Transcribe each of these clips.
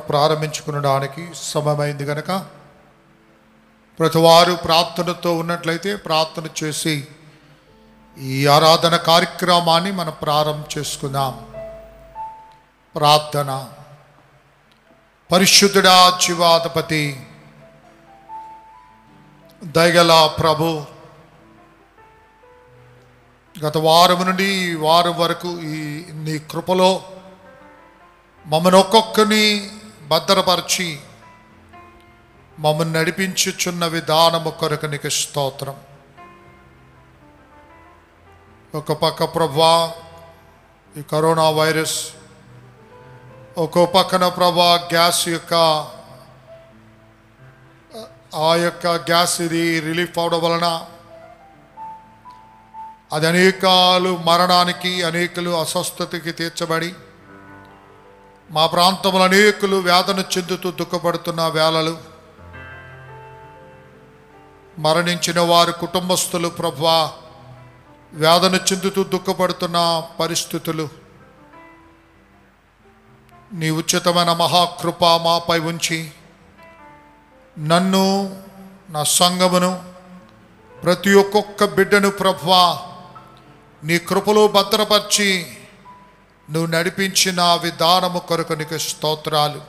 ప్రారంభించుకునడానికి సమయమైంది కనుక ప్రతివారు ప్రార్థనతో ఉన్నట్లయితే ప్రార్థన చేసి ఈ ఆరాధన కార్యక్రమాన్ని మనం ప్రారంభం చేసుకుందాం ప్రార్థన పరిశుద్ధుడా జీవాధిపతి దయగల ప్రభు గత వారం నుండి ఈ వారం వరకు ఈ నీ కృపలో మమ్మల్ని ఒక్కొక్కని భద్రపరిచి మమ్మల్ని నడిపించుచున్న విధానము కొరకు నీకు స్తోత్రం ఒక పక్క ప్రభా ఈ కరోనా వైరస్ ఒక్కో పక్కన ప్రభా గ్యాస్ యొక్క ఆ యొక్క గ్యాస్ ఇది రిలీఫ్ అవడం వలన అది అనేకాలు మరణానికి అనేకులు అస్వస్థతకి తీర్చబడి మా ప్రాంతంలో అనేకులు వేదన చెందుతూ దుఃఖపడుతున్న వేళలు మరణించిన వారి కుటుంబస్తులు ప్రభా వేదన చెందుతూ దుఃఖపడుతున్న పరిస్థితులు నీ ఉచితమైన మహాకృప మాపై ఉంచి నన్ను నా సంగమును ప్రతి ఒక్కొక్క బిడ్డను ప్రభా నీ కృపలో భద్రపరిచి నువ్వు నడిపించిన విధానము కొరకు నీకు స్తోత్రాలు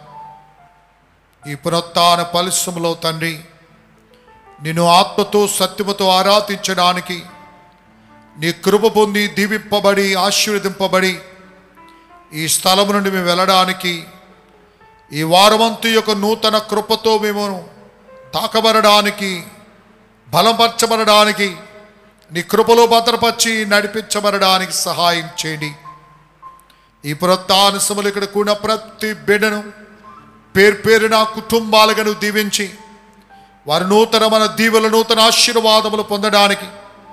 ఈ పునరుత్న పరిశ్రమలో తండ్రి నిన్ను ఆత్మతో సత్యముతో ఆరాధించడానికి నీ కృప పొంది దీవింపబడి ఆశీర్వదింపబడి ఈ స్థలం నుండి మేము వెళ్ళడానికి ఈ వారమంతు యొక్క నూతన కృపతో మేము తాకబడడానికి బలపరచబడడానికి నీ కృపలో భద్రపరిచి నడిపించబడడానికి సహాయం చేయండి ఈ పునరుత్నములు ఇక్కడ కూడిన ప్రతి బిడ్డను పేరు పేరున కుటుంబాలుగా నువ్వు దీవించి వారి నూతనమైన దీవుల నూతన ఆశీర్వాదములు పొందడానికి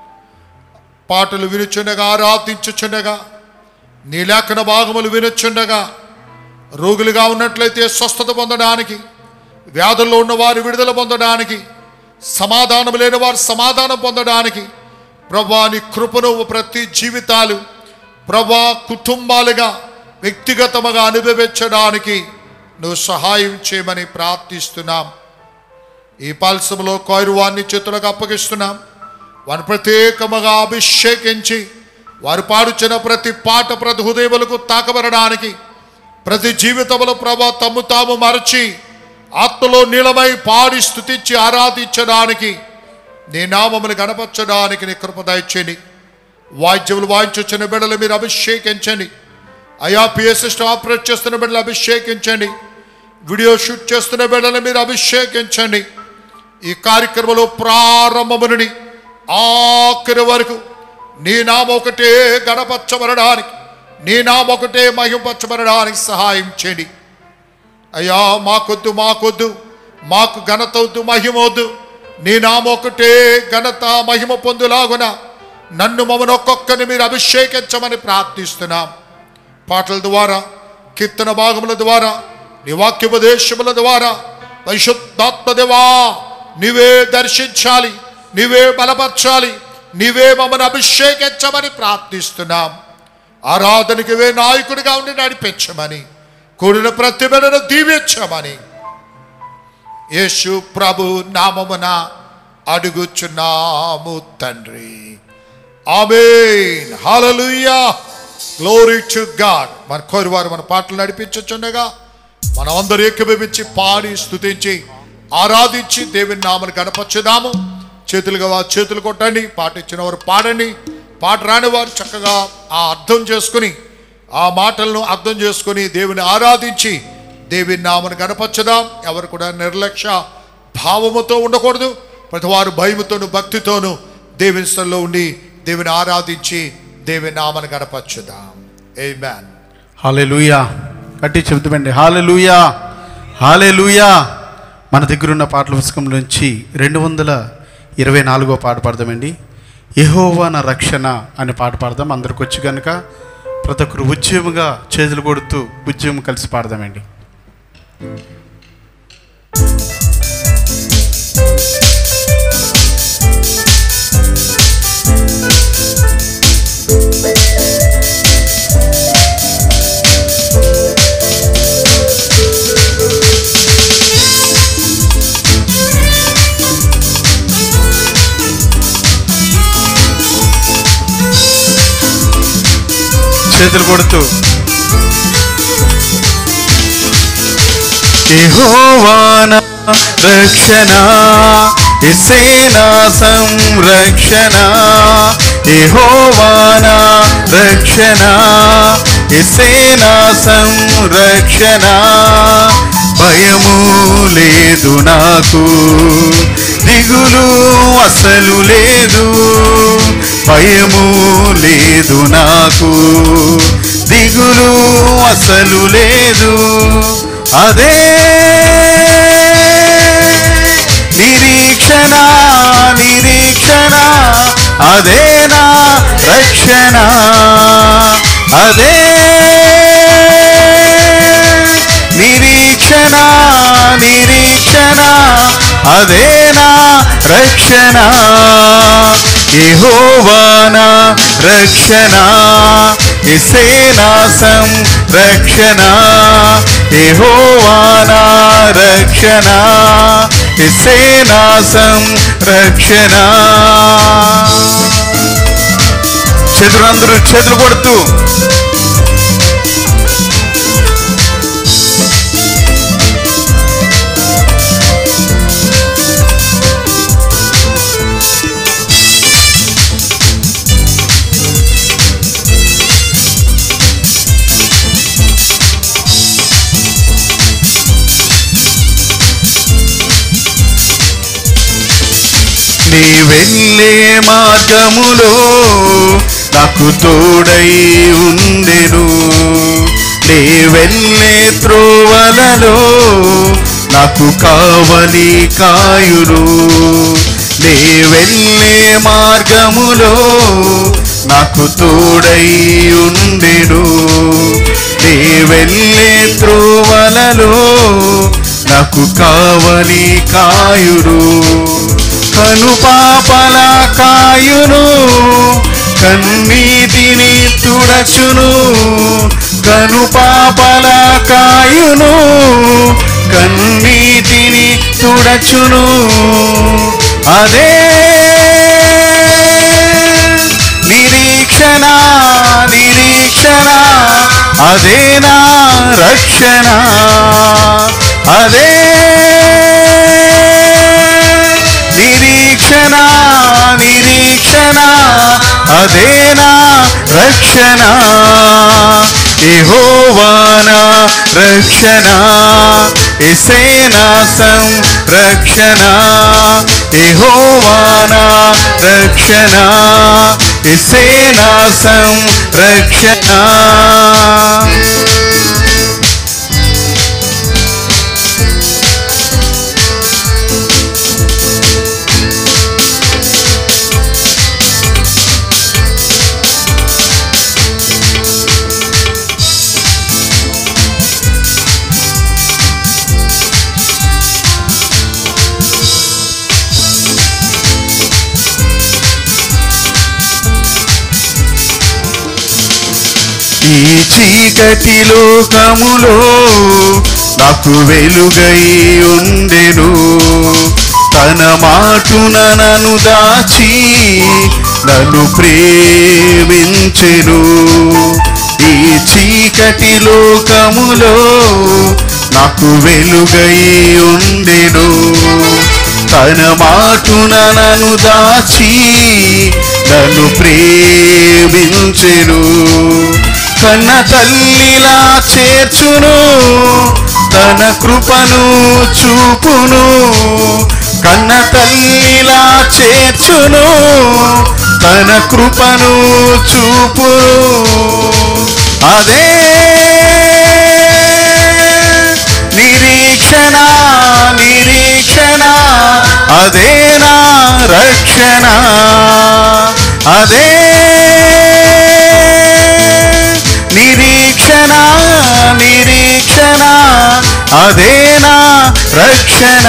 పాటలు వినుచుండగా ఆరాధించుచుండగా నీ లేఖన భాగములు వినుచుండగా రోగులుగా ఉన్నట్లయితే స్వస్థత పొందడానికి వ్యాధుల్లో ఉన్న వారు విడుదల పొందడానికి సమాధానం లేని వారు సమాధానం పొందడానికి ప్రభా నీ కృపను ప్రతి జీవితాలు ప్రభా కుటుంబాలుగా వ్యక్తిగతముగా అనుభవించడానికి నువ్వు సహాయం చేయమని ప్రార్థిస్తున్నాం ఈ పాల్సములో కౌరవాన్ని చేతులకు అప్పగిస్తున్నాం వారిని ప్రత్యేకముగా అభిషేకించి వారు పాడుచిన ప్రతి పాట ప్రతి హృదయములకు తాకబడడానికి ప్రతి జీవితంలో ప్రభా తమ్ము తాము మరచి ఆత్మలో నీలమై పాడి స్థుతించి ఆరాధించడానికి నీ నామములు గణపరచడానికి నీ కృప దయచేయండి వాద్యములు వాయించొచ్చిన బిడ్డలు మీరు అభిషేకించండి అయా పిఎస్ సిస్టమ్ ఆపరేట్ చేస్తున్న బిడ్డలు అభిషేకించండి వీడియో షూట్ చేస్తున్న బిడ్డలు మీరు అభిషేకించండి ఈ కార్యక్రమంలో ప్రారంభము నుండి ఆఖరి వరకు నీ నామ ఒకటే గణపరచబడడానికి నీ నామ ఒకటే మహింపరచబడడానికి సహాయం చేయండి అయ్యా మాకొద్దు మాకొద్దు మాకు ఘనత వద్దు మహిమ వద్దు నీ నామ ఒకటే ఘనత మహిమ పొందులాగున నన్ను మమ్మల్ని ఒక్కొక్కరిని మీరు అభిషేకించమని ప్రార్థిస్తున్నాం పాటల ద్వారా కీర్తన భాగముల ద్వారా నీ వాక్యోపదేశముల ద్వారా పరిశుద్ధాత్మదేవా నీవే దర్శించాలి నీవే బలపరచాలి నీవే మమ్మల్ని అభిషేకించమని ప్రార్థిస్తున్నాం ఆరాధనకి వే నాయకుడిగా ఉండి నడిపించమని కూడిన ప్రతి బిడ్డను దీవించమని యేసు ప్రభు నామమున అడుగుచున్నాము తండ్రి ఆమేన్ హల్లెలూయా గ్లోరీ టు గాడ్ మన కోరివారు మన పాటలు నడిపించుచుండగా మనం అందరూ ఏకీభవించి పాడి స్తుతించి ఆరాధించి దేవుని నామను గణపరచుదాము చేతులుగా వారు చేతులు కొట్టండి పాట ఇచ్చిన వారు పాడండి పాట రాని వారు చక్కగా ఆ అర్థం చేసుకుని ఆ మాటలను అర్థం చేసుకుని దేవుని ఆరాధించి దేవుని నామను గణపరచుదాం ఎవరు కూడా నిర్లక్ష్య భావముతో ఉండకూడదు ప్రతి వారు భయముతోను భక్తితోను దేవుని స్థలంలో ఉండి దేవుని ఆరాధించి దేవుని నామను గణపరచుదాం ఏ మ్యాన్ హాలెలూయా గట్టి చెబుతామండి హాలెలూయా హాలెలూయా మన దగ్గర ఉన్న పాటల పుస్తకం నుంచి రెండు వందల ఇరవై నాలుగో పాట పాడదామండి యెహోవా నా రక్షణ అనే పాట పాడదాం అందరికి వచ్చి కనుక ప్రతి ఒక్కరు ఉద్యముగా చేతులు కొడుతూ ఉద్యమం కలిసి పాడదామండి Thank చేతులు కొడుతూ యెహోవాన రక్షణ ఇసేనా సంరక్షణ యెహోవాన రక్షణ ఇసేనా సంరక్షణ భయము లేదు నాకు దిగులు అసలు లేదు భయము లేదు నాకు దిగులు అసలు లేదు అదే నిరీక్షణ నిరీక్షణ అదే నా రక్షణ అదే నిరీక్షణ నిరీక్షణ అదే నా రక్షణ యెహోవాన రక్షణ ఇసేనా సంరక్షణ యెహోవాన రక్షణ ఇసేనా సంరక్షణ చేతులందరూ చేతులు కొడుతూ నీ వెళ్ళే మార్గములో నాకు తోడై ఉండెను నీ వెళ్ళే త్రోవలలో నాకు కావలి కాయును నీ వెళ్ళే మార్గములో నాకు తోడై ఉండెను నీ వెళ్ళే త్రోవలలో నాకు కావలి కాయుడు కను పాపల కాయును కన్నీటిని తుడచును కను పాపల కాయును కన్నీటిని తుడచును అదే నిరీక్షణ నిరీక్షణ అదే నా రక్షణ అదే నిరీక్షణ నిరీక్షణ అదే నా రక్షణ యెహోవాన రక్షణ ఇసేనా సంరక్షణ యెహోవాన రక్షణ ఇసేనా సంరక్షణ ఈ చీకటి లోకములో నాకు వెలుగై ఉండెను తన మాటున నన్ను దాచి నన్ను ప్రేమించెను ఈ చీకటి లోకములో నాకు వెలుగై ఉండెను తన మాటున నన్ను దాచి నన్ను ప్రేమించెను కన్న తల్లిలా చేర్చును తన కృపను చూపును కన్న తల్లిలా చేర్చును తన కృపను చూపును అదే నిరీక్షణ నిరీక్షణ అదే నా రక్షణ అదే నిరీక్షణ నిరీక్షణ అదే నా రక్షణ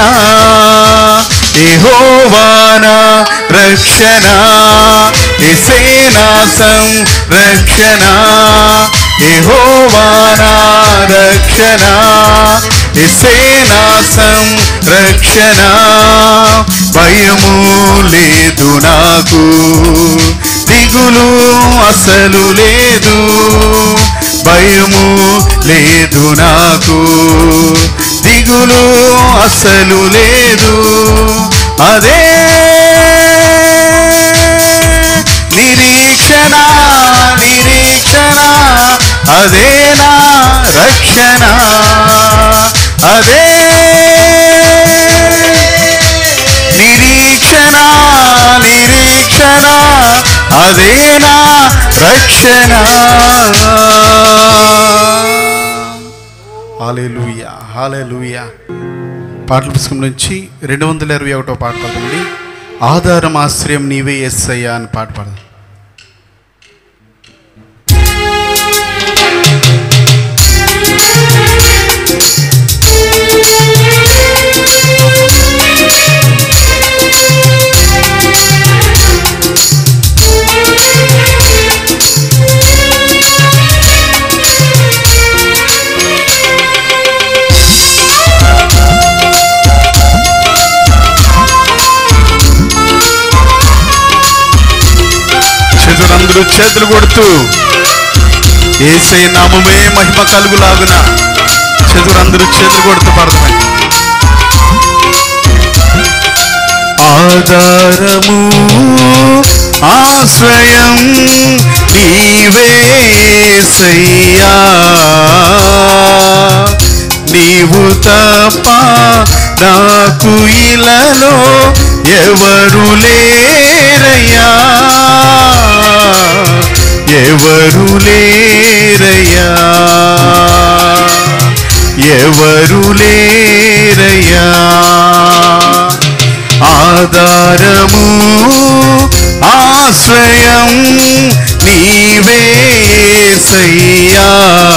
యెహోవాన రక్షణ ఇసేనా సంరక్షణ యెహోవాన రక్షణ ఇసేనా సంరక్షణ భయము లేదు నాకు దిగు దిగులు అసలు లేదు భయము లేదు నాకు దిగులు అసలు లేదు అదే నిరీక్షణ నిరీక్షణ అదే నా రక్షణ అదే నిరీక్షణ నిరీక్షణ అదే నా రక్షణ హాలేలుయా హాలేలుయా పాటల పుస్తకం నుంచి రెండు వందల ఇరవై ఒకటో పాట పాడండి ఆధారం ఆశ్రయం నీవే ఎస్సయ్యా అని పాట పాడదాం చేతులందరూ చేతులు కొడుతూ ఏసై నామమే మహిమ కలుగులాగున చేతులందరూ చేతులు కొడుతూ పడతాయి ఆధారము ఆశ్రయం నీవే సయ్యా నీవు తప్ప నాకు ఇలలో ఎవరు లేరయ్యా ఎవరు లేరయ్యా ఎవరు లేరయ్యా ఆధారము ఆశ్రయం నీవే సయ్యా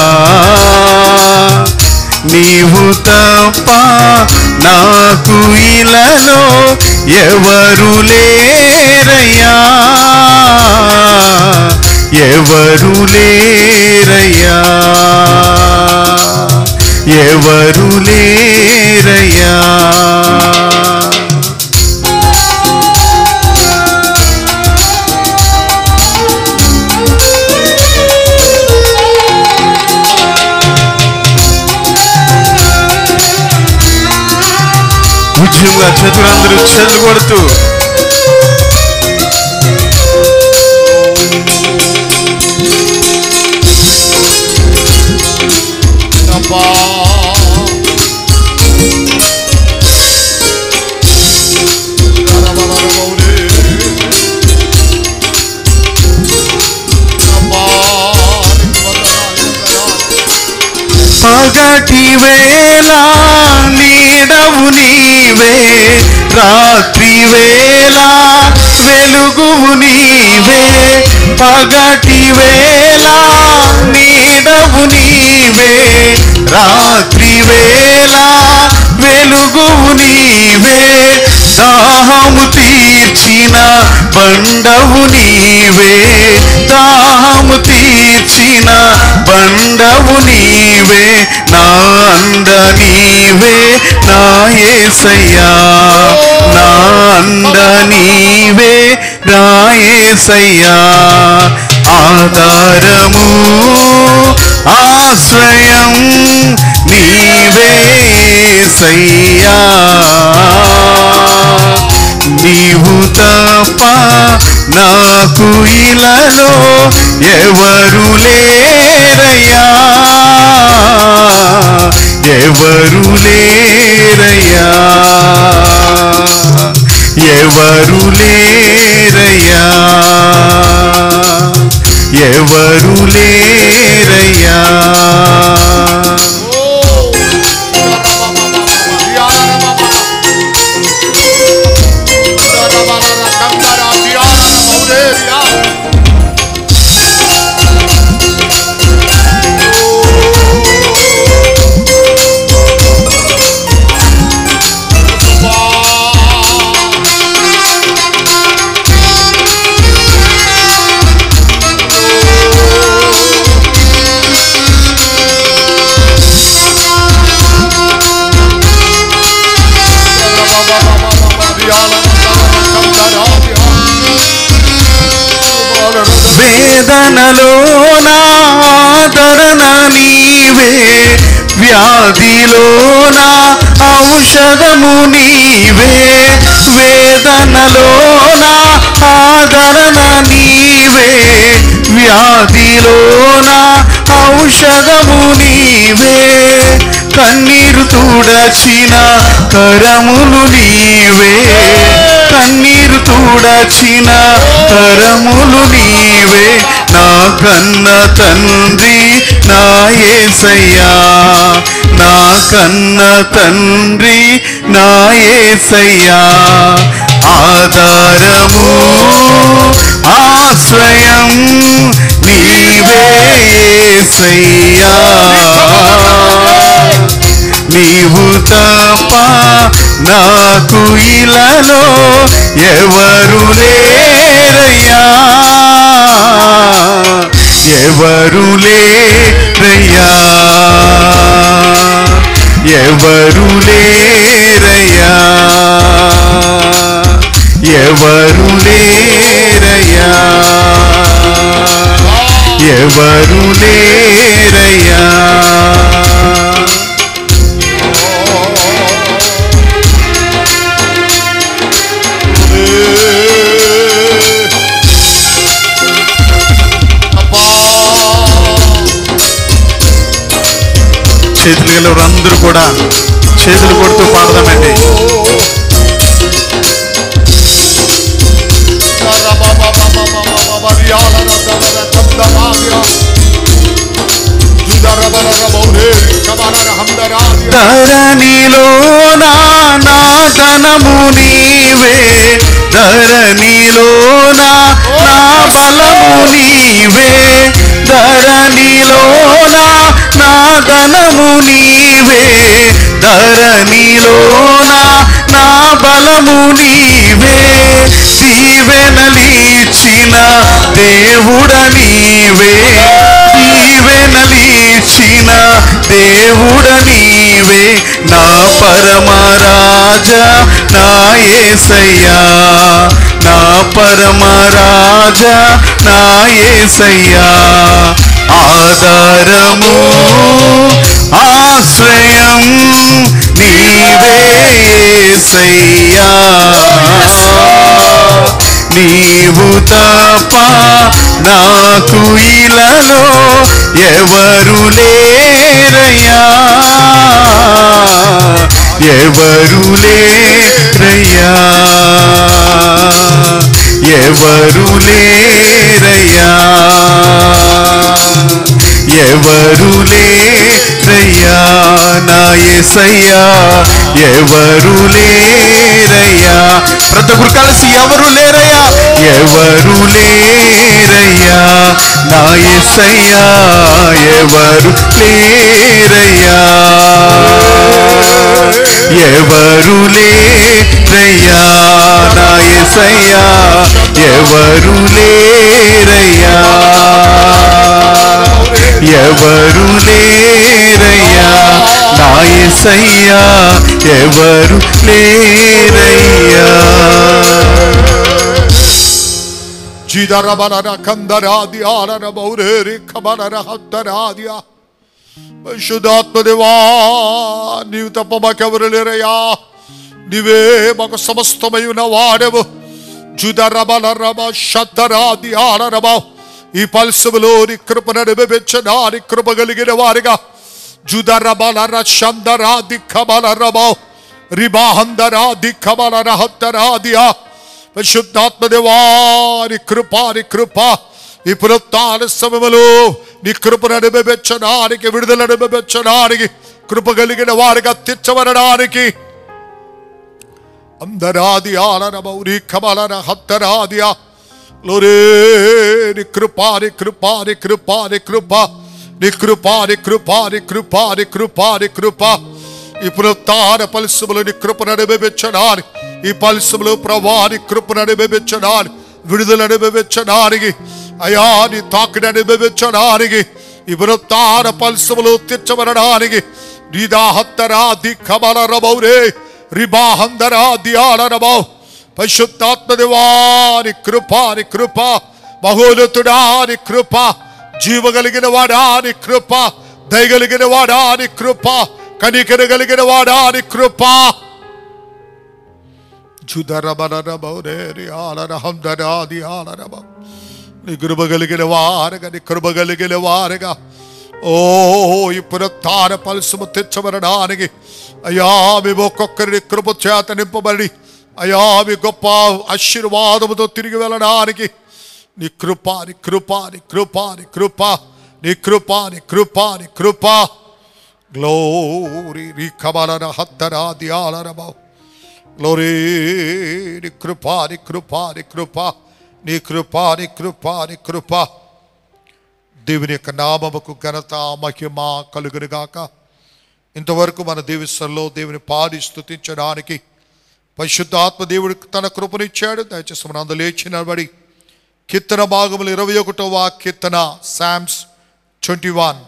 నీవు తప్ప నాకు ఇలలో ఎవరు లేరయ్యా ఎవరు లేరయ్యా ఎవరు లేరయ్యా ఉద్యమంగా చేతులందరూ చేతులు కొడుతూ అబ్బా. రరరరరరౌరే. అబ్బా, నీకు వందనాలు, వందనాలు. పగటి వేళ నీడవు నీవే రాత్రి వేళ వెలుగువు నీవే పగటి వేళ నీడవు నీవే రాత్రి వేళ వెలుగువు నీవే దాహము తీర్చిన బండవు నీవే దాహము తీర్చిన బండవు నీవే నా అండ నీవే నా ఏసయ్యా నా అండ నీవే నా ఏసయ్యా ఆధారము ఆశ్రయం నీవే సయ్యా నీవు తప్ప నాకు ఇలలో ఎవరు లేరయ్యా ఎవరు లేరయ్యా ఎవరు లేరయ్యా ఎవరు లేరయ్యా ఓ, రరరరరరరౌ. రియారరరరరౌ. రరరరరరరౌ. కందర రియారరరౌరే రియా. అబ్బా. వేదనలో నాదరణ నీవే వ్యాధిలో నా ఔషధము నీవే వేదనలో నా ఆదరణ నీవే వ్యాధిలో నా ఔషధము నీవే కన్నీరు తుడచిన కరములు నీవే కన్నీరు తుడచిన కరములు నీవే నా కన్న తండ్రి నా ఏసయ్యా నా కన్న తండ్రి నా ఏసయ్యా ఆధారము ఆశ్రయం నీవే ఏసయ్యా నీవు తప్ప నాకు ఇలలో ఎవరు లేరయ్యా ఎవరు లేరయ్యా ఎవరు లేరయ్యా ఎవరు లేరయ్యా ఎవరు లేరయ్యా అబ్బా చేతులు గలవారు అందరూ కూడా చేతులు కొడుతూ పాడదామండి ధరణిలో నా ధనము నీవే ధరణిలో నా నా బలము నీవే ధరణిలో నా నా ధనము నీవే ధరణిలో నా నా బలము నీవే దీవెనలిచిన దేవుడ నీవే దీవెనలిచిన దేవుడ నీవే నా పరమరాజా నా ఏసయ్యా నా పరమరాజా నా ఏసయ్యా ఆధారము ఆశ్రయం నీవే ఏసయ్యా నీవు తప్ప నాకు ఇలలో ఎవరు లేరయ్యా ఎవరు లేరయ్యా ఎవరు లేరయ్యా ఎవరు లేరయ్యా నా ఎసయ్యా ఎవరు లేరయ్యా ప్రతి ఒక్కరు కలిసి ఎవరు లేరయ్యా ఎవరు లేరయ్యా నా ఎసయ్యా ఎవరు లేరయ్యా ఎవరు లేరయ్యా నా ఎసయ్యా ఎవరు లేరయ్యా ఎవరు లేరయ్యా నా ఎసయ్యా ఎవరు లేరయ్యా జిదరబనర కందరాది ఆనర బౌరేరి కమనర హత్తరాదియా పరిశుద్ధాత్మదేవా నీవు తప్ప మాకెవరు లేరయ్యా నీవే మాకు సమస్తమై ఉన్న వాడెవు జుదరబల రమ శతరాది ఆనరమ ఈ పల్సములో నీ కృపను అనుభవించడానికి కృప కలిగిన వారిగా జుదరబల చందరాది కమల రమ రిబాహందరాది కమల రహత్తరాదియా పరిశుద్ధాత్మదేవారి కృప నీ కృప ఈ పునరుత్థాన సమయములో నీ కృపను అనుభవించడానికి విడుదల అనుభవించడానికి కృప కలిగిన వారిగా తెచ్చవరడానికి అందరాది ఆలనమౌరి కమలన హత్తరాదియా లోరే నీ కృప నీ కృప నీ కృప నీ కృప నీ కృప నీ కృప నీ కృప నీ కృప నీ కృప ఈ పునరుత్థాన పలుసుములు నీ కృపను అనుభవించడానికి ఈ పలుసుములు ప్రభాని కృపను అనుభవించడానికి విడుదల అనుభవించడానికి అయా నీ తాకిడి అనుభవించడానికి ఈ పునరుత్థాన పలుసుములు తీర్చబడడానికి నీదాహత్తరా దిక్కమల రమౌరే రిబాహందరా దియాల రమౌ పరిశుద్ధాత్మదేవాని కృప నీ కృప మహోన్నతుడా నీ కృప జీవగలిగిన వాడా నీ కృప దయగలిగిన వాడా నీ కృప కనికర కలిగిన వాడా నీ కృప జుదరబనరబౌరేరి ఆలరహందరాది ఆలరబ నీ కృప కలిగిన వారుగా నీ కృప కలిగిన వారుగా ఓ ఈ పునరుత్థాన పలుసుము తెచ్చబడడానికి అయ్యా మేము ఒక్కొక్కరిని కృప చేత నింపబడి అయ్యా మీ గొప్ప ఆశీర్వాదముతో తిరిగి వెళ్ళడానికి నీ కృప నీ కృప నీ కృప నీ కృప నీ కృప నీ కృప నీ కృప గ్లోరీ నీ కమలన హత్తరా దియాలరబా గ్లోరీ నీ కృప నీ కృప నీ కృప నీ కృప నీ కృప నీ కృప దేవుని యొక్క నామముకు ఘనత మహిమ కలుగునుగాక ఇంతవరకు మన దేవిస్సల్లో దేవుని పాడి స్థుతించడానికి పరిశుద్ధాత్మ దేవుడు తన కృపనిచ్చాడు దయచేసి మన అందరూ లేచి నిలబడి కీర్తన భాగములు ఇరవై ఒకటవ కీర్తన శామ్స్ ట్వంటీ వన్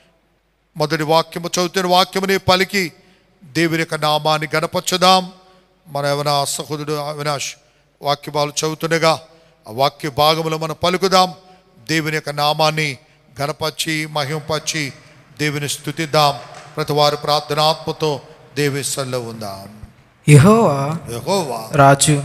మొదటి వాక్యము చదువుతున్న వాక్యముని పలికి దేవుని యొక్క నామాన్ని గణపరచుదాం మన ఏమైనా సహోదరుడు అవినాష్ వాక్యభాలు చదువుతుండగా ఆ వాక్య భాగములో మనం పలుకుదాం దేవుని యొక్క నామాన్ని గణపరిచి మహింపరిచి దేవుని స్థుతిద్దాం ప్రతి వారు ప్రార్థనాత్మతో దేవి సల్లో ఉందాం యెహోవా యెహోవా రాజు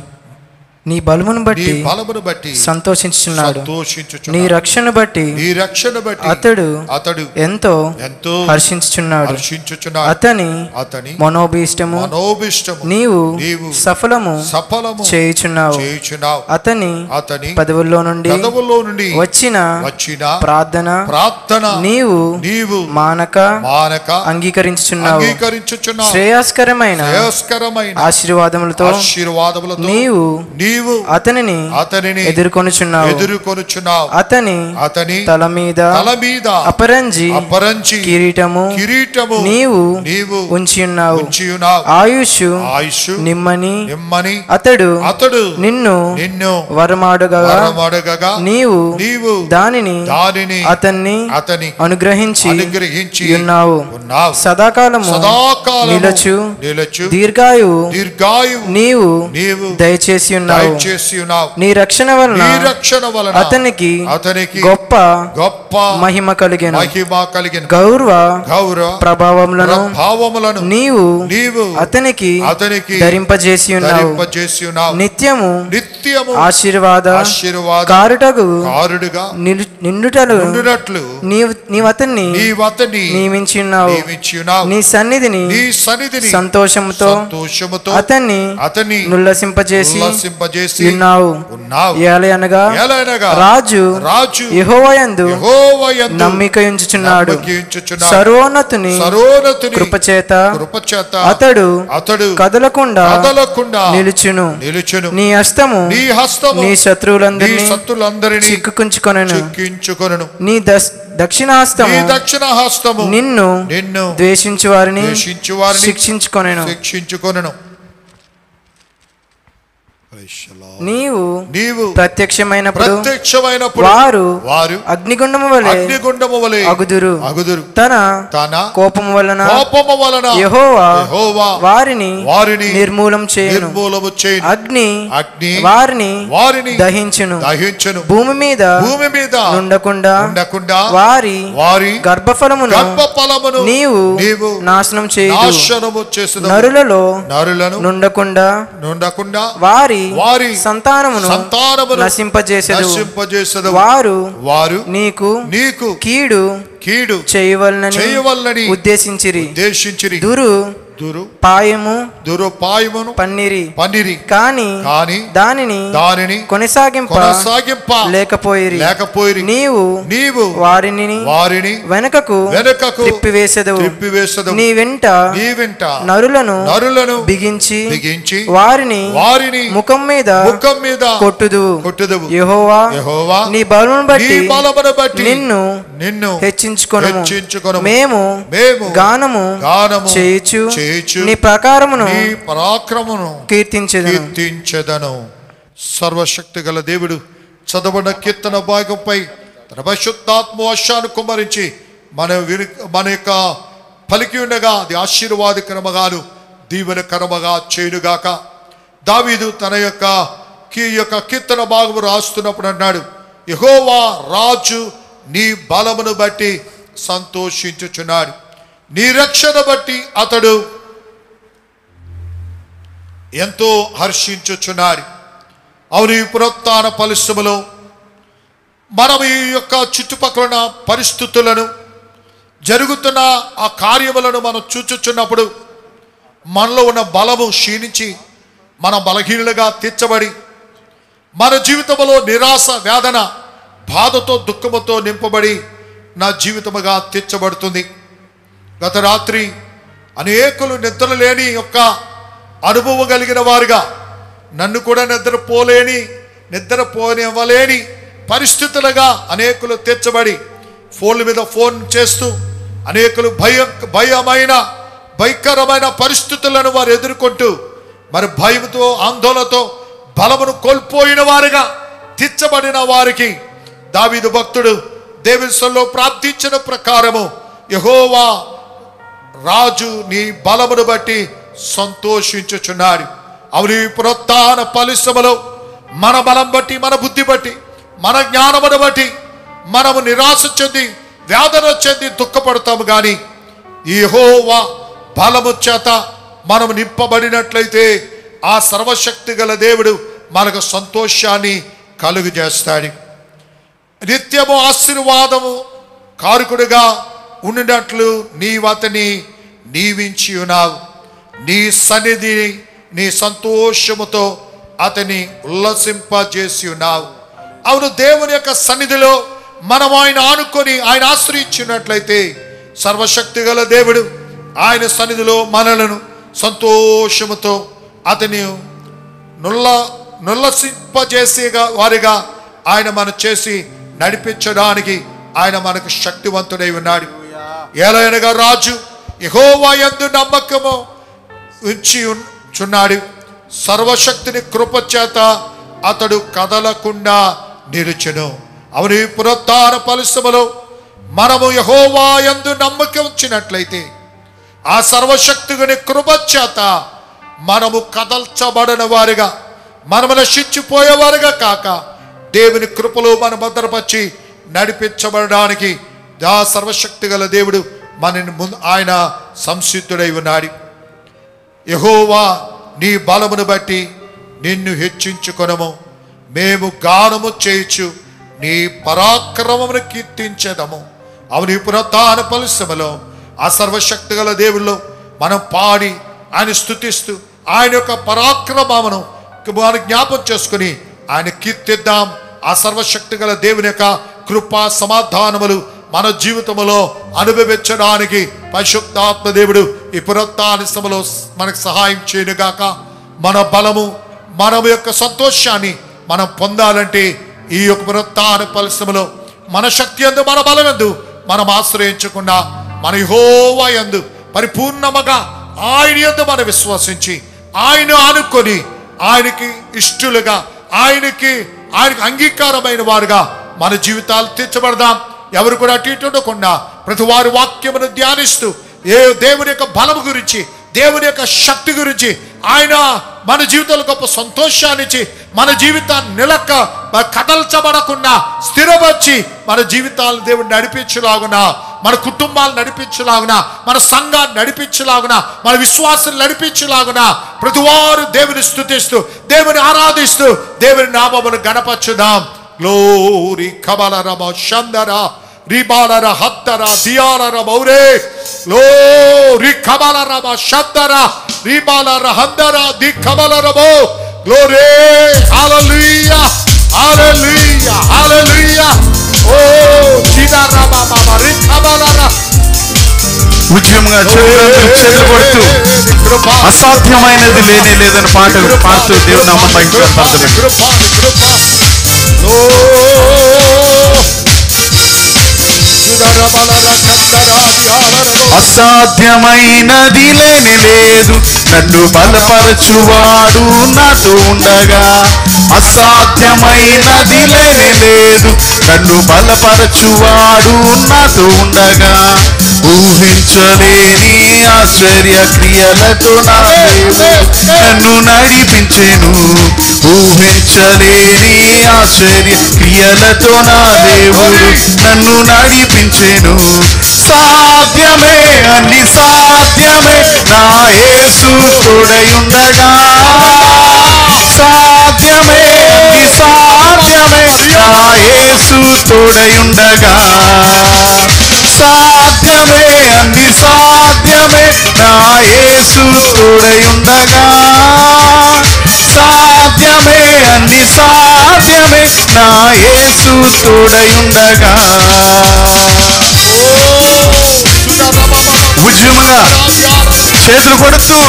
నీ బలమును నీ బట్టి బలమును బట్టి సంతోషించుచున్నాడు నీ సంతోషించుచున్నాడు రక్షణ బట్టి నీ రక్షణ బట్టి అతడు అతడు ఎంతో ఎంతో హర్షించుచున్నాడు హర్షించుచున్నాడు అతని అతని మనోభీష్టము మనోభిష్టము నీవు నీవు సఫలము సఫలము చేయుచున్నావు చేయుచున్నావు అతని అతని పదవుల్లో నుండి పదవుల్లో నుండి వచ్చిన వచ్చిన ప్రార్థన ప్రార్థన నీవు నీవు మానక మానక అంగీకరించుచున్నావు అంగీకరించుచున్నావు శ్రేయస్కరమైన శ్రేయస్కరమైన ఆశీర్వాదములతో ఆశీర్వాదములతో నీవు నీవు అతనిని అతనిని ఎదుర్కొనుచున్నావు ఎదుర్కొనుచున్నావు అతని అతని తల మీద తల మీద అపరంజి అపరంచి కిరీటము కిరీటము నీవు నీవు ఉంచి ఉన్నావు ఉంచి ఉన్నావు ఆయుష్ ఆయుష్ నిమ్మని నిమ్మని అతడు అతడు నిన్ను నిన్ను వరమాడుగా వరమడగగా నీవు నీవు దానిని దానిని అతన్ని అతని అనుగ్రహించి అనుగ్రహించి ఉన్నావు ఉన్నావు సదాకాలము సదాకాలము నిలచు నిలచు దీర్ఘాయువు దీర్ఘాయువు నీవు నీవు దయచేసి ఉన్నావు దయచేసి ఉన్నావు నీ రక్షణ వలన నీ రక్షణ వలన అతనికి అతనికి గొప్ప గొప్ప మహిమ కలిగిన మహిమ కలిగిన గౌరవ గౌరవ ప్రభావములను భావములను నీవు నీవు అతనికి అతనికి ధరింపజేసి ఉన్నావు ధరింపజేసి ఉన్నావు నిత్యము నిత్యము ఆశీర్వాద ఆశీర్వాద కారుటగు కారుడుగా నిలు- నిండుటలు ఉండునట్లు నీవు నీవు అతన్ని నీవు అతన్ని నియమించి ఉన్నావు నియమించి ఉన్నావు నీ సన్నిధిని నీ సన్నిధిని సంతోషముతో సంతోషముతో అతన్ని అతన్ని నుల్లసింపజేసి ఉల్లాసింపజేసి ఉన్నావు ఉన్నావు ఏలయనగా ఏలైనగా రాజు రాజు యెహోవాయందు యెహోవాయందు నమ్మిక ఉంచుచున్నాడు నమ్మకించుచున్నాడు. సర్వోన్నతుని సర్వోన్నతుని కృపచేత కృపచేత అతడు అతడు కదలకుండా కదలకుండా నిలుచును నిలుచును నీ హస్తము నీ హస్తము నీ నీ శత్రువులందరినీ శత్రులందరినీ చిక్కుకుంచుకొనను చిక్కించుకొనను నీ దస్ దక్షిణ హస్తము నీ దక్షిణ హస్తము నిన్ను నిన్ను ద్వేషించు వారిని ద్వేషించు వారిని శిక్షించుకొనెను శిక్షించుకొనను నీవు నీవు ప్రత్యక్షమైనప్పుడు ప్రత్యక్షమైనప్పుడు వారు వారు అగ్నిగుండము వలె అగ్నిగుండము వలె అగుదురు అగుదురు తన తన కోపము వలన కోపము వలన యెహోవా యెహోవా వారిని వారిని నిర్మూలం చేయును నిర్మూలము చేయు అగ్ని అగ్ని వారిని వారిని దహించును దహించును భూమి మీద భూమి మీద ఉండకుండా ఉండకుండా వారి వారి గర్భఫలమును గర్భ ఫలమును నీవు నీవు నాశనం చేయదు నాశనము చేసిన నరులలో నరులను నుండకుండా నుండకుండా వారి వారి సంతానమును సంతానమును నశింపజేసెదు నశింపజేసదు వారు వారు నీకు నీకు కీడు కీడు చేయవలనని చేయవలనని ఉద్దేశించిరి ఉద్దేశించిరి దురు దురు పాయము దురుపాయమును పన్నిరి పనిరి కాని కాని దానిని దానిని కొనసాగింప కొనసాగింప లేకపోయిరి లేకపోయిరి నీవు నీవు వారిని వారిని వెనకకు వెనుకకు త్రిప్పివేసెదవు త్రిప్పివేసదు నీ వెంట నీ వెంట నరులను నరులను బిగించి బిగించి వారిని వారిని ముఖం మీద ముఖం మీద కొట్టుదు కొట్టుదువు యెహోవా యెహోవా నీ బలును నీ బట్టి బలమును బట్టి నిన్ను నిన్ను హెచ్చించుకొను హెచ్చించుకొనుము. మేము మేము గానము గానము చేయుచు చేయుచు నీ ప్రకారమును నీ పరాక్రమను కీర్తించదు కీర్తించదను సర్వశక్తి గల దేవుడు చదవన కీర్తన భాగంపై తన పరిశుద్ధాత్మ వర్షాన్ని కుమ్మరించి మన విని మన యొక్క పలికి ఉండగా అది ఆశీర్వాదకరమగాను దీవెనకరమగా చేయునుగాక దావీదు తన యొక్క కీ యొక్క కీర్తన భాగము రాస్తున్నప్పుడు అన్నాడు యెహోవా రాజు నీ బలమును బట్టి సంతోషించుచున్నాడు నీ రక్షణ బట్టి అతడు ఎంతో హర్షించుచున్నాడు అవును ఈ పునరుత్థాన పరిశ్రమలో మనం ఈ యొక్క చుట్టుపక్కల ఉన్న పరిస్థితులను జరుగుతున్న ఆ కార్యములను మనం చూచుచున్నప్పుడు మనలో ఉన్న బలము క్షీణించి మన బలహీనులుగా తీర్చబడి మన జీవితంలో నిరాశ వేదన బాధతో దుఃఖముతో నింపబడి నా జీవితముగా తీర్చబడుతుంది గత రాత్రి అనేకులు నిద్ర లేని యొక్క అనుభవం కలిగిన వారుగా నన్ను కూడా నిద్రపోలేని నిద్రపోనివ్వలేని పరిస్థితులుగా అనేకులు తీర్చబడి ఫోన్ల మీద ఫోన్ చేస్తూ అనేకులు భయ భయమైన భయంకరమైన పరిస్థితులను వారు ఎదుర్కొంటూ మరి భయంతో ఆందోళనతో బలమును కోల్పోయిన వారుగా తీర్చబడిన వారికి దావీదు భక్తుడు దేవిస్వలో ప్రార్థించిన ప్రకారము యహోవా రాజు నీ బలమును బట్టి సంతోషించుచున్నాడు అవును ఈ పునరుత్థాన పరిశ్రమలో మన బలం బట్టి మన బుద్ధి బట్టి మన జ్ఞానమును బట్టి మనము నిరాశ చెంది వేదన చెంది దుఃఖపడతాము కానీ ఈ హోవా బలము చేత మనము నింపబడినట్లయితే ఆ సర్వశక్తి గల దేవుడు మనకు సంతోషాన్ని కలుగు చేస్తాడు నిత్యము ఆశీర్వాదము కారుకుడుగా ఉండినట్లు నీవతని నీవించి ఉన్నావు నీ సన్నిధిని నీ సంతోషముతో అతని ఉల్లసింపజేసి ఉన్నావు అవును దేవుని యొక్క సన్నిధిలో మనం ఆయన ఆనుకొని ఆయన ఆశ్రయించినట్లయితే సర్వశక్తి గల దేవుడు ఆయన సన్నిధిలో మనలను సంతోషముతో అతని నుల్ల నుల్లసింపజేసేగా వారిగా ఆయన మనం చేసి నడిపించడానికి ఆయన మనకు శక్తివంతుడై ఉన్నాడు ఏలైనగా రాజు యెహోవా యందు నమ్మకము ఉంచి చున్నాడు సర్వశక్తిని కృపచేత అతడు కదలకుండా నిలుచును అవును ఈ పునరుత్థాన పరిశ్రమలో మనము యహోవా యందు నమ్మకం ఉంచినట్లయితే ఆ సర్వశక్తిని కృపచేత మనము కదల్చబడిన వారిగా మనము నశించిపోయేవారుగా కాక దేవుని కృపలో మన భద్రపరిచి నడిపించబడడానికి ఆ సర్వశక్తి గల దేవుడు మనని ముందు ఆయన సంసిద్ధుడై ఉన్నాడు యహోవా నీ బలమును బట్టి నిన్ను హెచ్చించుకొనము మేము గానము చేయుచు నీ పరాక్రమమును కీర్తించదము అవును ఈ పునరుత్థాన పరిశ్రమలో ఆ సర్వశక్తి గల దేవుల్లో మనం పాడి ఆయన స్థుతిస్తూ ఆయన యొక్క పరాక్రమమును మనం జ్ఞాపం చేసుకుని ఆయన కీర్తిద్దాం ఆ సర్వశక్తి గల దేవుని యొక్క కృపా సమాధానములు మన జీవితములో అనుభవించడానికి పరిశుద్ధాత్మ దేవుడు ఈ పునరుత్థాన సమలో మనకు సహాయం చేయనుగాక మన బలము మన యొక్క సంతోషాన్ని మనం పొందాలంటే ఈ యొక్క పునరుత్థాన పరిశ్రమలో మన శక్తి ఎందు మన బలం ఎందు మనం ఆశ్రయించకుండా మన హోవా ఎందు పరిపూర్ణముగా ఆయన ఎందు మనం విశ్వసించి ఆయన ఆనుకొని ఆయనకి ఇష్టలుగా ఆయనకి ఆయనకి అంగీకారమైన వారుగా మన జీవితాలు తీర్చబడదాం ఎవరు కూడా అటు ఇటు ఉండకుండా ప్రతి వారి వాక్యమును ధ్యానిస్తూ ఏ దేవుని యొక్క బలం గురించి దేవుని యొక్క శక్తి గురించి ఆయన మన జీవితంలో గొప్ప సంతోషాన్ని ఇచ్చి మన జీవితాన్ని నిలక మ- కదల్చబడకుండా స్థిరపరిచి మన జీవితాలను దేవుడు నడిపించులాగున మన కుటుంబాలు నడిపించులాగున మన సంఘాన్ని నడిపించులాగున మన విశ్వాసం నడిపించులాగున ప్రతివారు దేవుని స్తుతిస్తూ దేవుని ఆరాధిస్తూ దేవుని నామమును గణపరచుదాం గ్లోరీ కమలరమ షందర రిబాలర హత్తర దియాలర మౌరే గ్లోరీ కమలరమ షందర రిబాలర హందర ది కమలరమో గ్లోరీ హల్లెలూయా హల్లెలూయా హల్లెలూయా ఓ చిదరమ మమ రి కమలర ఉద్యమంగా చేతులందరూ చేతులు కొడుతూ కృపా అసాధ్యమైనది లేనే లేదని పాటలు పాడుతూ దేవుని నామం పైకి కృపా కృపా ఓ సుదరబలర కందరాది ఆలరలో అసాధ్యమైనది లేని లేదు నన్ను బలపరచువాడు నాతో ఉండగా అసాధ్యమైనది లేనే లేదు నన్ను బలపరచువాడు నాతో ఉండగా ఊహించలేని ఆశ్చర్య క్రియలతో నా దేవుడు నన్ను నడిపించెను ఊహించలేని ఆశ్చర్య క్రియలతో నా దేవుడు నన్ను నడిపించెను సాధ్యమే అన్ని సాధ్యమే నా యేసు తోడయుండగా సాధ్యమే అన్ని సాధ్యమే నా యేసు తోడయుండగా సాధ్యమే అన్ని సాధ్యమే నా యేసు తోడయుండగా సాధ్యమే అన్ని సాధ్యమే నా యేసు తోడయుండగా ఉద్యమంగా చేతులు కొడుతూ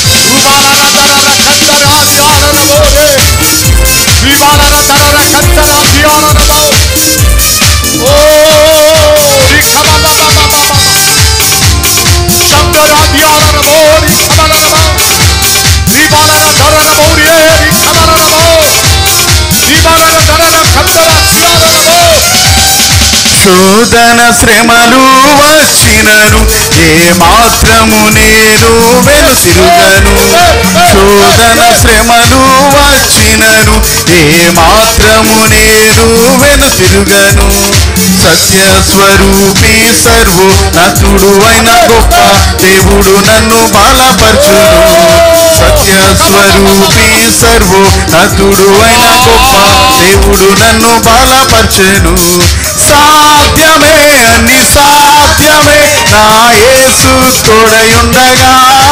శోధన శ్రమలు వచ్చినను ఏ మాత్రము నేను వెనుతిరుగను శోధన శ్రమలు వచ్చినను ఏ మాత్రము నేను వెనుతిరుగను సత్య స్వరూపి సర్వు నతుడు అయిన గొప్ప దేవుడు నన్ను బలపరచును సత్య స్వరూపి సర్వు నతుడు అయిన గొప్ప దేవుడు నన్ను బలపరచెను సాధ్యమే అన్ని సాధ్యమే నా యేసు తోడయుండగా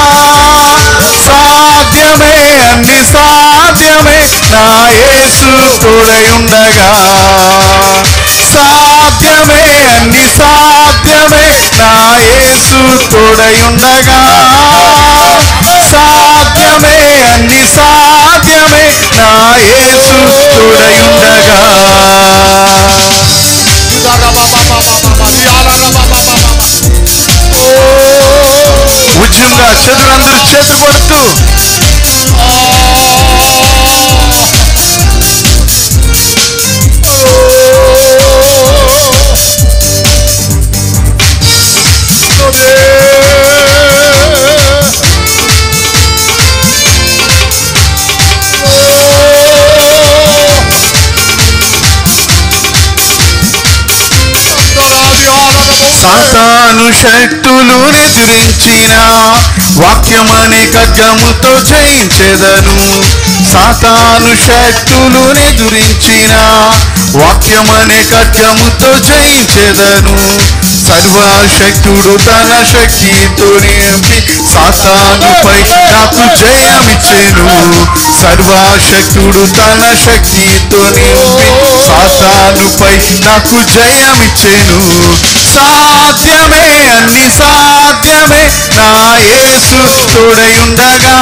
సాధ్యమే అన్ని సాధ్యమే నా యేసు తోడయుండగా సాధ్యమే అన్ని సాధ్యమే నా యేసు తోడయుండగా సాధ్యమే అన్ని సాధ్యమే నా యేసు తోడయుండగా ఉద్యమంగా చేతులందరూ చేతులు కొడుతూ సాతాను శక్తులు ఎదురించిన వాక్యమనే ఖడ్గముతో జయించెదను సాతాను శక్తులు ఎదురించిన వాక్యమనే ఖడ్గముతో జయించెదను సర్వశక్తుడు తన శక్తితో నింపి సాతానుపై నాకు జయమిచ్చెను సర్వశక్తుడు తన శక్తితో నింపి సాతానుపై నాకు జయమిచ్చెను సాధ్యమే అన్ని సాధ్యమే నా యేసు తోడయుండగా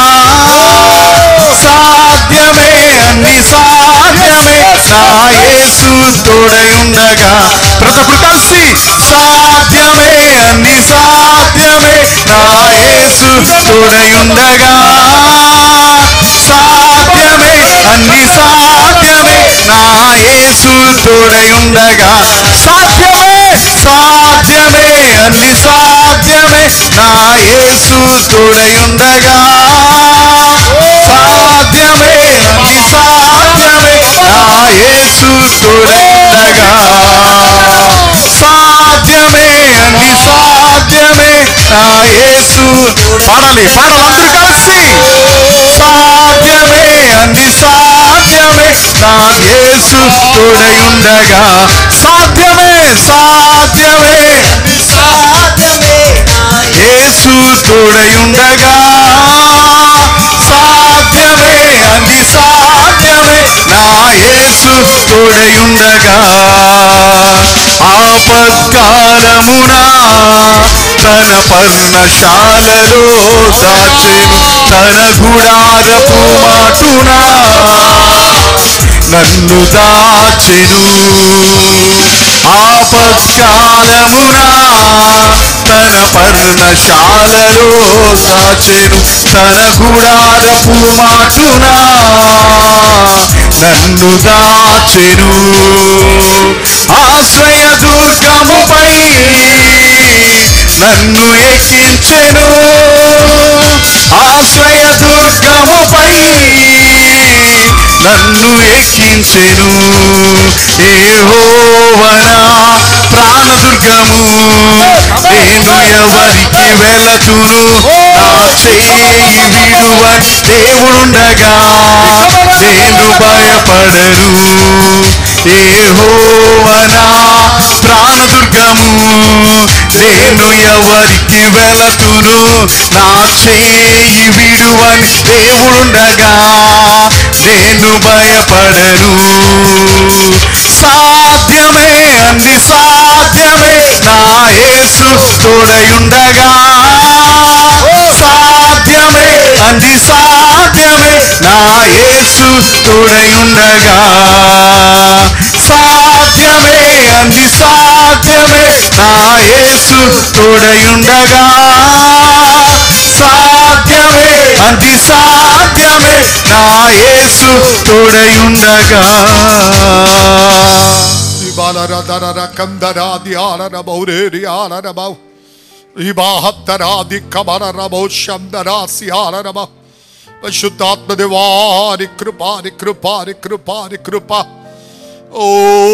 సాధ్యమే అన్ని సాధ్యమే నా యేసు తోడయుండగా ప్రతప్పుడు కలిసి సాధ్యమే అన్ని సాధ్యమే నా యేసు తోడయుండగా సాధ్యమే అన్ని సాధ్యమే నా యేసు తోడయుండగా సాధ్యమే సాధ్యమే అన్ని సాధ్యమే నా యేసు తోడయుండగా సాధ్యమే అన్ని సాధ్యమే నా యేసు తోడయుండగా సాధ్యమే అన్ని సాధ్యమే నా యేసు పాడాలి పాడాలి అందరూ కలిసి సాధ్యమే అన్ని సాధ్యమే నా యేసు తోడయుండగా సాధ్యమే సాధ్యమే యేసు తోడయుండగా సాధ్యమే అన్ని సాధ్యమే నా యేసు తోడయుండగా ఆపత్కాలమున తన పర్ణశాలలో దాచెను తన గుడారపు మాటునా నన్ను దాచెను ఆపత్కాలమున తన పర్ణశాలలో దాచెను తన గుడారపు మాటునా నన్ను దాచెను ఆశ్రయ దుర్గముపై నన్ను ఎక్కించెను ఆశ్రయ దుర్గముపై నన్ను ఎక్కించెను ఏహోవనా ప్రాణదుర్గము నేను ఎవరికి వెళతును నా చేయి విడువని దేవుడుండగా నేను భయపడను ఏహోవనా ప్రాణదుర్గము నేను ఎవరికి వెళతును నా చేయి విడువని దేవుడుండగా నేను భయపడను సాధ్యమే అన్ని సాధ్యమే నా యేసు తోడయుండగా సాధ్యమే అన్ని సాధ్యమే నా యేసు తోడయుండగా సాధ్యమే అన్ని సాధ్యమే నా యేసు తోడయుండగా సాధ్యమే అన్ని సాధ్యమే నా యేసు తోడయుండగా Ibalarara kandara diarara baureri arara bau. Ibahattara dikkamara bau shandara siarara bau. పరిశుద్ధాత్మ దేవారి కృప ని కృప ని కృప ని కృప ఓ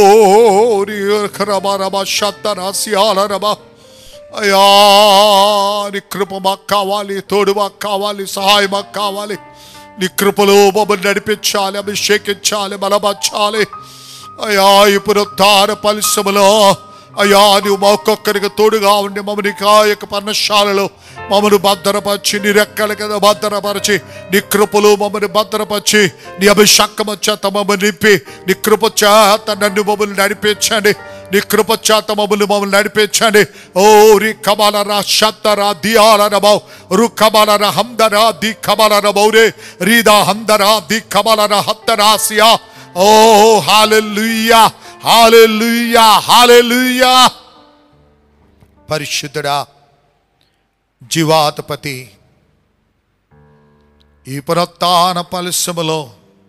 రమ శత్తర సియాల రమ అయ్యా నీ కృప మాకు కావాలి తోడు మాకు కావాలి సహాయం మాకు కావాలి నీ కృపలో మమ్మల్ని నడిపించాలి అభిషేకించాలి బలపరచాలి అయ్యా ఈ పునరుద్ధార పరిశ్రమలో అయ్యా నువ్వు మా ఒక్కొక్కరికి తోడుగా ఉండి మమ్మల్ని కా యొక్క పర్ణశాలలో మమ్మల్ని భద్రపరిచి నీ రెక్కల కింద భద్రపరిచి నీ కృపలు మమ్మల్ని భద్రపరిచి నీ అభిషేకం చేత మమ్మల్ని నింపి నీ కృప చేత నన్ను మమ్మల్ని నడిపించండి నీ కృప చేత మమ్మల్ని మమ్మల్ని నడిపించండి ఓ రి కమలరా షత్తరా దియాలరబౌ రు కమలర హందరా ది కమలర బౌరే రీదా హందరా ది కమలర హత్తరాసియా ఓ హాలెలుయా హాలెలుయా హాలెలుయా పరిశుద్ధుడా జీవాధిపతి ఈ పునత్తాన పరిశ్రమలో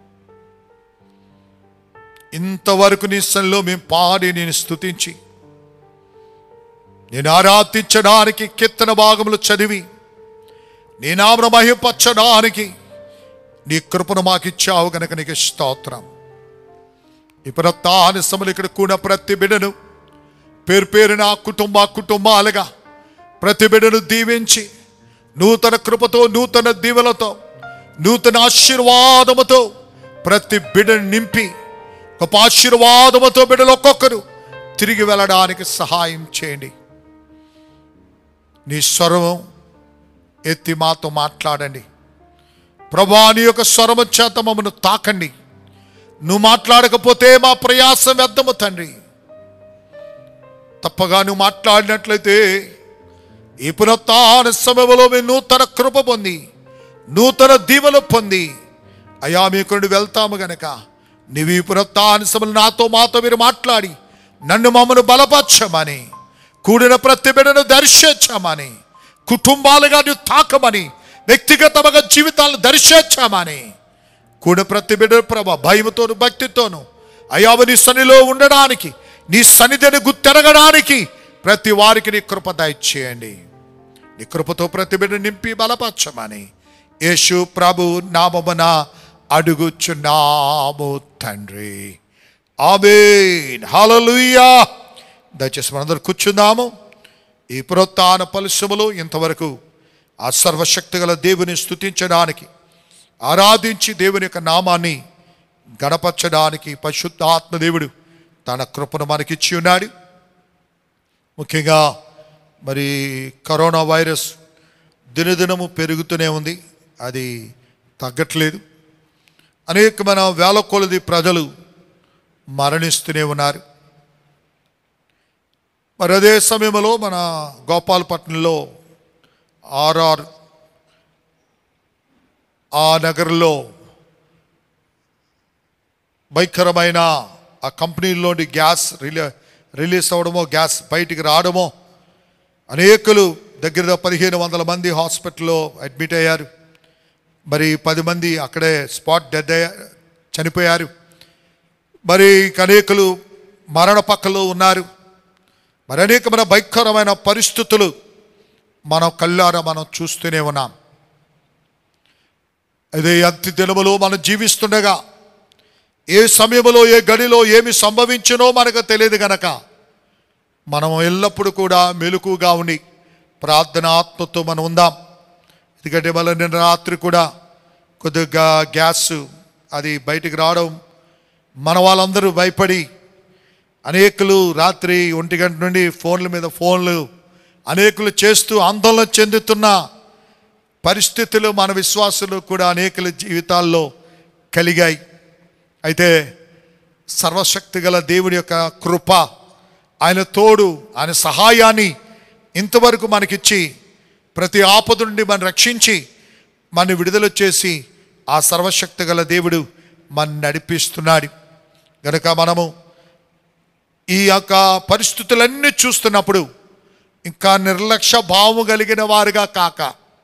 ఇంతవరకు నీ సన్నిలో మేము పాడి నేను స్తుతించి నేను ఆరాధించడానికి కీర్తన భాగములు చదివి నీ నామను మహిపరచడానికి నీ కృపను మాకిచ్చావు గనక నీకు స్తోత్రం ఈ పునత్తాన సమలు ఇక్కడ కూడా ప్రతి బిడను పేరు పేరున కుటుంబ కుటుంబాలుగా ప్రతి బిడను దీవించి నూతన కృపతో నూతన దీవెలతో నూతన ఆశీర్వాదముతో ప్రతి బిడను నింపి గొప్ప ఆశీర్వాదముతో బిడ్డలు ఒక్కొక్కరు తిరిగి వెళ్ళడానికి సహాయం చేయండి నీ స్వరం ఎత్తి మాతో మాట్లాడండి ప్రభా నీ యొక్క స్వరము చేత మమ్మను తాకండి నువ్వు మాట్లాడకపోతే మా ప్రయాసం వ్యర్థము తండ్రి తప్పగా నువ్వు మాట్లాడినట్లయితే ఈ పునత్తాన సమయంలో మేము నూతన కృప పొంది నూతన దీవెలు పొంది అయా మీకు వెళ్తాము గనక నీవు ఈ పునత్తాన సమయంలో నాతో మాతో మీరు మాట్లాడి నన్ను మమ్మను బలపరచమని కూడిన ప్రతి బిడ్డను దర్శించమని కుటుంబాలుగా నువ్వు తాకమని వ్యక్తిగతముగా జీవితాలను దర్శించమని కూడిన ప్రతి బిడ్డ ప్రభ భయముతోను భక్తితోను అయావ నీ సన్నిలో ఉండడానికి నీ సన్నిధిని గుర్తెరగడానికి ప్రతి వారికి నీ కృప దయచేయండి నీ కృపతో ప్రతి బిడ్డ నింపి బలపరచమని యేసు ప్రభు నామమున అడుగుచున్నాము తండ్రి ఆమేన్ హల్లెలూయా దయచేసి మనందరూ కూర్చుందాము ఈ పునరుత్న పరిశ్రమలో ఇంతవరకు ఆ సర్వశక్తిగల దేవుని స్తుతించడానికి ఆరాధించి దేవుని యొక్క నామాన్ని గణపరచడానికి పరిశుద్ధ ఆత్మదేవుడు తన కృపను మనకిచ్చి ఉన్నాడు ముఖ్యంగా మరి కరోనా వైరస్ దినదినము పెరుగుతూనే ఉంది అది తగ్గట్లేదు అనేకమైన వేల కొలది ప్రజలు మరణిస్తూనే ఉన్నారు మరి అదే సమయంలో మన గోపాలపట్నంలో ఆర్ఆర్ ఆ నగరంలో భయంకరమైన ఆ కంపెనీలోని గ్యాస్ రిలే రిలీజ్ అవ్వడమో గ్యాస్ బయటికి రావడమో అనేకులు దగ్గర పదిహేను వందల మంది హాస్పిటల్లో అడ్మిట్ అయ్యారు మరి పది మంది అక్కడే స్పాట్ డెడ్ అయ్యా చనిపోయారు మరి అనేకులు మరణ పక్కలో ఉన్నారు మరి అనేకమైన భయంకరమైన పరిస్థితులు మనం కళ్ళారా మనం చూస్తూనే ఉన్నాం అదే అంత్య దినములో మనం జీవిస్తుండగా ఏ సమయంలో ఏ గడిలో ఏమి సంభవించునో మనకు తెలియదు గనక మనం ఎల్లప్పుడూ కూడా మెలకుగా ఉండి ప్రార్థన ఆత్మతో మనం ఉందాం ఎందుకంటే మళ్ళీ నిన్న రాత్రి కూడా కొద్దిగా గ్యాస్ అది బయటికి రావడం మన వాళ్ళందరూ భయపడి అనేకులు రాత్రి ఒంటి గంట నుండి ఫోన్ల మీద ఫోన్లు అనేకులు చేస్తూ ఆందోళన చెందుతున్న పరిస్థితులు మన విశ్వాసులు కూడా అనేకుల జీవితాల్లో కలిగాయి అయితే సర్వశక్తి గల దేవుడి యొక్క కృప ఆయన తోడు ఆయన సహాయాన్ని ఇంతవరకు మనకిచ్చి ప్రతి ఆపద నుండి మనం రక్షించి మన విడుదల చేసి ఆ సర్వశక్తి గల దేవుడు మన నడిపిస్తున్నాడు గనుక మనము ఈ యొక్క పరిస్థితులన్నీ చూస్తున్నప్పుడు ఇంకా నిర్లక్ష్య భావము కలిగిన వారుగా కాక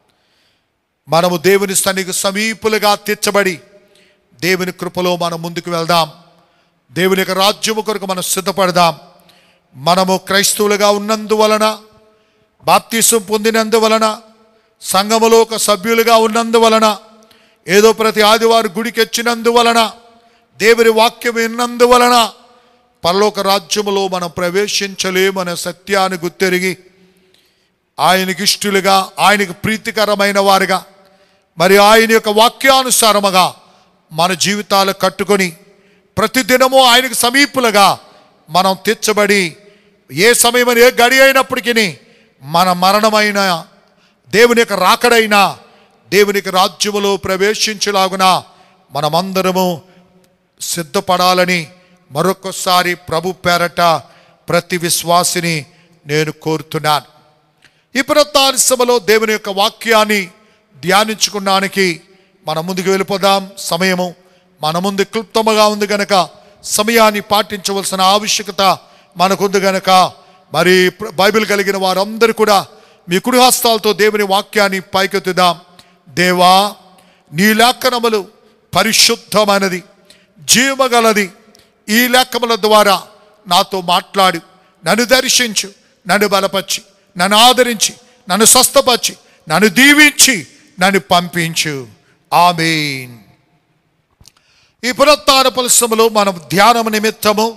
మనము దేవుని సన్నిధికి సమీపులుగా తీర్చబడి దేవుని కృపలో మనం ముందుకు వెళ్దాం దేవుని యొక్క రాజ్యము కొరకు మనం సిద్ధపడదాం మనము క్రైస్తవులుగా ఉన్నందువలన బాప్తీసం పొందినందువలన సంఘములో ఒక సభ్యులుగా ఉన్నందువలన ఏదో ప్రతి ఆదివారం గుడికి వచ్చినందువలన దేవుని వాక్యం విన్నందువలన పరలోక రాజ్యములో మనం ప్రవేశించలేమనే సత్యాన్ని గుర్తెరిగి ఆయనకి ఇష్టలుగా ఆయనకు ప్రీతికరమైన వారుగా మరి ఆయన యొక్క వాక్యానుసారముగా మన జీవితాలు కట్టుకొని ప్రతిదినము ఆయనకు సమీపులుగా మనం తెచ్చబడి ఏ సమయం ఏ గడి అయినప్పటికీ మన మరణమైన దేవుని యొక్క రాకడైనా దేవుని యొక్క రాజ్యములో ప్రవేశించలాగున మనమందరము సిద్ధపడాలని మరొకసారి ప్రభు పేరట ప్రతి విశ్వాసిని నేను కోరుతున్నాను ఈ పునరుత్సవలో దేవుని యొక్క వాక్యాన్ని ధ్యానించుకున్నానికి మన ముందుకు వెళ్ళిపోదాం సమయము మన ముందు క్లుప్తముగా ఉంది గనక సమయాన్ని పాటించవలసిన ఆవశ్యకత మనకుంది గనక మరి ప్ర- బైబిల్ కలిగిన వారందరూ కూడా మీ కుడి హస్తాలతో దేవుని వాక్యాన్ని పైకెత్తుదాం దేవా నీ లేఖనములు పరిశుద్ధమైనది జీవగలది ఈ లేఖముల ద్వారా నాతో మాట్లాడు నన్ను దర్శించు నన్ను బలపరిచి నన్ను ఆదరించి నన్ను స్వస్థపరిచి నన్ను దీవించి నన్ను పంపించు ఆమేన్ ఈ పునరుత్థాన పరిశ్రమలో మనం ధ్యానం నిమిత్తము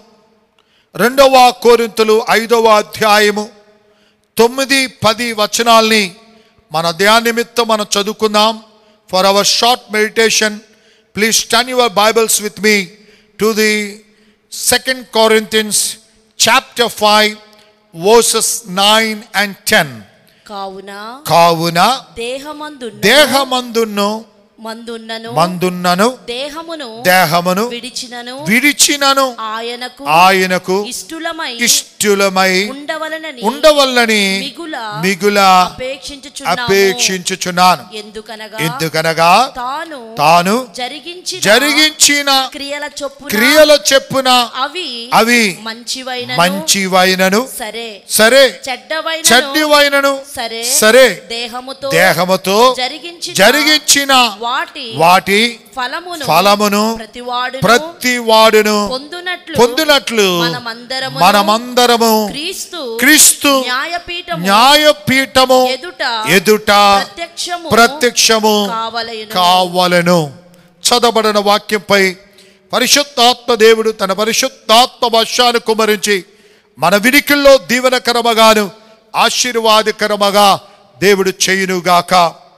రెండవ కోరింతలు ఐదవ అధ్యాయము తొమ్మిది పది వచనాల్ని మన ధ్యాన నిమిత్తం మనం చదువుకుందాం for our short meditation please స్టన్ your Bibles with me to the second Corinthians chapter five verses nine and ten కావున కావున దేహమందు దేహమందును మందున్నను మందున్నను దేహమును దేహమును విడిచినను విడిచినను ఆయనకు ఆయనకు ఇష్టులమై ఇష్టులమై ఉండవలనని ఉండవల్లని మిగుల మిగుల అపేక్షించుచున్నాము అపేక్షించుచున్నాను ఎందుకనగా ఎందుకనగా తాను తాను జరిగించిన జరిగించిన క్రియల చొప్పున క్రియల చెప్పున అవి అవి మంచివైన మంచివైనను సరే సరే చెడ్డవైన చెడ్డివైనను సరే సరే దేహముతో దేహముతో జరిగించిన జరిగించిన వాటి వాటి ఫలమును ఫలమును ప్రతివాడును ప్రతి వాడును పొందునట్లు పొందునట్లు మనమందరము మనమందరము క్రీస్తు క్రీస్తు న్యాయపీఠము న్యాయపీఠము ఎదుట ఎదుట ప్రత్యక్షము ప్రత్యక్షము కావలయును కావలను చదవబడిన వాక్యంపై పరిశుద్ధాత్మ దేవుడు తన పరిశుద్ధాత్మ వర్షాన్ని కుమరించి మన వినికిల్లో దీవెనకరమగాను ఆశీర్వాదకరమగా దేవుడు చేయునుగాక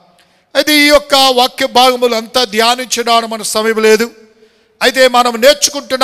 అయితే ఈ యొక్క వాక్య భాగములు అంతా ధ్యానించడానికి మన సమయం లేదు అయితే మనం నేర్చుకుంటున్న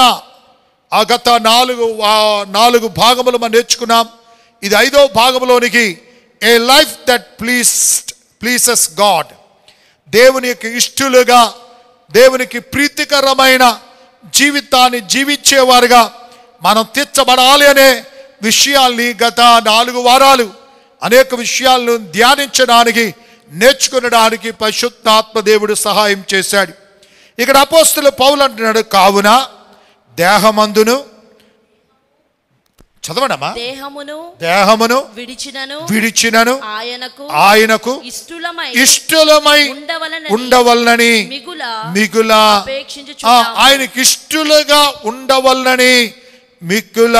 ఆ గత నాలుగు ఆ నాలుగు భాగములు మనం నేర్చుకున్నాం ఇది ఐదో భాగంలోనికి a life that please pleases God దేవుని యొక్క ఇష్టలుగా దేవునికి ప్రీతికరమైన జీవితాన్ని జీవించేవారుగా మనం తీర్చబడాలి అనే విషయాల్ని గత నాలుగు వారాలు అనేక విషయాలను ధ్యానించడానికి నేర్చుకునడానికి పరిశుద్ధాత్మ దేవుడు సహాయం చేశాడు ఇక్కడ అపోస్తులు పౌలు అంటున్నాడు కావున దేహమందును చదవండమ్మా దేహమును దేహమును విడిచినను విడిచినను ఆయనకు ఆయనకు ఇష్టలమై ఇష్టలమై ఉండవలనని ఉండవలనని మిగుల మిగుల అపేక్షించుచున్నాము. ఆ, ఆయనకి ఇష్టలుగా ఉండవలనని మిగుల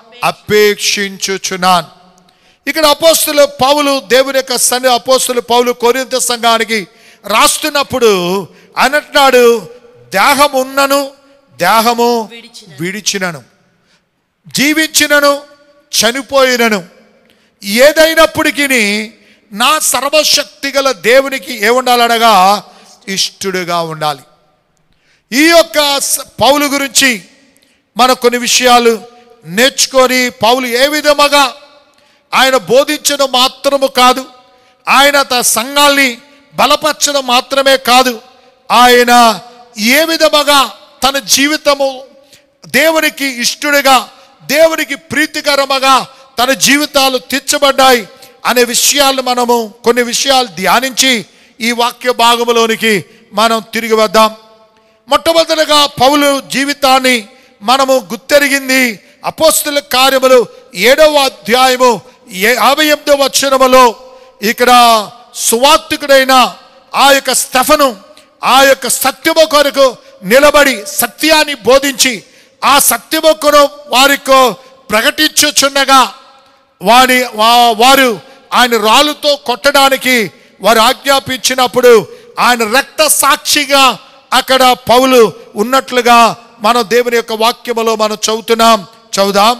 అపేక్షించుచున్నాను ఇక్కడ అపోస్తులు పౌలు దేవుని యొక్క సన్ని అపోస్తులు పౌలు కొరింత సంఘానికి రాస్తున్నప్పుడు అన్నట్లాడు దేహం ఉన్నను దేహము విడిచినను. విడిచినను జీవించినను చనిపోయినను ఏదైనప్పటికీ నా సర్వశక్తి గల దేవునికి ఏముండాలనగా ఇష్టడుగా ఉండాలి ఈ యొక్క స- పౌలు గురించి మన కొన్ని విషయాలు నేర్చుకొని పౌలు ఏ విధముగా ఆయన బోధించడం మాత్రము కాదు ఆయన తన సంఘాల్ని బలపరచడం మాత్రమే కాదు ఆయన ఏ విధముగా తన జీవితము దేవునికి ఇష్టడుగా దేవునికి ప్రీతికరముగా తన జీవితాలు తీర్చబడ్డాయి అనే విషయాలు మనము కొన్ని విషయాలు ధ్యానించి ఈ వాక్య భాగములోనికి మనం తిరిగి వద్దాం మొట్టమొదటిగా పౌలు జీవితాన్ని మనము గుర్తెరిగింది అపోస్తుల కార్యములు ఏడవ అధ్యాయము ఏ- యాభై ఎనిమిదవ వచనములో ఇక్కడ సువార్తికుడైన ఆ యొక్క స్తఫను ఆ యొక్క సత్యము కొరకు నిలబడి సత్యాన్ని బోధించి ఆ సత్యము కొను వారికి ప్రకటించుచున్నగా వాని వా- వారు ఆయన రాళ్ళతో కొట్టడానికి వారు ఆజ్ఞాపించినప్పుడు ఆయన రక్త సాక్షిగా అక్కడ పౌలు ఉన్నట్లుగా మనం దేవుని యొక్క వాక్యములో మనం చదువుతున్నాం చదుదాం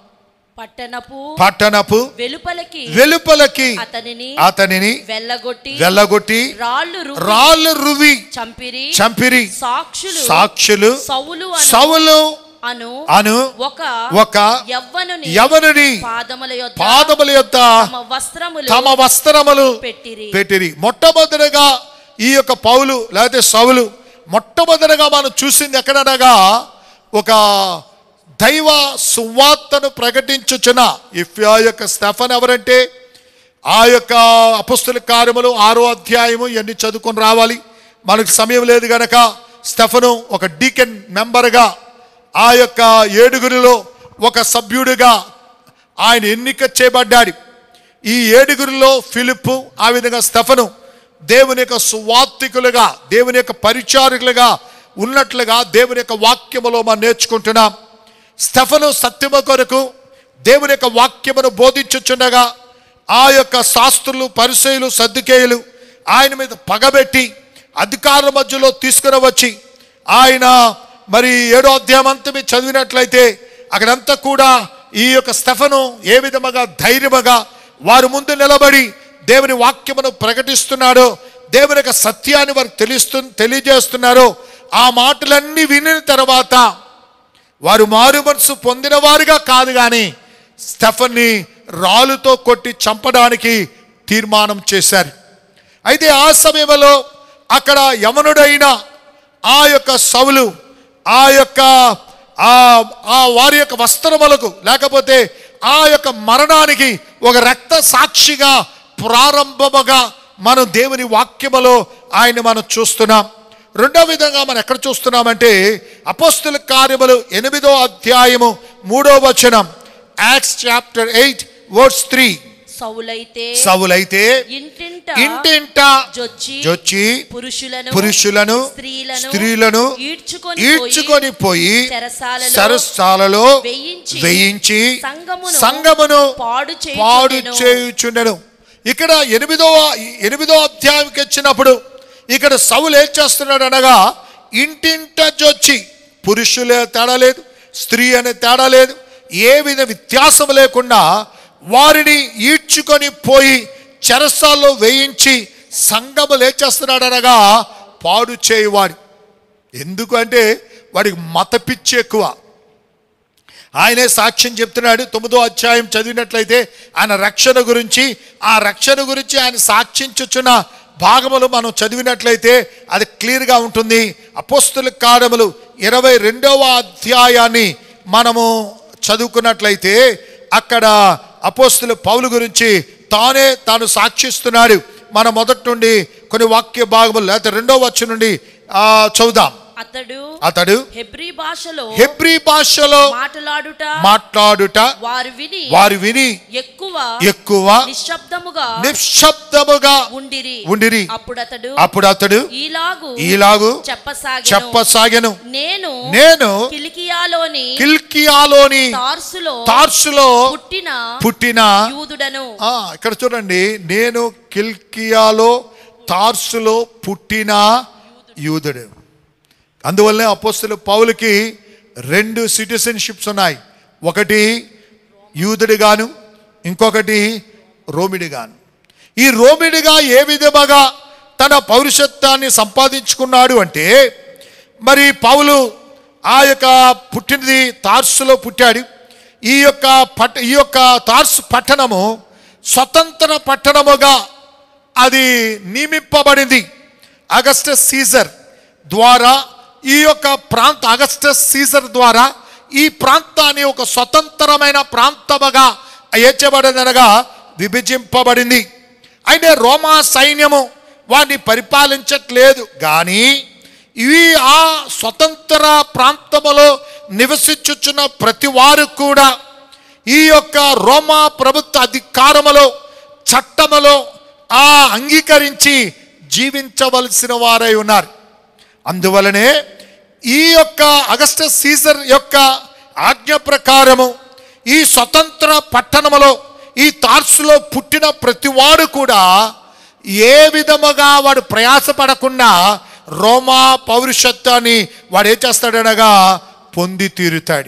పట్టణపు పట్టణపు వెలుపలకి వెలుపలకి అతనిని అతనిని వెళ్ళగొట్టి వెళ్ళగొట్టి రాళ్ళు రువ్వి రాళ్ళు రువి చంపిరి చంపిరి సాక్షులు సాక్షులు సౌలు అను సవులు అను అను ఒక ఒక యవ్వనుని యవనుని పాదముల యొద్ద పాదముల యొక్క తమ వస్త్రములు తమ వస్త్రములు పెట్టిరి పెట్టిరి మొట్టమొదటిగా ఈ యొక్క పౌలు లేకపోతే సౌలు మొట్టమొదటిగా మనం చూసింది ఎక్కడనగా ఒక దైవ సువార్తను ప్రకటించుచున్న ఇఫ్ ఆ యొక్క స్టెఫన్ ఎవరంటే ఆ యొక్క అపుస్తుల కార్యములు ఆరో అధ్యాయము ఇవన్నీ చదువుకొని రావాలి మనకు సమయం లేదు గనక స్టెఫను ఒక డీకెన్ మెంబర్గా ఆ యొక్క ఏడుగురిలో ఒక సభ్యుడిగా ఆయన ఎన్నిక చేయబడ్డాడు ఈ ఏడుగురిలో ఫిలిప్పు ఆ విధంగా స్టెఫను దేవుని యొక్క సువార్తికులుగా దేవుని యొక్క పరిచారకులుగా ఉన్నట్లుగా దేవుని యొక్క వాక్యములో మనం నేర్చుకుంటున్నాం స్టెఫను సత్యము కొరకు దేవుని యొక్క వాక్యమును బోధించుచుండగా ఆ యొక్క శాస్త్రులు పరిచయులు సర్దుకేయులు ఆయన మీద పగబెట్టి అధికారుల మధ్యలో తీసుకుని వచ్చి ఆయన మరి ఏడో అధ్యాయం అంతా మీరు చదివినట్లయితే అక్కడంతా కూడా ఈ యొక్క స్టెఫను ఏ విధముగా ధైర్యముగా వారి ముందు నిలబడి దేవుని వాక్యమును ప్రకటిస్తున్నాడో దేవుని యొక్క సత్యాన్ని వారు తెలుస్తు తెలియజేస్తున్నారో ఆ మాటలన్నీ వినిన తర్వాత వారు మారు మనసు పొందిన వారుగా కాదు కానీ స్టెఫన్ని రాళ్ళుతో కొట్టి చంపడానికి తీర్మానం చేశారు అయితే ఆ సమయంలో అక్కడ యమనుడైన ఆ యొక్క సవులు ఆ యొక్క ఆ ఆ వారి యొక్క వస్త్రములకు లేకపోతే ఆ యొక్క మరణానికి ఒక రక్త సాక్షిగా ప్రారంభముగా మనం దేవుని వాక్యములో ఆయన మనం చూస్తున్నాం రెండో విధంగా మనం ఎక్కడ చూస్తున్నామంటే అపోస్తుల కార్యములు ఎనిమిదో అధ్యాయము మూడో వచనం Acts chapter eight words three సౌలైతే సవులైతే ఇంటింట ఇంటింట జొచ్చి జొచ్చి పురుషులను పురుషులను స్త్రీలను స్త్రీలను ఈడ్చుకొని ఈడ్చుకొని పోయి చెరసాలలో సరస్సాలలో వేయించి వేయించి సంఘమును సంగమును పాడు పాడు చేయుచుండెను. చేయుచుండెను ఇక్కడ ఎనిమిదో ఎనిమిదో అధ్యాయంకి వచ్చినప్పుడు ఇక్కడ సౌలు ఏం చేస్తున్నాడు అనగా ఇంటింట జొచ్చి పురుషులే తేడా లేదు స్త్రీ అనే తేడా లేదు ఏ విధ వ్యత్యాసం లేకుండా వారిని ఈడ్చుకొని పోయి చెరసాల్లో వేయించి సంగములు ఏం చేస్తున్నాడు అనగా పాడు చేయువాడు ఎందుకంటే వాడికి మత పిచ్చి ఎక్కువ ఆయనే సాక్ష్యం చెప్తున్నాడు తొమ్మిదో అధ్యాయం చదివినట్లయితే ఆయన రక్షణ గురించి ఆ రక్షణ గురించి ఆయన సాక్షించుచున్న భాగములు మనం చదివినట్లయితే అది క్లియర్గా ఉంటుంది అపోస్తుల కార్యములు ఇరవై రెండవ అధ్యాయాన్ని మనము చదువుకున్నట్లయితే అక్కడ అపోస్తుల పౌలు గురించి తానే తాను సాక్షిస్తున్నాడు మన మొదటి నుండి కొన్ని వాక్య భాగములు లేకపోతే రెండో వచ్చి నుండి ఆ, చదువుదాం అతడు అతడు హెబ్రీ భాషలో హెబ్రీ భాషలో మాట్లాడుట మాట్లాడుట వారు విని వారు విని ఎక్కువ ఎక్కువ నిశ్శబ్దముగా నిశ్శబ్దముగా ఉండిరి ఉండిరి. అప్పుడు అతడు అప్పుడు అతడు ఈలాగు ఈలాగు చెప్పసాగెను చెప్పసాగెను నేను నేను కిలికియాలోని కిల్కియాలోని తార్సులో తార్సులో పుట్టిన పుట్టిన యూదుడను ఆ, ఇక్కడ చూడండి నేను కిల్కియాలో తార్సులో పుట్టిన యూదుడు అందువల్లనే అపోస్తులు పౌలుకి రెండు సిటిజన్షిప్స్ ఉన్నాయి ఒకటి యూదుడిగాను ఇంకొకటి రోమిడిగాను ఈ రోమిడిగా ఏ విధముగా తన పౌరుషత్వాన్ని సంపాదించుకున్నాడు అంటే మరి పౌలు ఆ యొక్క పుట్టినది తార్సులో పుట్టాడు ఈ యొక్క పట్ ఈ యొక్క తార్సు పట్టణము స్వతంత్ర పట్టణముగా అది నియమింపబడింది అగస్టస్ సీజర్ ద్వారా ఈ యొక్క ప్రాంత అగస్టస్ సీజర్ ద్వారా ఈ ప్రాంతాన్ని ఒక స్వతంత్రమైన ప్రాంతముగా ఏర్చబడిందనగా విభజింపబడింది అయితే రోమా సైన్యము వారిని పరిపాలించట్లేదు కానీ ఇవి ఆ స్వతంత్ర ప్రాంతములో నివసించుచున్న ప్రతి వారు కూడా ఈ యొక్క రోమా ప్రభుత్వ అధికారములో చట్టములో ఆ అంగీకరించి జీవించవలసిన వారై ఉన్నారు అందువలనే ఈ యొక్క అగస్టస్ సీజర్ యొక్క ఆజ్ఞ ప్రకారము ఈ స్వతంత్ర పట్టణములో ఈ తార్సులో పుట్టిన ప్రతివాడు కూడా ఏ విధముగా వాడు ప్రయాసపడకుండా రోమా పౌరుషత్వాన్ని వాడు ఏం చేస్తాడనగా పొంది తీరుతాడు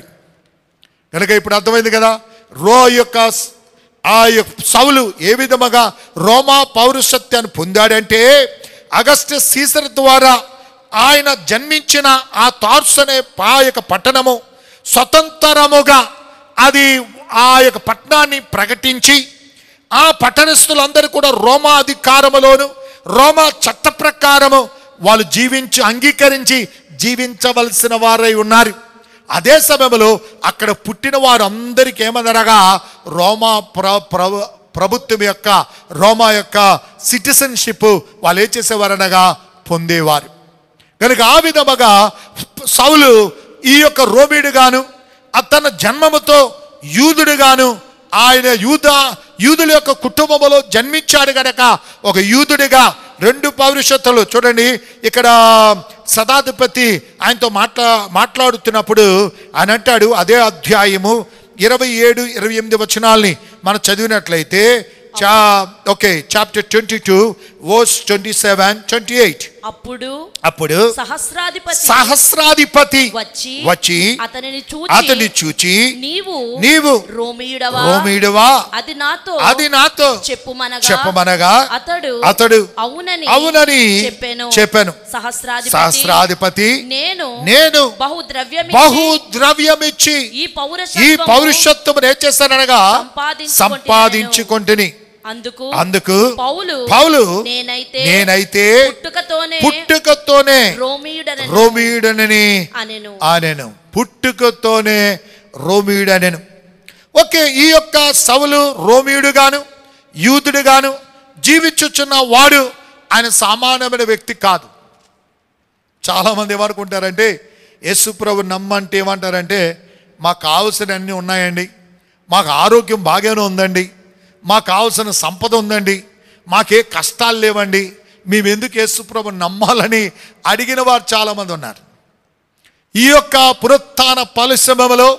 కనుక ఇప్పుడు అర్థమైంది కదా రో యొక్క స్- ఆ యొక్క సౌలు ఏ విధముగా రోమా పౌరుషత్వాన్ని పొందాడంటే అగస్టు సీసర్ ద్వారా ఆయన జన్మించిన ఆ తార్స్ అనే ఆ యొక్క పట్టణము స్వతంత్రముగా అది ఆ యొక్క పట్టణాన్ని ప్రకటించి ఆ పట్టణస్థులందరూ కూడా రోమా అధికారములోను రోమా చట్ట ప్రకారము వాళ్ళు జీవించి అంగీకరించి జీవించవలసిన వారై ఉన్నారు అదే సమయంలో అక్కడ పుట్టిన వారు అందరికీ ఏమనగా రోమా ప్ర ప్రభు ప్రభుత్వం యొక్క రోమా యొక్క సిటిజన్షిప్ వాళ్ళు ఏం చేసేవారనగా పొందేవారు కనుక ఆ విధముగా సౌలు ఈ యొక్క రోమిడుగాను అతని జన్మముతో యూదుడుగాను ఆయన యూద యూదుల యొక్క కుటుంబములో జన్మించాడు గనక ఒక యూదుడిగా రెండు పౌరుషత్తులు చూడండి ఇక్కడ సదాధిపతి ఆయనతో మాట్లా మాట్లాడుతున్నప్పుడు ఆయన అంటాడు అదే అధ్యాయము ఇరవై ఏడు ఇరవై ఎనిమిది వచనాల్ని మనం చదివినట్లయితే చా okay chapter twenty two verse twenty seven twenty eight అప్పుడు అప్పుడు సహస్రాధిపతి సహస్రాధిపతి వచ్చి వచ్చి అతనిని అతన్ని చూచి చూచి నీవు నీవు రోమియుడవా రోమిడువా అది నాతో అది నాతో చెప్పుమనగా చెప్పమనగా అతడు అతడు అవునని అవునని చెప్పాను చెప్పాను సహస్రాధిపతి సహస్రాధిపతి నేను నేను బహు ద్రవ్యం బహు ద్రవ్యమిచ్చి ఈ ఈ పౌరసత్వము పౌరుషత్వం ఏం చేశాననగా సంపాదించుకొంటిని సంపాదించుకొంటిని అందుకు అందుకు పౌలు పౌలు నేనైతే నేనైతే పుట్టుకతోనే పుట్టుకతోనే రోమియుడనను రోమియుడనని అనెను ఆనెను పుట్టుకతోనే రోమియుడనెను ఓకే ఈ యొక్క సవులు రోమియుడుగాను యూదుడుగాను జీవించుచున్న వాడు ఆయన సామాన్యమైన వ్యక్తి కాదు చాలామంది ఏమనుకుంటారంటే యేసు ప్రభు నమ్మంటే ఏమంటారంటే మాకు కావలసిన అన్నీ ఉన్నాయండి మాకు ఆరోగ్యం బాగానే ఉందండి మాకు కావలసిన సంపద ఉందండి మాకే కష్టాలు లేవండి మేము ఎందుకు యేసు ప్రభు నమ్మాలని అడిగిన వారు చాలామంది ఉన్నారు ఈ యొక్క పునరుత్థాన పరిశ్రమలో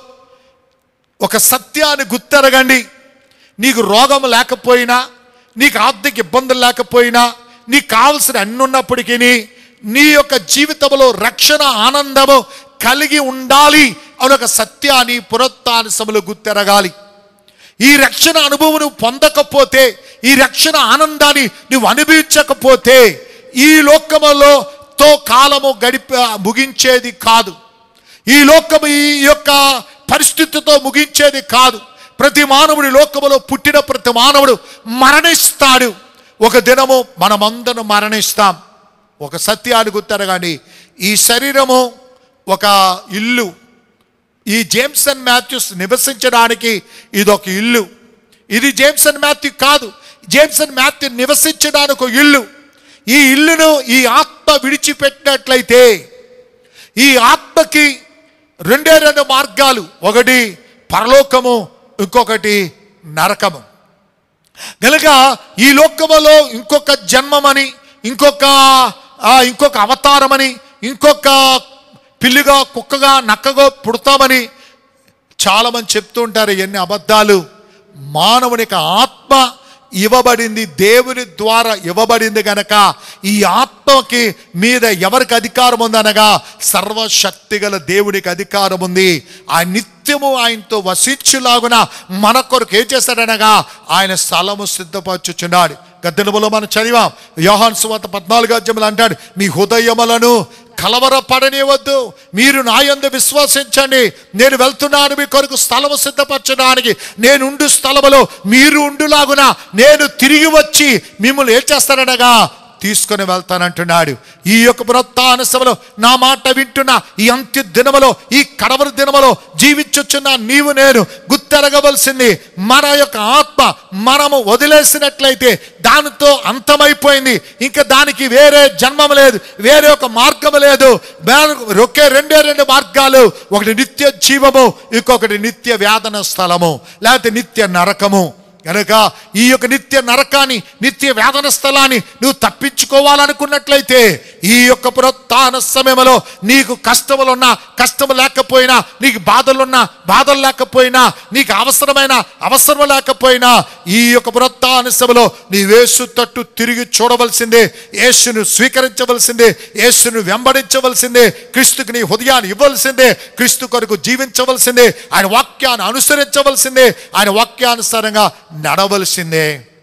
ఒక సత్యాన్ని గుర్తెరగండి నీకు రోగం లేకపోయినా నీకు ఆర్థిక ఇబ్బందులు లేకపోయినా నీకు కావలసిన అన్ని ఉన్నప్పటికీ నీ యొక్క జీవితంలో రక్షణ ఆనందము కలిగి ఉండాలి అని ఒక సత్యాన్ని పునరుత్థాన సభలో గుర్తెరగాలి ఈ రక్షణ అనుభవం నువ్వు పొందకపోతే ఈ రక్షణ ఆనందాన్ని నువ్వు అనుభవించకపోతే ఈ లోకములో తో కాలము గడిప ముగించేది కాదు ఈ లోకము ఈ యొక్క పరిస్థితితో ముగించేది కాదు ప్రతి మానవుడి లోకములో పుట్టిన ప్రతి మానవుడు మరణిస్తాడు ఒక దినము మనమందరం మరణిస్తాం ఒక సత్యాన్ని గుర్తరగాని ఈ శరీరము ఒక ఇల్లు ఈ జేమ్సన్ మాథ్యూస్ నివసించడానికి ఇది ఒక ఇల్లు ఇది జేమ్సన్ మాథ్యూ కాదు జేమ్సన్ మాథ్యూ నివసించడానికి ఒక ఇల్లు ఈ ఇల్లును ఈ ఆత్మ విడిచిపెట్టినట్లయితే ఈ ఆత్మకి రెండే రెండు మార్గాలు ఒకటి పరలోకము ఇంకొకటి నరకము గనుక ఈ లోకములో ఇంకొక జన్మమని ఇంకొక ఆ, ఇంకొక అవతారమని ఇంకొక పిల్లిగా కుక్కగా నక్కగా పుడతామని చాలామంది చెప్తూ ఉంటారు ఎన్ని అబద్ధాలు మానవునికి ఆత్మ ఇవ్వబడింది దేవుని ద్వారా ఇవ్వబడింది గనక ఈ ఆత్మకి మీద ఎవరికి అధికారం ఉందనగా సర్వశక్తి గల దేవునికి అధికారం ఉంది ఆ నిత్యము ఆయనతో వసించులాగున మన కొరకు ఏం చేశాడనగా ఆయన స్థలము సిద్ధపరచుచున్నాడు గద్దెనములో మనం చదివాం యోహాన్ సువాత పద్నాలుగు అధ్యములు అంటాడు మీ హృదయములను కలవరపడనివద్దు మీరు నా యందు విశ్వసించండి నేను వెళ్తున్నాను మీ కొరకు స్థలము సిద్ధపరచడానికి నేను ఉండు స్థలములో మీరు ఉండులాగున నేను తిరిగి వచ్చి మిమ్మల్ని ఏం చేస్తాననగా తీసుకొని వెళ్తానంటున్నాడు ఈ యొక్క వృత్తానుసమలో నా మాట వింటున్న ఈ అంత్య దినములో ఈ కడవరి దినములో జీవించుచున్న నీవు నేను గుర్తెరగవలసింది మన యొక్క ఆత్మ మనము వదిలేసినట్లయితే దానితో అంతమైపోయింది ఇంకా దానికి వేరే జన్మం లేదు వేరే ఒక మార్గం లేదు వేరే- ఒకే రెండే రెండు మార్గాలు ఒకటి నిత్య జీవము ఇంకొకటి నిత్య వేదన స్థలము లేకపోతే నిత్య నరకము కనుక ఈ యొక్క నిత్య నరకాన్ని నిత్య వేదన స్థలాన్ని నువ్వు తప్పించుకోవాలనుకున్నట్లయితే ఈ యొక్క పునరుత్థాన సమయంలో నీకు కష్టములున్నా కష్టము లేకపోయినా నీకు బాధలున్నా బాధలు లేకపోయినా నీకు అవసరమైన అవసరం లేకపోయినా ఈ యొక్క పునరుత్థాన సమయంలో నీ వేసు తట్టు తిరిగి చూడవలసిందే యేసును స్వీకరించవలసిందే యేసును వెంబడించవలసిందే క్రీస్తుకి నీ హృదయాన్ని ఇవ్వవలసిందే క్రీస్తు కొరకు జీవించవలసిందే ఆయన వాక్యాన్ని అనుసరించవలసిందే ఆయన వాక్యానుసారంగా నడవలసిందే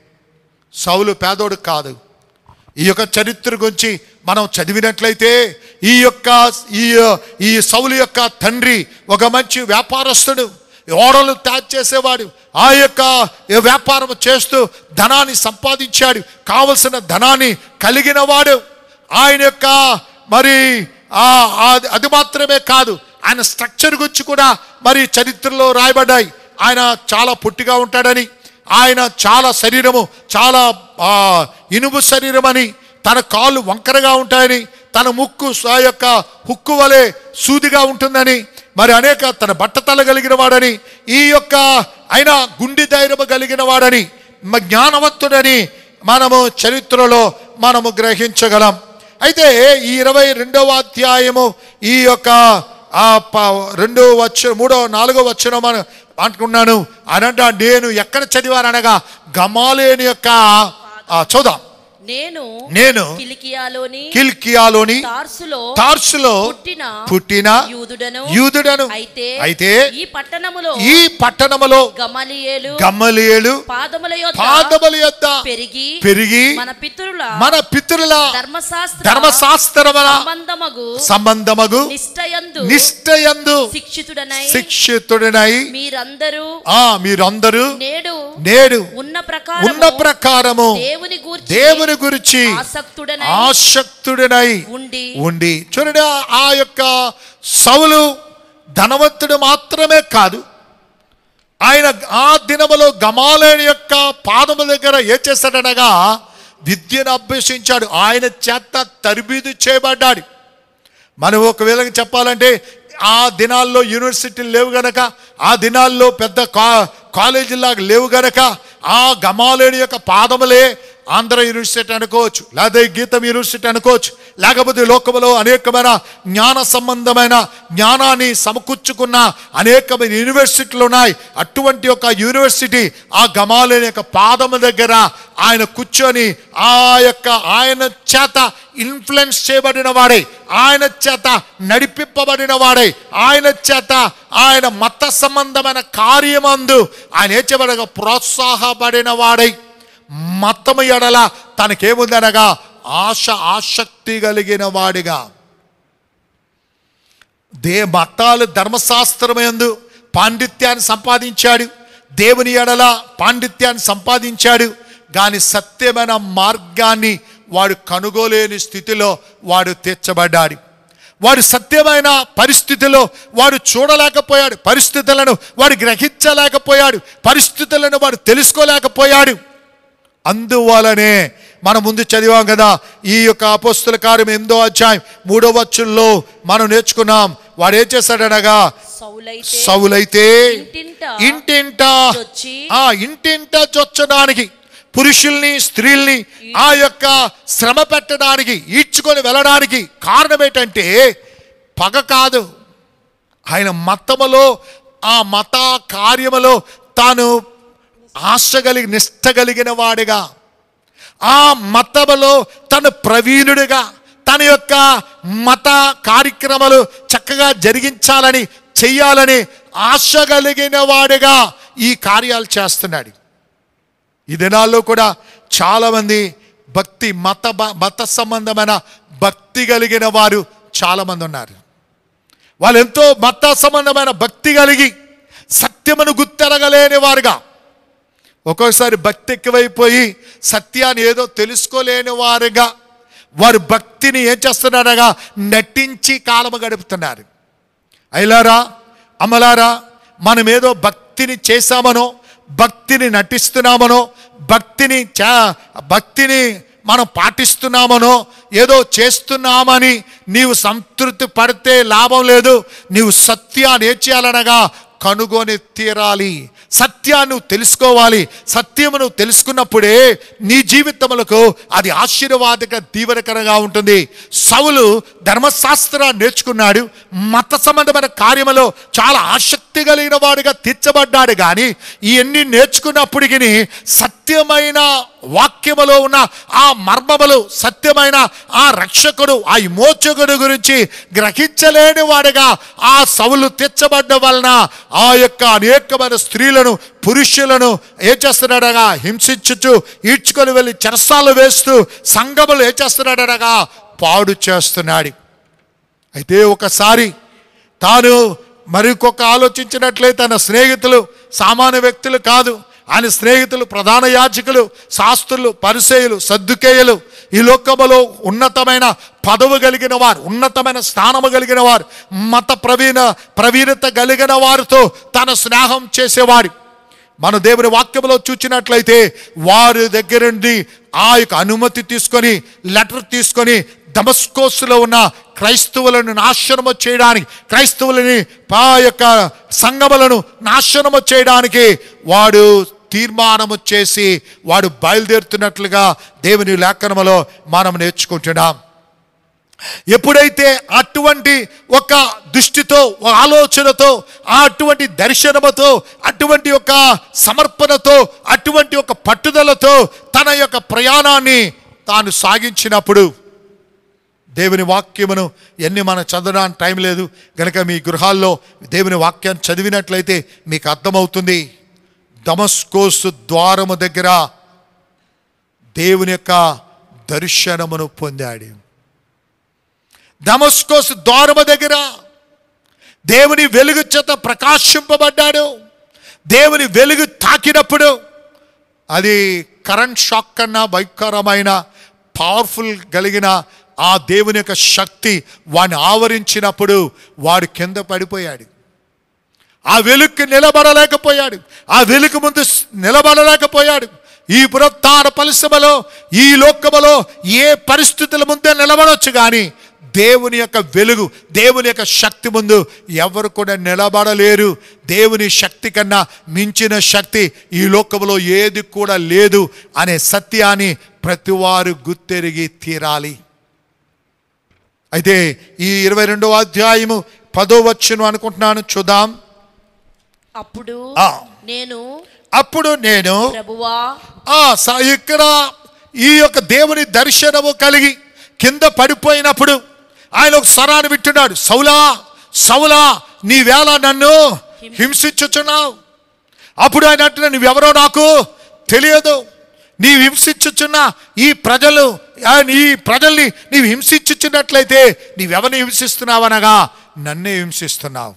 సౌలు పేదోడు కాదు ఈ యొక్క చరిత్ర గురించి మనం చదివినట్లయితే ఈ యొక్క ఈ ఈ సౌలు యొక్క తండ్రి ఒక మంచి వ్యాపారస్తుడు ఓడలు తయారు చేసేవాడు ఆ యొక్క వ్యాపారం చేస్తూ ధనాన్ని సంపాదించాడు కావలసిన ధనాన్ని కలిగిన వాడు ఆయన యొక్క మరి ఆ ఆ- అది మాత్రమే కాదు ఆయన స్ట్రక్చర్ గురించి కూడా మరి చరిత్రలో రాయబడ్డాయి ఆయన చాలా పొట్టిగా ఉంటాడని ఆయన చాలా శరీరము చాలా ఆ, ఇనుము శరీరం అని తన కాళ్ళు వంకరగా ఉంటాయని తన ముక్కు ఆ యొక్క హుక్కు వలె సూదిగా ఉంటుందని మరి అనేక తన బట్టతల కలిగిన వాడని ఈ యొక్క ఆయన గుండె ధైర్యము కలిగిన వాడని మ- జ్ఞానవంతుడని మనము చరిత్రలో మనము గ్రహించగలం అయితే ఈ ఇరవై రెండవ అధ్యాయము ఈ యొక్క ఆ ప- రెండో వచ్చ మూడో నాలుగో వచ్చిన మనం అనుకున్నాను అనంట నేను ఎక్కడ చదివాననగా గమాలేని యొక్క ఆ, చూద్దాం నేను నేను కిలికియాలోని కిల్కియాలోని తార్సులో తార్సులో పుట్టిన పుట్టిన యూదుడను యూదుడను అయితే అయితే ఈ పట్టణములో ఈ పట్టణములో గమలియేలు గమ్మలియేలు పాదముల యొద్ద పాదముల యొక్క పెరిగి పెరిగి మన పితరుల మన పితరుల ధర్మశాస్త్ర ధర్మశాస్త్రముల సంబంధమగు సంబంధమగు నిష్టయందు నిష్టయందు శిక్షితుడనై శిక్షితుడినై మీరందరూ ఆ మీరందరూ నేడు నేడు ఉన్న ప్రకారం ఉన్న ప్రకారము దేవుని గూర్చి దేవుని గురించి ఆసక్తుడనై ఆసక్తుడినై ఉండి ఉండి చూడండి ఆ- ఆ యొక్క సౌలు ధనవంతుడు మాత్రమే కాదు ఆయన ఆ దినములో గమాలేని యొక్క పాదముల దగ్గర ఏం చేశాడనగా విద్యను అభ్యసించాడు ఆయన చేత తరబీదు చేయబడ్డాడు మనం ఒకవేళ చెప్పాలంటే ఆ దినాల్లో యూనివర్సిటీలు లేవు గనక ఆ దినాల్లో పెద్ద కా కాలేజీలాగా లేవు గనక ఆ గమాలేని యొక్క పాదములే ఆంధ్ర యూనివర్సిటీ అనుకోవచ్చు లేదా గీతం యూనివర్సిటీ అనుకోవచ్చు లేకపోతే లోకములో అనేకమైన జ్ఞాన సంబంధమైన జ్ఞానాన్ని సమకూర్చుకున్న అనేకమైన యూనివర్సిటీలు ఉన్నాయి అటువంటి ఒక యూనివర్సిటీ ఆ గమాలేని యొక్క పాదము దగ్గర ఆయన కూర్చొని ఆ యొక్క ఆయన చేత ఇన్ఫ్లుయెన్స్ చేయబడిన వాడే ఆయన చేత నడిపింపబడిన వాడే ఆయన చేత ఆయన మత సంబంధమైన కార్యమందు ఆయన ఏం చేయబడగా ప్రోత్సాహపడిన వాడై మతము ఎడల తనకేముందనగా ఆశ ఆసక్తి కలిగిన వాడిగా దే మతాలు ధర్మశాస్త్రమందు పాండిత్యాన్ని సంపాదించాడు దేవుని ఎడల పాండిత్యాన్ని సంపాదించాడు కానీ సత్యమైన మార్గాన్ని వాడు కనుగోలేని స్థితిలో వాడు తీర్చబడ్డాడు వాడు సత్యమైన పరిస్థితిలో వాడు చూడలేకపోయాడు పరిస్థితులను వాడు గ్రహించలేకపోయాడు పరిస్థితులను వాడు తెలుసుకోలేకపోయాడు అందువలనే మనం ముందు చదివాం కదా ఈ యొక్క అపోస్తుల కార్యం ఎనిమిదో అధ్యాయం మూడో వచ్చుల్లో మనం నేర్చుకున్నాం వాడు ఏం చేశాడనగా సౌలైతే సౌలైతే ఇంటింట ఇంటింట చొచ్చి ఆ ఇంటింట చొచ్చడానికి పురుషుల్ని స్త్రీల్ని ఆ యొక్క శ్రమ పెట్టడానికి ఈడ్చుకొని వెళ్ళడానికి కారణం ఏంటంటే పగ కాదు ఆయన మతములో ఆ మత కార్యములో తాను ఆశ కలిగి నిష్ట కలిగిన వాడిగా ఆ మతములో తను ప్రవీణుడిగా తన యొక్క మత కార్యక్రమాలు చక్కగా జరిగించాలని చెయ్యాలని ఆశ కలిగిన వాడిగా ఈ కార్యాలు చేస్తున్నాడు ఈ దినాల్లో కూడా చాలామంది భక్తి మత బ- మత సంబంధమైన భక్తి కలిగిన వారు చాలామంది ఉన్నారు వాళ్ళు ఎంతో మత సంబంధమైన భక్తి కలిగి సత్యమును గుర్తెరగలేని వారుగా ఒక్కొక్కసారి భక్తి ఎక్కువైపోయి సత్యాన్ని ఏదో తెలుసుకోలేని వారుగా వారు భక్తిని ఏం చేస్తున్నారగా నటించి కాలము గడుపుతున్నారు అయిలారా అమలారా మనం ఏదో భక్తిని చేశామనో భక్తిని నటిస్తున్నామనో భక్తిని చా భక్తిని మనం పాటిస్తున్నామనో ఏదో చేస్తున్నామని నీవు సంతృప్తి పడితే లాభం లేదు నీవు సత్యాన్ని ఏం చేయాలనగా కనుగొని తీరాలి సత్యాన్ని నువ్వు తెలుసుకోవాలి సత్యము నువ్వు తెలుసుకున్నప్పుడే నీ జీవితములకు అది ఆశీర్వాదక దీవెనకరంగా ఉంటుంది సౌలు ధర్మశాస్త్రాన్ని నేర్చుకున్నాడు మత సంబంధమైన కార్యములో చాలా ఆసక్తి కలిగిన వాడిగా తీర్చబడ్డాడు కానీ ఇవన్నీ నేర్చుకున్నప్పటికీ సత్యమైన వాక్యములో ఉన్న ఆ మర్మములు సత్యమైన ఆ రక్షకుడు ఆ విమోచకుడు గురించి గ్రహించలేని వాడిగా ఆ సవులు తెచ్చబడ్డ వలన ఆ యొక్క అనేకమైన స్త్రీలను పురుషులను ఏం చేస్తున్నాడగా హింసించుచు ఈడ్చుకొని వెళ్ళి చెరసాలు వేస్తూ సంగములు ఏం చేస్తున్నాడనగా పాడు చేస్తున్నాడు అయితే ఒకసారి తాను మరికొక ఆలోచించినట్లయితే తన స్నేహితులు సామాన్య వ్యక్తులు కాదు ఆయన స్నేహితులు ప్రధాన యాజకులు శాస్త్రులు పరిసేయులు సద్దుకేయులు ఈ లోకములో ఉన్నతమైన పదవు కలిగిన వారు ఉన్నతమైన స్థానము కలిగిన వారు మత ప్రవీణ ప్రవీణత కలిగిన వారితో తన స్నేహం చేసేవాడు మన దేవుని వాక్యంలో చూచినట్లయితే వారి దగ్గర నుండి ఆ యొక్క అనుమతి తీసుకొని లెటర్ తీసుకొని దమస్కోస్లో ఉన్న క్రైస్తవులను నాశనము చేయడానికి క్రైస్తవులని ఆ యొక్క సంగములను నాశనము చేయడానికి వాడు తీర్మానము చేసి వాడు బయలుదేరుతున్నట్లుగా దేవుని లేఖనములో మనం నేర్చుకుంటున్నాం ఎప్పుడైతే అటువంటి ఒక దృష్టితో ఒక ఆలోచనతో ఆ అటువంటి దర్శనముతో అటువంటి ఒక సమర్పణతో అటువంటి ఒక పట్టుదలతో తన యొక్క ప్రయాణాన్ని తాను సాగించినప్పుడు దేవుని వాక్యమును ఎన్ని మనం చదవడానికి టైం లేదు గనక మీ గృహాల్లో దేవుని వాక్యాన్ని చదివినట్లయితే మీకు అర్థమవుతుంది దమస్కోసు ద్వారము దగ్గర దేవుని యొక్క దర్శనమును పొందాడు దమస్కోస్ ద్వారము దగ్గర దేవుని వెలుగు చేత ప్రకాశింపబడ్డాడు దేవుని వెలుగు తాకినప్పుడు అది కరెంట్ షాక్ కన్నా భయంకరమైన పవర్ఫుల్ కలిగిన ఆ దేవుని యొక్క శక్తి వాడిని ఆవరించినప్పుడు వాడు కింద పడిపోయాడు ఆ వెలుక్కి నిలబడలేకపోయాడు ఆ వెలుగు ముందు స్- నిలబడలేకపోయాడు ఈ పునరుత్థాన పరిశ్రమలో ఈ లోకములో ఏ పరిస్థితుల ముందే నిలబడవచ్చు కానీ దేవుని యొక్క వెలుగు దేవుని యొక్క శక్తి ముందు ఎవరు కూడా నిలబడలేరు దేవుని శక్తి కన్నా మించిన శక్తి ఈ లోకములో ఏది కూడా లేదు అనే సత్యాన్ని ప్రతివారు గుర్తెరిగి తీరాలి అయితే ఈ ఇరవై రెండవ అధ్యాయము పదో వచ్చును అనుకుంటున్నాను చూద్దాం అప్పుడు ఆ. నేను అప్పుడు నేను ప్రభువా ఆ స- ఇక్కడ ఈ యొక్క దేవుని దర్శనము కలిగి కింద పడిపోయినప్పుడు ఆయన ఒక స్వరాన్ని వింటున్నాడు సౌలా సౌలా నీవేళ నన్ను హింసించుచున్నావు అప్పుడు ఆయన అంటున్నా నువ్వెవరో నాకు తెలియదు నీవు హింసించుచున్న ఈ ప్రజలు ఆ, ఈ ప్రజల్ని నీవు హింసించుచున్నట్లయితే నీవెవరిని హింసిస్తున్నావనగా నన్నే హింసిస్తున్నావు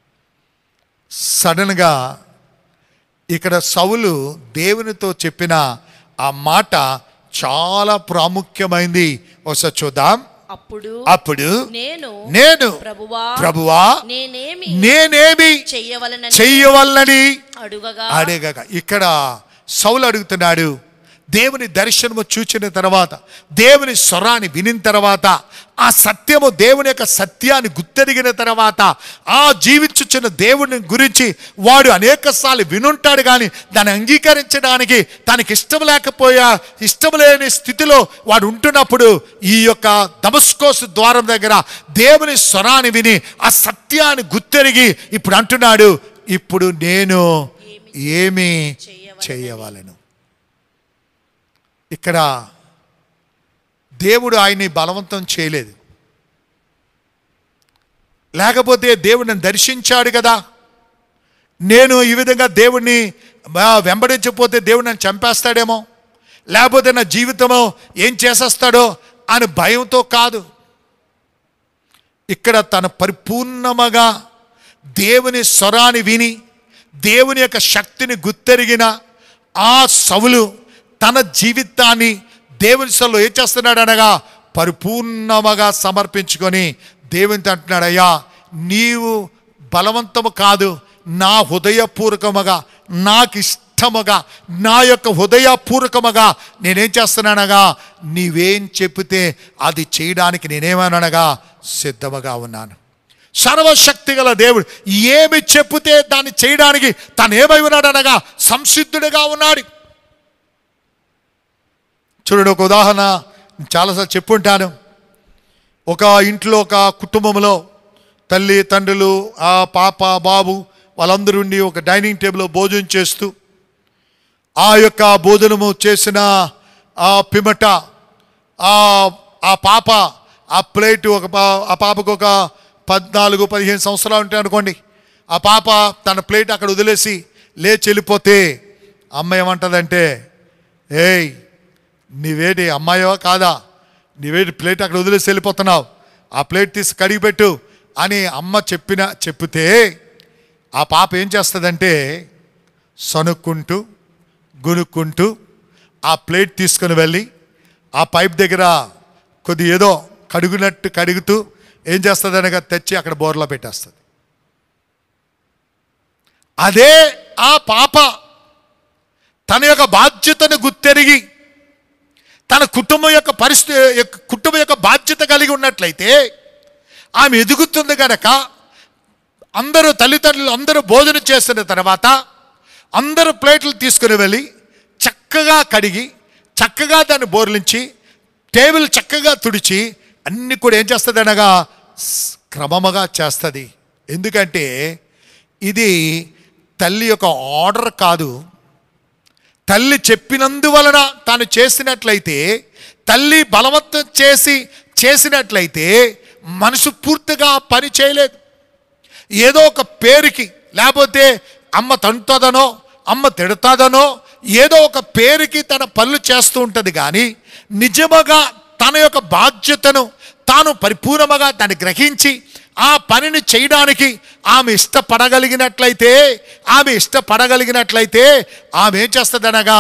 సడన్గా ఇక్కడ సౌలు దేవునితో చెప్పిన ఆ మాట చాలా ప్రాముఖ్యమైంది ఒకసారి చూద్దాం అప్పుడు అప్పుడు నేను నేను ప్రభువా ప్రభువా నేనేమి నేనేమి చెయ్యవలనని చెయ్యవల్లని అడుగగా అడగగా ఇక్కడ సౌలు అడుగుతున్నాడు దేవుని దర్శనము చూచిన తర్వాత దేవుని స్వరాన్ని వినిన తర్వాత ఆ సత్యము దేవుని యొక్క సత్యాన్ని గుర్తెరిగిన తర్వాత ఆ జీవించుచున్న దేవుని గురించి వాడు అనేకసార్లు వినుంటాడు కానీ దాన్ని అంగీకరించడానికి తనకి ఇష్టం లేకపోయా ఇష్టం లేని స్థితిలో వాడు ఉంటున్నప్పుడు ఈ యొక్క దమస్కోస్ ద్వారం దగ్గర దేవుని స్వరాన్ని విని ఆ సత్యాన్ని గుర్తెరిగి ఇప్పుడు అంటున్నాడు ఇప్పుడు నేను ఏమి చేయవలను ఇక్కడ దేవుడు ఆయన్ని బలవంతం చేయలేదు లేకపోతే దేవుడు నన్ను దర్శించాడు కదా నేను ఈ విధంగా దేవుణ్ణి ఆ, వెంబడించకపోతే దేవుడు నన్ను చంపేస్తాడేమో లేకపోతే నా జీవితము ఏం చేసేస్తాడో అని భయంతో కాదు ఇక్కడ తన పరిపూర్ణముగా దేవుని స్వరాన్ని విని దేవుని యొక్క శక్తిని గుర్తెరిగిన ఆ సవులు తన జీవితాన్ని దేవుని సొల్లో ఏం చేస్తున్నాడు అనగా పరిపూర్ణముగా సమర్పించుకొని దేవునితో అంటున్నాడు అయ్యా నీవు బలవంతము కాదు నా హృదయపూర్వకముగా నాకు ఇష్టముగా నా యొక్క హృదయపూర్వకముగా నేనేం చేస్తున్నానగా నీవేం చెబితే అది చేయడానికి నేనేమనగా సిద్ధముగా ఉన్నాను సర్వశక్తి గల దేవుడు ఏమి చెప్తే దాన్ని చేయడానికి తను ఏమై ఉన్నాడు అనగా సంసిద్ధుడిగా ఉన్నాడు చూడండి ఒక ఉదాహరణ చాలాసార్లు చెప్పుంటాను ఒక ఇంట్లో ఒక కుటుంబంలో తల్లి తండ్రులు ఆ పాప బాబు వాళ్ళందరూ ఉండి ఒక డైనింగ్ టేబుల్లో భోజనం చేస్తూ ఆ యొక్క భోజనము చేసిన ఆ పిమట ఆ ఆ పాప ఆ ప్లేట్ ఒక పా- ఆ పాపకు ఒక పద్నాలుగు పదిహేను సంవత్సరాలు ఉంటాయి అనుకోండి ఆ పాప తన ప్లేట్ అక్కడ వదిలేసి లేచి వెళ్ళిపోతే అమ్మ ఏమంటుందంటే ఏయ్ నీవేటి అమ్మాయో కాదా నీవేటి ప్లేట్ అక్కడ వదిలేసి వెళ్ళిపోతున్నావు ఆ ప్లేట్ తీసి కడిగి పెట్టు అని అమ్మ చెప్పిన చెప్తే ఆ పాప ఏం చేస్తుందంటే సనుక్కుంటూ గునుక్కుంటూ ఆ ప్లేట్ తీసుకుని వెళ్ళి ఆ పైప్ దగ్గర కొద్ది ఏదో కడుగునట్టు కడుగుతూ ఏం చేస్తుంది అనగా తెచ్చి అక్కడ బోర్లో పెట్టేస్తుంది అదే ఆ పాప తన యొక్క బాధ్యతను గుర్తెరిగి తన కుటుంబం యొక్క పరిస్థితి యొక్క కుటుంబం యొక్క బాధ్యత కలిగి ఉన్నట్లయితే ఆమె ఎదుగుతుంది కనుక అందరూ తల్లిదండ్రులు అందరూ భోజనం చేసిన తర్వాత అందరూ ప్లేట్లు తీసుకుని వెళ్ళి చక్కగా కడిగి చక్కగా దాన్ని బోర్లించి టేబుల్ చక్కగా తుడిచి అన్ని కూడా ఏం చేస్తుంది అనగా స్- క్రమముగా చేస్తుంది ఎందుకంటే ఇది తల్లి యొక్క ఆర్డర్ కాదు తల్లి చెప్పినందువలన తాను చేసినట్లయితే తల్లి బలవంతం చేసి చేసినట్లయితే మనసు పూర్తిగా ఆ పని చేయలేదు ఏదో ఒక పేరుకి లేకపోతే అమ్మ తంటుతుందనో అమ్మ తిడతాదనో ఏదో ఒక పేరుకి తన పనులు చేస్తూ ఉంటుంది కానీ నిజముగా తన యొక్క బాధ్యతను తాను పరిపూర్ణముగా దాన్ని గ్రహించి ఆ పనిని చేయడానికి ఆమె ఇష్టపడగలిగినట్లయితే ఆమె ఇష్టపడగలిగినట్లయితే ఆమె ఏం చేస్తుందనగా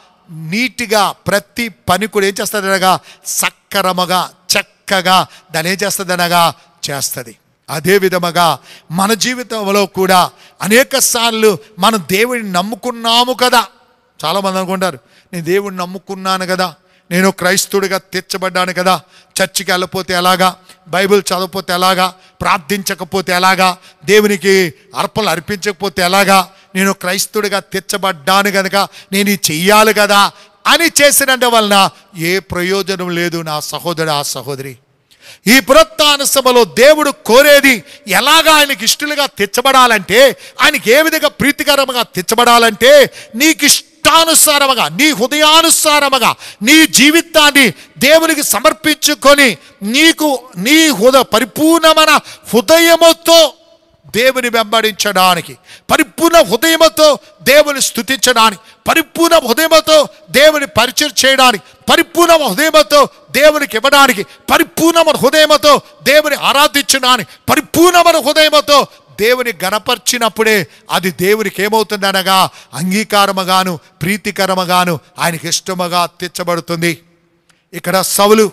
నీట్గా ప్రతి పని కూడా ఏం చేస్తుందనగా సక్కరముగా చక్కగా దాన్ని ఏం చేస్తుందనగా చేస్తుంది అదే విధముగా మన జీవితంలో కూడా అనేక సార్లు మనం దేవుడిని నమ్ముకున్నాము కదా చాలామంది అనుకుంటారు నేను దేవుడిని నమ్ముకున్నాను కదా నేను క్రైస్తవుడిగా తీర్చబడ్డాను కదా చర్చికి వెళ్ళకపోతే ఎలాగా బైబిల్ చదవకపోతే ఎలాగా ప్రార్థించకపోతే ఎలాగా దేవునికి అర్పణలు అర్పించకపోతే ఎలాగా నేను క్రైస్తవుడిగా తీర్చబడ్డాను కనుక నేను ఇది చెయ్యాలి కదా అని చేసినందు వలన ఏ ప్రయోజనం లేదు నా సహోదరు ఆ సహోదరి ఈ పునరుత్థాన సభలో దేవుడు కోరేది ఎలాగా ఆయనకి ఇష్టలుగా తెచ్చబడాలంటే ఆయనకి ఏ విధంగా ప్రీతికరముగా తెచ్చబడాలంటే నీకు ఇష్టానుసారముగా నీ హృదయానుసారముగా నీ జీవితాన్ని దేవునికి సమర్పించుకొని నీకు నీ హృదయ పరిపూర్ణమైన హృదయముతో దేవుని వెంబడించడానికి పరిపూర్ణ హృదయముతో దేవుని స్థుతించడానికి పరిపూర్ణ హృదయముతో దేవుని పరిచయం చేయడానికి పరిపూర్ణ హృదయముతో దేవునికి ఇవ్వడానికి పరిపూర్ణమైన హృదయముతో దేవుని ఆరాధించడానికి పరిపూర్ణమైన హృదయముతో దేవుని గణపరిచినప్పుడే అది దేవునికి ఏమవుతుంది అనగా అంగీకారముగాను ప్రీతికరముగాను ఆయనకి ఇష్టముగా తెచ్చబడుతుంది ఇక్కడ సవులు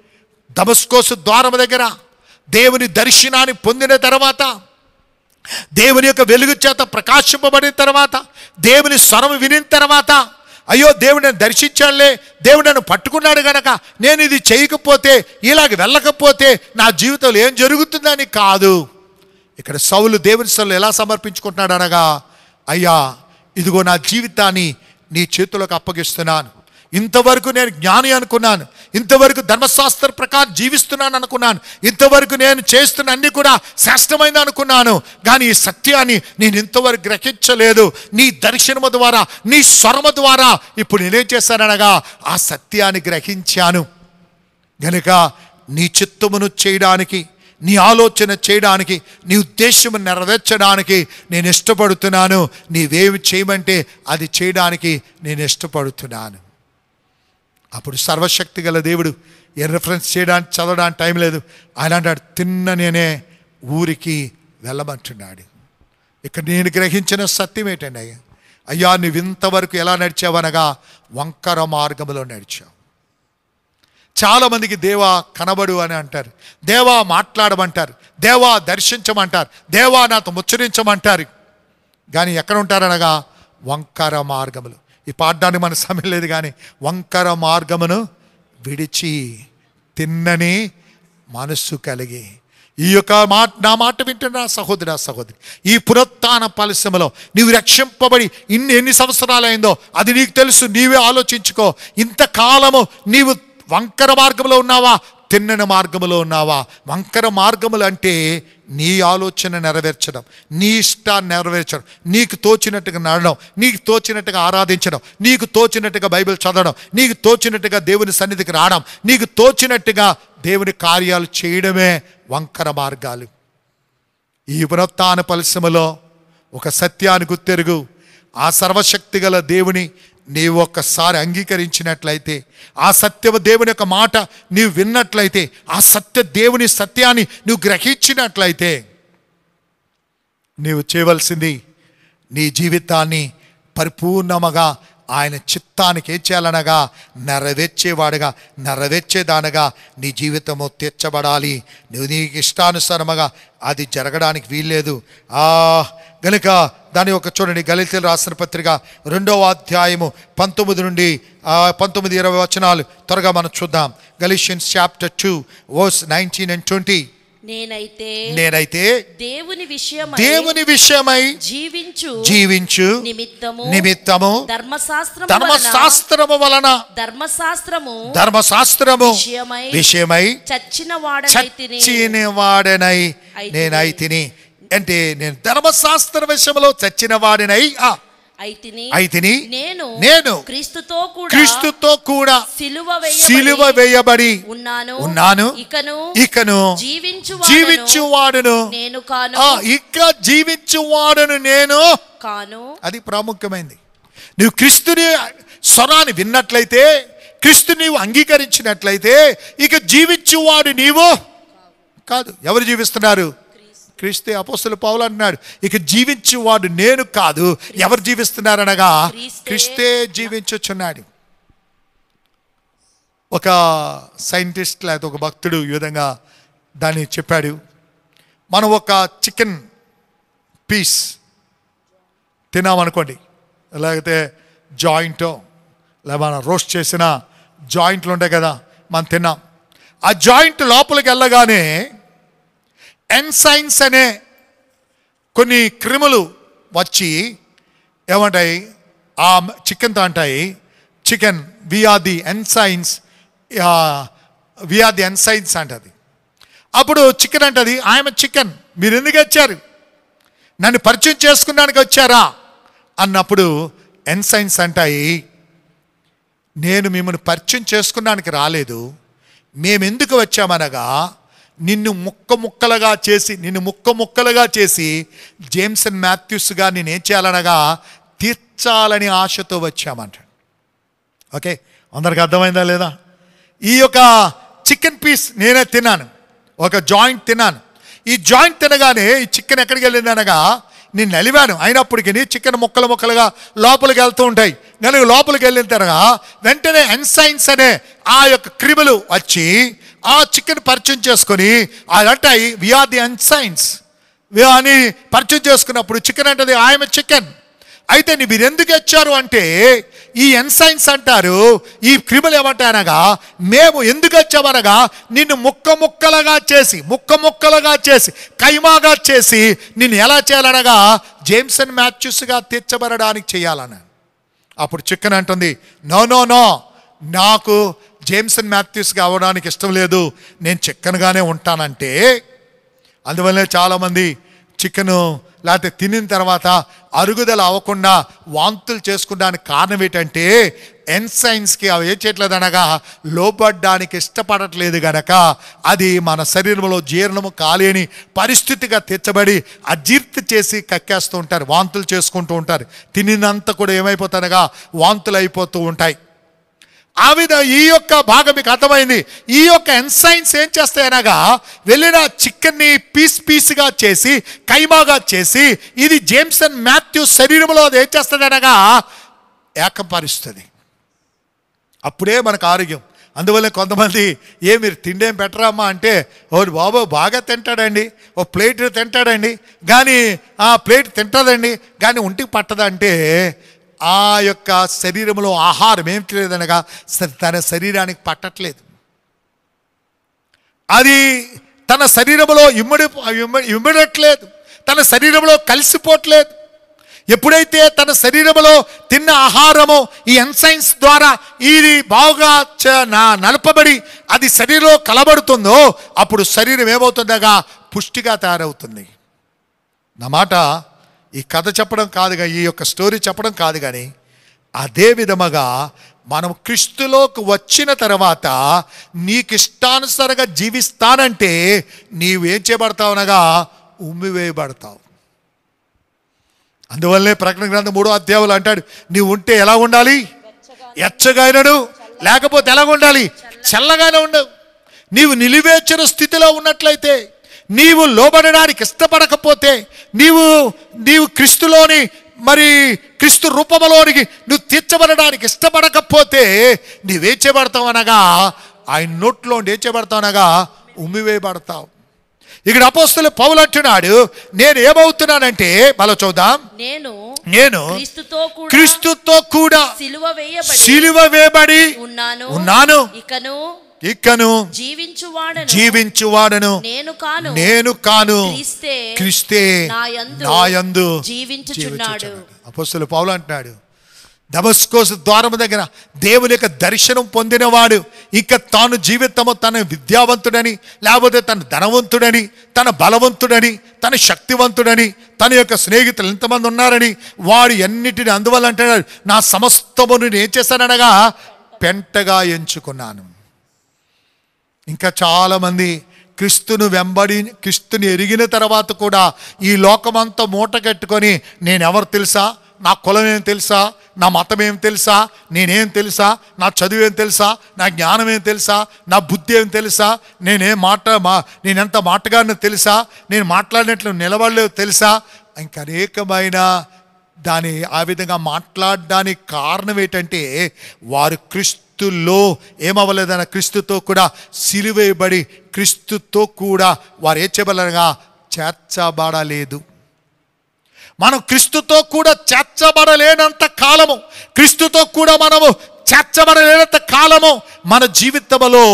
దమస్కోసు ద్వారం దగ్గర దేవుని దర్శనాన్ని పొందిన తర్వాత దేవుని యొక్క వెలుగు చేత ప్రకాశింపబడిన తర్వాత దేవుని స్వరం వినిన తర్వాత అయ్యో దేవుడు నన్ను దర్శించాడులే దేవుడు నన్ను పట్టుకున్నాడు గనక నేను ఇది చేయకపోతే ఇలాగ వెళ్ళకపోతే నా జీవితంలో ఏం జరుగుతుందని కాదు ఇక్కడ సౌలు దేవుని సౌలు ఎలా సమర్పించుకుంటున్నాడు అనగా అయ్యా ఇదిగో నా జీవితాన్ని నీ చేతులకు అప్పగిస్తున్నాను ఇంతవరకు నేను జ్ఞాని అనుకున్నాను ఇంతవరకు ధర్మశాస్త్ర ప్రకారం జీవిస్తున్నాను అనుకున్నాను ఇంతవరకు నేను చేస్తున్న అన్ని కూడా శ్రేష్టమైంది అనుకున్నాను కానీ ఈ సత్యాన్ని నేను ఇంతవరకు గ్రహించలేదు నీ దర్శనము ద్వారా నీ స్వరము ద్వారా ఇప్పుడు నేనేం చేశాననగా ఆ సత్యాన్ని గ్రహించాను గనుక నీ చిత్తమును చేయడానికి నీ ఆలోచన చేయడానికి నీ ఉద్దేశము నెరవేర్చడానికి నేను ఇష్టపడుతున్నాను నీవేమి చేయమంటే అది చేయడానికి నేను ఇష్టపడుతున్నాను అప్పుడు సర్వశక్తి గల దేవుడు ఏ రెఫరెన్స్ చేయడానికి చదవడానికి టైం లేదు ఆయన అంటాడు తిన్న నేనే ఊరికి వెళ్ళమంటున్నాడు ఇక్కడ నేను గ్రహించిన సత్యం ఏంటండి అయ్యా అయ్యా నువ్వు ఇంతవరకు ఎలా నడిచావనగా వంకర మార్గములో నడిచావు చాలామందికి దేవా కనబడు అని అంటారు దేవా మాట్లాడమంటారు దేవా దర్శించమంటారు దేవా నాతో ముచ్చరించమంటారు కానీ ఎక్కడ ఉంటారనగా వంకర మార్గములు ఈ పాడడానికి మన సమయం లేదు కానీ వంకర మార్గమును విడిచి తిన్నని మనస్సు కలిగి ఈ యొక్క మాట నా మాట వింటున్న సహోదర సహోదరి ఈ పునరుత్న పరిశ్రమలో నీవు రక్షింపబడి ఇన్ని ఎన్ని సంవత్సరాలైందో అది నీకు తెలుసు నీవే ఆలోచించుకో ఇంతకాలము నీవు వంకర మార్గంలో ఉన్నావా తిన్నని మార్గములో ఉన్నావా వంకర మార్గములు అంటే నీ ఆలోచన నెరవేర్చడం నీ ఇష్టాన్ని నెరవేర్చడం నీకు తోచినట్టుగా నడడం నీకు తోచినట్టుగా ఆరాధించడం నీకు తోచినట్టుగా బైబిల్ చదవడం నీకు తోచినట్టుగా దేవుని సన్నిధికి రావడం నీకు తోచినట్టుగా దేవుని కార్యాలు చేయడమే వంకర మార్గాలు ఈ పునరుత్న పరిశ్రమలో ఒక సత్యాన్ని గుర్తెరుగు ఆ సర్వశక్తి గల దేవుని నీవు ఒక్కసారి అంగీకరించినట్లయితే ఆ సత్యము దేవుని యొక్క మాట నీవు విన్నట్లయితే ఆ సత్య దేవుని సత్యాన్ని నువ్వు గ్రహించినట్లయితే నీవు చేయవలసింది నీ జీవితాన్ని పరిపూర్ణముగా ఆయన చిత్తానికి ఏం చేయాలనగా నెరవేర్చేవాడుగా నెరవేర్చేదానగా నీ జీవితము తీర్చబడాలి నువ్వు నీకు ఇష్టానుసారముగా అది జరగడానికి వీల్లేదు ఆ గనుక దాని ఒక చూడండి గలితలు రాసిన పత్రిక రెండవ అధ్యాయము పంతొమ్మిది నుండి ఆ, పంతొమ్మిది ఇరవై వచనాలు త్వరగా మనం చూద్దాం Galatians chapter two verse nineteen and twenty నేనైతే నేనైతే దేవుని విషయమై దేవుని విషయమై జీవించు జీవించు నిమిత్తము నిమిత్తము ధర్మశాస్త్రము వలన ధర్మశాస్త్రము వలన ధర్మశాస్త్రము ధర్మశాస్త్రము విషయమై విషయమై చచ్చిన వాడనైతిని చచ్చిన వాడనై అయితిని. నేనైతిని అంటే నేను ధర్మశాస్త్ర విషయంలో చచ్చిన వాడినై ఆ, అయితిని అయితిని నేను నేను క్రీస్తుతో కూడా క్రీస్తుతో కూడా సిలువ సిలువ వేయబడి వేయబడి ఉన్నాను ఉన్నాను ఇకను ఇకను జీవించు జీవించువాడును నేను కాను ఆ, ఇక జీవించువాడును నేను కాను అది ప్రాముఖ్యమైంది నువ్వు క్రీస్తుని స్వరాన్ని విన్నట్లయితే క్రీస్తు నీవు అంగీకరించినట్లయితే ఇక జీవించువాడు నీవు కాదు ఎవరు జీవిస్తున్నారు క్రీస్తే అపోస్తుల పౌలు అంటున్నాడు ఇక జీవించువాడు నేను కాదు ఎవరు జీవిస్తున్నారనగా క్రీస్తే. క్రీస్తే జీవించుచున్నాడు ఒక సైంటిస్ట్ లేకపోతే ఒక భక్తుడు ఈ విధంగా దాన్ని చెప్పాడు మనం ఒక చికెన్ పీస్ తిన్నామనుకోండి లేకపోతే జాయింట్ లేదా మనం రోస్ట్ చేసిన జాయింట్లు ఉంటాయి కదా మనం తిన్నాం ఆ జాయింట్ లోపలికి వెళ్ళగానే ఎన్సైన్స్ అనే కొన్ని క్రిములు వచ్చి ఏమంటాయి ఆ చికెన్తో అంటాయి chicken we are the ensigns we are the ensigns అంటది అప్పుడు చికెన్ అంటది ఆయన చికెన్ మీరు ఎందుకు వచ్చారు నన్ను పరిచయం చేసుకున్నానికి వచ్చారా అన్నప్పుడు ఎన్సైన్స్ అంటాయి నేను మిమ్మల్ని పరిచయం చేసుకున్నానికి రాలేదు మేమెందుకు వచ్చామనగా నిన్ను ముక్క ముక్కలుగా చేసి నిన్ను ముక్క ముక్కలుగా చేసి జేమ్స్ అండ్ మాథ్యూస్గా నేనేం చేయాలనగా తీర్చాలని ఆశతో వచ్చామంటాడు ఓకే అందరికి అర్థమైందా లేదా ఈ యొక్క చికెన్ పీస్ నేనే తిన్నాను ఒక జాయింట్ తిన్నాను ఈ జాయింట్ తినగానే ఈ చికెన్ ఎక్కడికి వెళ్ళింది అనగా నేను నలివాను అయినప్పటికీ చికెన్ ముక్కలు ముక్కలుగా లోపలికి వెళ్తూ ఉంటాయి నేను లోపలికి వెళ్ళిన తర్వాత వెంటనే ఎన్సైన్స్ అనే ఆ యొక్క క్రిములు వచ్చి ఆ చికెన్ పరిచయం చేసుకొని అదంటాయి విఆర్ ది ఎన్సైన్స్ అని పరిచయం చేసుకున్నప్పుడు చికెన్ అంటది ఆయమ చికెన్ అయితే నీ మీరు ఎందుకు వచ్చారు అంటే ఈ ఎన్సైన్స్ అంటారు ఈ క్రిములు ఏమంటారనగా మేము ఎందుకు వచ్చామనగా నిన్ను ముక్క ముక్కలుగా చేసి ముక్క ముక్కలుగా చేసి కైమాగా చేసి నిన్ను ఎలా చేయాలనగా జేమ్సన్ మ్యాథ్యూస్గా తీర్చబడడానికి చేయాలని అప్పుడు చికెన్ అంటుంది నో నో నో నాకు జేమ్సన్ మ్యాథ్యూస్గా అవ్వడానికి ఇష్టం లేదు నేను చికెన్గానే ఉంటానంటే అందువల్లే చాలామంది చికెను లేకపోతే తినిన తర్వాత అరుగుదల అవ్వకుండా వాంతులు చేసుకున్నానికి కారణం ఏంటంటే ఎన్సైన్స్కి అవి ఏ చేయట్లేదు అనగా లోపడ్డానికి ఇష్టపడట్లేదు గనక అది మన శరీరంలో జీర్ణము కాలేని పరిస్థితిగా తెచ్చబడి అజీర్తి చేసి కక్కేస్తూ ఉంటారు వాంతులు చేసుకుంటూ ఉంటారు తినినంత కూడా ఏమైపోతానగా వాంతులు అయిపోతూ ఉంటాయి ఆ విధ ఈ యొక్క భాగం మీకు అర్థమైంది ఈ యొక్క ఎన్సైన్స్ ఏం చేస్తాయనగా వెళ్ళిన చికెన్ని పీస్ పీస్గా చేసి కైమాగా చేసి ఇది జేమ్సన్ మాథ్యూ శరీరంలో అది ఏం చేస్తుందనగా ఏకపరుస్తుంది అప్పుడే మనకు ఆరోగ్యం అందువల్ల కొంతమంది ఏ మీరు తిండేం పెట్టరామ్మా అంటే ఓ బాబు బాగా తింటాడండి ఓ ప్లేట్ తింటాడండి కానీ ఆ ప్లేట్ తింటుందండి కానీ ఒంటికి పట్టదంటే ఆ యొక్క శరీరంలో ఆహారం ఏం లేదనగా స- తన శరీరానికి పట్టట్లేదు అది తన శరీరంలో ఇమ్మడి ఇమ్మ- ఇమ్మడట్లేదు తన శరీరంలో కలిసిపోవట్లేదు ఎప్పుడైతే తన శరీరంలో తిన్న ఆహారము ఈ ఎన్సైన్స్ ద్వారా ఇది బాగా చ- నా- నలపబడి అది శరీరంలో కలబడుతుందో అప్పుడు శరీరం ఏమవుతుందగా పుష్టిగా తయారవుతుంది నా మాట ఈ కథ చెప్పడం కాదుగా ఈ యొక్క స్టోరీ చెప్పడం కాదు కానీ అదే విధముగా మనం క్రీస్తులోకి వచ్చిన తర్వాత నీకు ఇష్టానుసారంగా జీవిస్తానంటే నీవేం చేయబడతావు అనగా ఉమ్మివేయబడతావు అందువల్లనే ప్రకటన గ్రంథం మూడో అధ్యాయులు అంటాడు నీవు ఉంటే ఎలా ఉండాలి ఎచ్చగానడు లేకపోతే ఎలా ఉండాలి చల్లగానే ఉండవు నీవు నిలివేర్చిన స్థితిలో ఉన్నట్లయితే నీవు లోబడడానికి ఇష్టపడకపోతే నీవు నీవు క్రీస్తులోని మరి క్రీస్తు రూపంలోనికి నువ్వు తీర్చబడడానికి ఇష్టపడకపోతే నీవేం చేయబడతావు అనగా ఆయన నోట్లో ఏం చేయబడతావు అనగా ఉమ్మివేయబడతావు ఇక్కడ అపోస్తులు పౌలు అంటున్నాడు నేను ఏమవుతున్నానంటే మళ్ళీ చూద్దాం నేను నేను క్రీస్తుతో కూడా క్రీస్తుతో కూడా సిలువ వేయబడి సిలువ వేయబడి ఉన్నాను ఉన్నాను ఇకను ఇక్కను జీవించువాడను జీవించువాడను నేను కాను నేను కాను క్రీస్తే క్రిస్తే నాయందు నాయందు జీవించుచున్నాడు అపోస్తులు పౌలు అంటున్నాడు దమస్కోస్ ద్వారము దగ్గర దేవుని యొక్క దర్శనం పొందినవాడు ఇక తాను జీవితము తన విద్యావంతుడని లేకపోతే తన ధనవంతుడని తన బలవంతుడని తన శక్తివంతుడని తన యొక్క స్నేహితులు ఎంతమంది ఉన్నారని వాడు ఎన్నిటిని అందువల్ల అంటున్నాడు నా సమస్తమును నేను ఏం చేశాననగా పెంటగా ఎంచుకున్నాను ఇంకా చాలామంది క్రిస్తును వెంబడి క్రిస్తుని ఎరిగిన తర్వాత కూడా ఈ లోకమంతా మూట కట్టుకొని నేనెవరు తెలుసా నా కులం ఏం తెలుసా నా మతం ఏం తెలుసా నేనేం తెలుసా నా చదువు ఏం తెలుసా నా జ్ఞానం ఏం తెలుసా నా బుద్ధి ఏం తెలుసా నేనేం మాట మా నేనెంత మాటగానో తెలుసా నేను మాట్లాడినట్లు నిలబడలేదు తెలుసా ఇంకా అనేకమైన దాని ఆ విధంగా మాట్లాడడానికి కారణం ఏంటంటే వారు క్రీస్తులో ఏమవ్వలేదన్న క్రీస్తుతో కూడా సిలువేయబడి క్రీస్తుతో కూడా వారు ఏ చేయబలనగా చేర్చబడలేదు మనం క్రీస్తుతో కూడా చేర్చబడలేనంత కాలము క్రీస్తుతో కూడా మనము చేర్చబడలేనంత కాలము మన జీవితంలో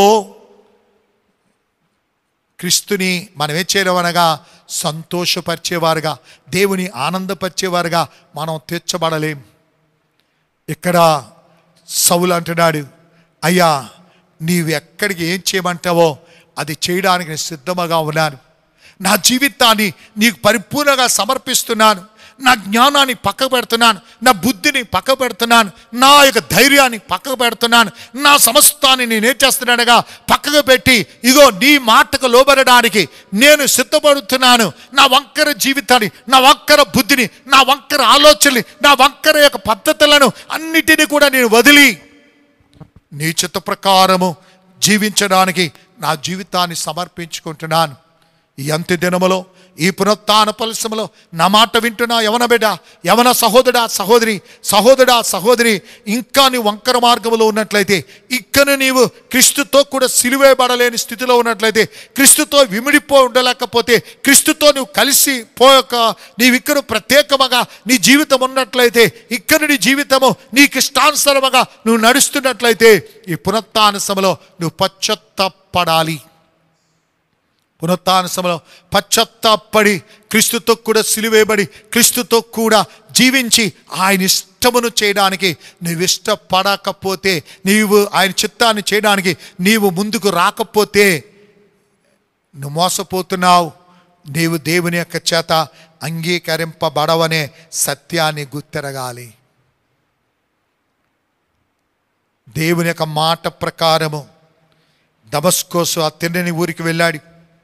క్రీస్తుని మనం ఏం చేయడం అనగా సంతోషపరిచేవారుగా దేవుని ఆనందపరిచేవారుగా మనం తీర్చబడలేం ఇక్కడ సౌలు అంటున్నాడు అయ్యా నీవు ఎక్కడికి ఏం చేయమంటావో అది చేయడానికి నేను సిద్ధముగా ఉన్నాను నా జీవితాన్ని నీకు పరిపూర్ణంగా సమర్పిస్తున్నాను నా జ్ఞానాన్ని పక్కకు పెడుతున్నాను నా బుద్ధిని పక్కకు పెడుతున్నాను నా యొక్క ధైర్యాన్ని పక్కకు పెడుతున్నాను నా సమస్తాన్ని నేను ఏం చేస్తున్నానుగా పక్కకు పెట్టి ఇగో నీ మాటకు లోబడడానికి నేను సిద్ధపడుతున్నాను నా వంకర జీవితాన్ని నా వంకర బుద్ధిని నా వంకర ఆలోచనని నా వంకర యొక్క పద్ధతులను అన్నిటినీ కూడా నేను వదిలి నీ చిత్త ప్రకారము జీవించడానికి నా జీవితాన్ని సమర్పించుకుంటున్నాను ఈ అంత్య దినములో ఈ పునరుత్థాన పరిశ్రమలో నా మాట వింటున్నా యవన బిడ్డ యవన సహోదరా సహోదరి సహోదరా సహోదరి ఇంకా నీ వంకర మార్గంలో ఉన్నట్లయితే ఇక్కడ నీవు క్రీస్తుతో కూడా సిలువేయబడలేని స్థితిలో ఉన్నట్లయితే క్రీస్తుతో విమిడిపో ఉండలేకపోతే క్రీస్తుతో నువ్వు కలిసి పోయక నీవు ఇక్కడ ప్రత్యేకముగా నీ జీవితం ఉన్నట్లయితే ఇక్కడ నీ జీవితము నీకు ఇష్టానుసరముగా నువ్వు నడుస్తున్నట్లయితే ఈ పునరుత్థాన సమలో నువ్వు పశ్చత్తపడాలి పునరుత్థాన సమలో పశ్చత్తాపడి క్రీస్తుతో కూడా సిలువేయబడి క్రీస్తుతో కూడా జీవించి ఆయన ఇష్టమును చేయడానికి నీవు ఇష్టపడకపోతే నీవు ఆయన చిత్తాన్ని చేయడానికి నీవు ముందుకు రాకపోతే నువ్వు మోసపోతున్నావు నీవు దేవుని యొక్క చేత అంగీకరింపబడవనే సత్యాన్ని గుర్తెరగాలి దేవుని యొక్క మాట ప్రకారము దమస్కోసు ఆ తిన్నని ఊరికి వెళ్ళాడు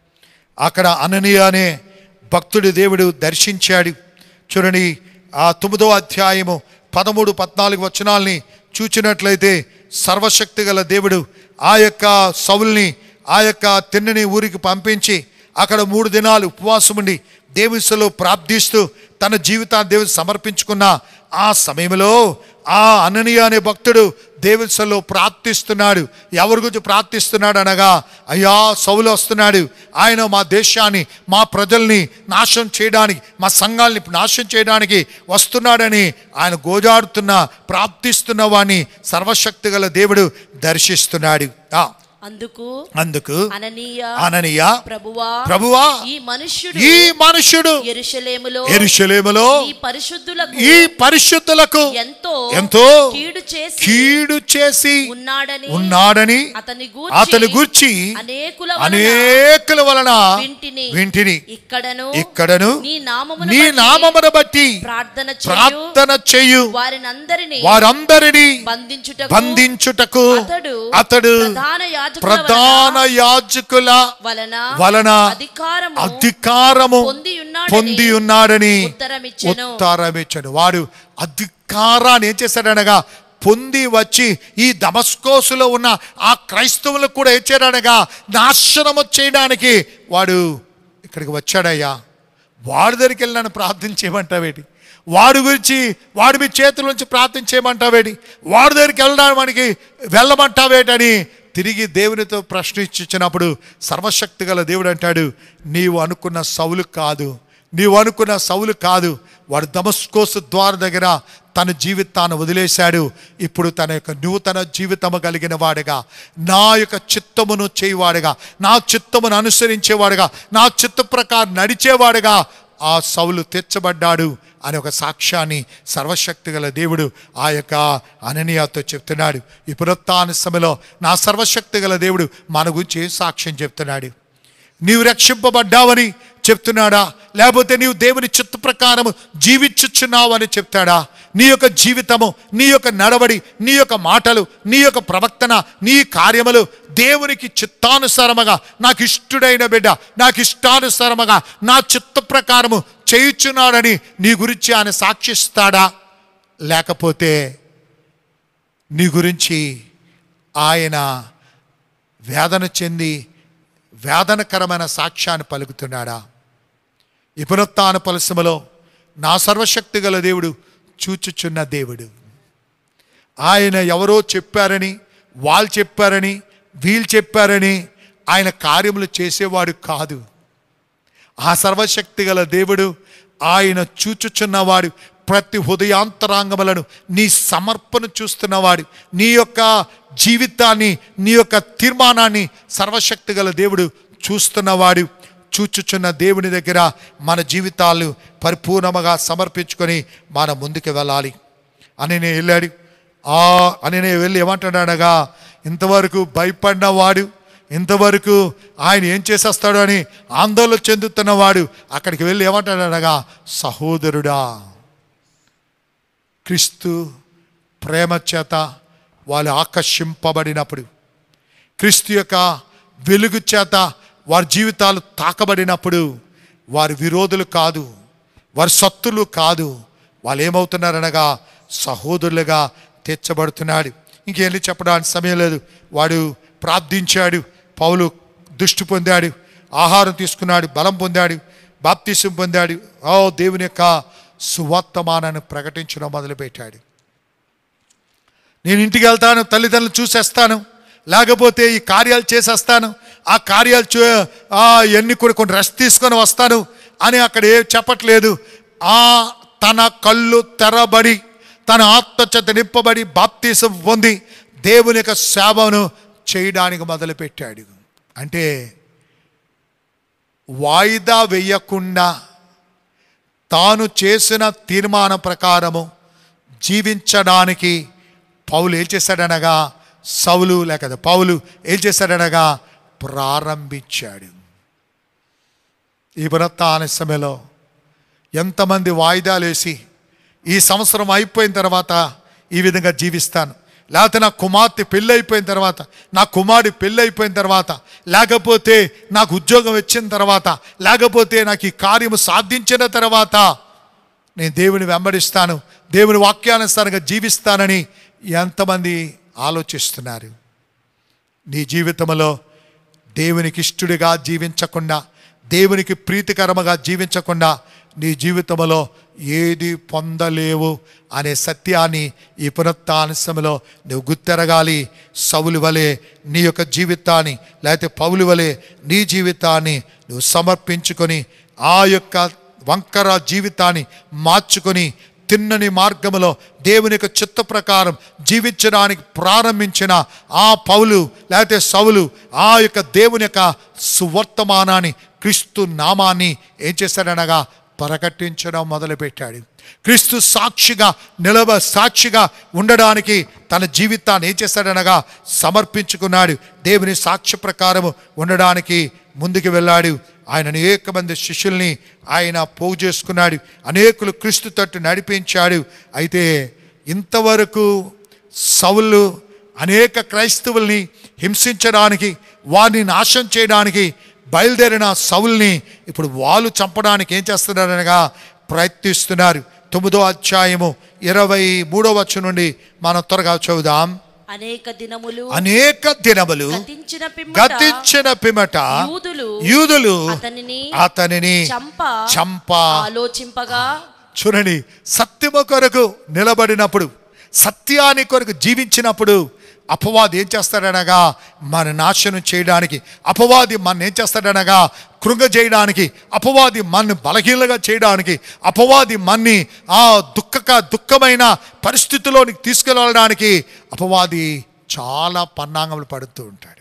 అక్కడ అననీయ అనే భక్తుడి దేవుడు దర్శించాడు చూడండి ఆ తొమ్మిదో అధ్యాయము పదమూడు పద్నాలుగు వచనాల్ని చూచినట్లయితే సర్వశక్తి గల దేవుడు ఆ యొక్క సౌల్ని ఆ యొక్క తిన్నని ఊరికి పంపించి అక్కడ మూడు దినాలు ఉపవాసం ఉండి దేవునిలో ప్రార్థిస్తూ తన జీవితాన్ని దేవుడు సమర్పించుకున్న ఆ సమయంలో ఆ అననీయ అనే భక్తుడు దేవునిలో ప్రార్థిస్తున్నాడు ఎవరి గురించి ప్రార్థిస్తున్నాడు అనగా అయ్యా సౌలు వస్తున్నాడు ఆయన మా దేశాన్ని మా ప్రజల్ని నాశనం చేయడానికి మా సంఘాలని నాశనం చేయడానికి వస్తున్నాడని ఆయన గోజాడుతున్న ప్రార్థిస్తున్న వాణ్ణి సర్వశక్తి గల దేవుడు దర్శిస్తున్నాడు ఆ, అందుకు అందుకు అననీయ అననీయ ప్రభువా ప్రభువా ఈ మనుష్యుడు ఈ మనుష్యుడు యెరూషలేములో ఎరుషలేములో ఈ పరిశుద్ధులకు ఈ పరిశుద్ధులకు ఎంతో ఎంతో కీడు చేసి కీడు చేసి ఉన్నాడని ఉన్నాడని అతని అతని గూర్చి అనేకుల వలన అనేకుల వలన వింటిని వింటిని ఇక్కడను ఇక్కడను నీ నామమును నీ బట్టి నామమును బట్టి ప్రార్థన చేయు ప్రార్థన చేయు వారినందరినీ వారందరినీ బంధించుటకు బంధించుటకు అతడు అతడు ప్రధాన యాజకుల ప్రధాన యాజకుల వలన వలన అధికారము అధికారము పొంది ఉన్నాడని పొంది ఉన్నాడని ఉత్తరమిచ్చెను. ఉత్తరమిచ్చను వాడు అధికారాన్ని ఏం చేశాడనగా పొంది వచ్చి ఈ దమస్కోసులో ఉన్న ఆ క్రైస్తవులకు కూడా ఏం చేయడనగా నాశనము చేయడానికి వాడు ఇక్కడికి వచ్చాడయ్యా వాడి దగ్గరికి వెళ్ళి నన్ను ప్రార్థన చేయమంటావేటి వాడి గురించి వాడి మీ చేతుల నుంచి ప్రార్థన చేయమంటావేటి వాడి దగ్గరికి వెళ్ళడానికి మనకి వెళ్ళమంటావేటని తిరిగి దేవునితో ప్రశ్నించినప్పుడు సర్వశక్తి గల దేవుడు అంటాడు నీవు అనుకున్న సౌలు కాదు నీవు అనుకున్న సౌలు కాదు వాడు దమస్కోసు ద్వార దగ్గర తన జీవితాన్ని వదిలేశాడు ఇప్పుడు తన యొక్క నూతన జీవితము కలిగిన వాడుగా నా యొక్క చిత్తమును చేయవాడుగా నా చిత్తమును అనుసరించేవాడుగా నా చిత్త ప్రకారం నడిచేవాడుగా ఆ సౌలు తెచ్చబడ్డాడు అనే ఒక సాక్ష్యాన్ని సర్వశక్తి గల దేవుడు ఆ యొక్క అననీయతో చెప్తున్నాడు ఈ పునరుత్థాన సమయంలో నా సర్వశక్తి గల దేవుడు మన గురించి ఏం సాక్ష్యం చెప్తున్నాడు నీవు రక్షింపబడ్డావని చెప్తున్నాడా లేకపోతే నీవు దేవుని చిత్త ప్రకారము జీవించుచున్నావు అని చెప్తాడా నీ యొక్క జీవితము నీ యొక్క నడవడి నీ యొక్క మాటలు నీ యొక్క ప్రవర్తన నీ కార్యములు దేవునికి చిత్తానుసారముగా నాకు ఇష్టుడైన బిడ్డ నాకు ఇష్టానుసారముగా నా చిత్త ప్రకారము చేయుచున్నాడని నీ గురించి ఆయన సాక్షిస్తాడా లేకపోతే నీ గురించి ఆయన వేదన చెంది వేదనకరమైన సాక్ష్యాన్ని పలుకుతున్నాడా ఈ పునరుత్థాన పరిశ్రమలో నా సర్వశక్తి గల దేవుడు చూచుచున్న దేవుడు ఆయన ఎవరో చెప్పారని వాళ్ళు చెప్పారని వీళ్ళు చెప్పారని ఆయన కార్యములు చేసేవాడు కాదు ఆ సర్వశక్తి గల దేవుడు ఆయన చూచుచున్నవాడు ప్రతి హృదయాంతరాంగములను నీ సమర్పణ చూస్తున్నవాడు నీ యొక్క జీవితాన్ని నీ యొక్క తీర్మానాన్ని సర్వశక్తి గల దేవుడు చూస్తున్నవాడు చూచుచున్న దేవుని దగ్గర మన జీవితాలు పరిపూర్ణముగా సమర్పించుకొని మనం ముందుకు వెళ్ళాలి అని నేను వెళ్ళాడు ఆ అని నేను వెళ్ళి ఏమంటాడనగా ఇంతవరకు భయపడినవాడు ఇంతవరకు ఆయన ఏం చేసేస్తాడు అని ఆందోళన చెందుతున్నవాడు అక్కడికి వెళ్ళి ఏమంటాడనగా సహోదరుడా క్రీస్తు ప్రేమ చేత వాళ్ళు ఆకర్షింపబడినప్పుడు క్రీస్తు యొక్క వెలుగు చేత వారి జీవితాలు తాకబడినప్పుడు వారి విరోధులు కాదు వారి సత్తులు కాదు వాళ్ళు ఏమవుతున్నారనగా సహోదరులుగా తెచ్చబడుతున్నాడు ఇంకెళ్ళి చెప్పడానికి సమయం లేదు వాడు ప్రార్థించాడు పౌలు దృష్టి పొందాడు ఆహారం తీసుకున్నాడు బలం పొందాడు బాప్తిసం పొందాడు ఓ దేవుని యొక్క సువర్తమానాన్ని ప్రకటించడం మొదలుపెట్టాడు నేను ఇంటికి వెళ్తాను తల్లిదండ్రులు చూసేస్తాను లేకపోతే ఈ కార్యాలు చేసేస్తాను ఆ కార్యాలు చూ ఆ ఎన్ని కూడా కొన్ని రెస్ట్ తీసుకొని వస్తాను అని అక్కడ ఏం చెప్పట్లేదు ఆ తన కళ్ళు తెరబడి తన ఆత్మచేత నింపబడి బాప్తీసం పొంది దేవుని యొక్క సేవను చేయడానికి మొదలుపెట్టాడు అంటే వాయిదా వేయకుండా తాను చేసిన తీర్మానం ప్రకారము జీవించడానికి పౌలు ఏం చేశాడనగా సౌలు లేక పౌలు ఏం చేశాడనగా ప్రారంభించాడు ఈ పునత్తాన సమయంలో ఎంతమంది వాయిదాలు వేసి ఈ సంవత్సరం అయిపోయిన తర్వాత ఈ విధంగా జీవిస్తాను లేకపోతే నా కుమార్తె పెళ్ళి అయిపోయిన తర్వాత నా కుమారుడి పెళ్ళి అయిపోయిన తర్వాత లేకపోతే నాకు ఉద్యోగం వచ్చిన తర్వాత లేకపోతే నాకు ఈ కార్యము సాధించిన తర్వాత నేను దేవుని వెంబడిస్తాను దేవుని వాక్యానుసారంగా జీవిస్తానని ఎంతమంది ఆలోచిస్తున్నారు నీ జీవితంలో దేవునికి ఇష్టడిగా జీవించకుండా దేవునికి ప్రీతికరముగా జీవించకుండా నీ జీవితంలో ఏది పొందలేవు అనే సత్యాన్ని ఈ పునరుత్నసంలో నువ్వు గుర్తెరగాలి సవులు వలె నీ యొక్క జీవితాన్ని లేకపోతే పౌలు వలె నీ జీవితాన్ని నువ్వు సమర్పించుకొని ఆ యొక్క వంకర జీవితాన్ని మార్చుకొని తిన్నని మార్గములో దేవుని యొక్క చిత్త ప్రకారం జీవించడానికి ప్రారంభించిన ఆ పౌలు లేకపోతే సౌలు ఆ యొక్క దేవుని యొక్క సువర్తమానాన్ని క్రీస్తు నామాన్ని ఏం చేశాడనగా ప్రకటించడం మొదలుపెట్టాడు క్రీస్తు సాక్షిగా నిలబ సాక్షిగా ఉండడానికి తన జీవితాన్ని ఏం చేశాడనగా సమర్పించుకున్నాడు దేవుని సాక్ష్య ప్రకారము ఉండడానికి ముందుకు వెళ్ళాడు ఆయన అనేక మంది శిష్యుల్ని ఆయన పోగు చేసుకున్నాడు అనేకులు క్రీస్తు తట్టు నడిపించాడు అయితే ఇంతవరకు సౌలు అనేక క్రైస్తవుల్ని హింసించడానికి వారిని నాశనం చేయడానికి బయలుదేరిన సౌల్ని ఇప్పుడు వాళ్ళు చంపడానికి ఏం చేస్తున్నారనగా ప్రయత్నిస్తున్నారు తొమ్మిదో అధ్యాయము ఇరవై మూడో వచ్చి నుండి మనం త్వరగా చదువుదాం అనేక దినములు అనేక దినములు గతించిన పిమ్మట గతించిన పిమట యూదులు యూదులు అతనిని అతనిని చంప చంప ఆలోచింపగా చూడండి సత్యము కొరకు నిలబడినప్పుడు సత్యాన్ని కొరకు జీవించినప్పుడు అపవాది ఏం చేస్తాడనగా మన నాశనం చేయడానికి అపవాది మన ఏం చేస్తాడనగా కృంగజేయడానికి అపవాది మన్ని బలహీనగా చేయడానికి అపవాది మన్ని ఆ దుఃఖక దుఃఖమైన పరిస్థితిలోనికి తీసుకెళ్ళడానికి అపవాది చాలా పన్నాంగములు పడుతూ ఉంటాడు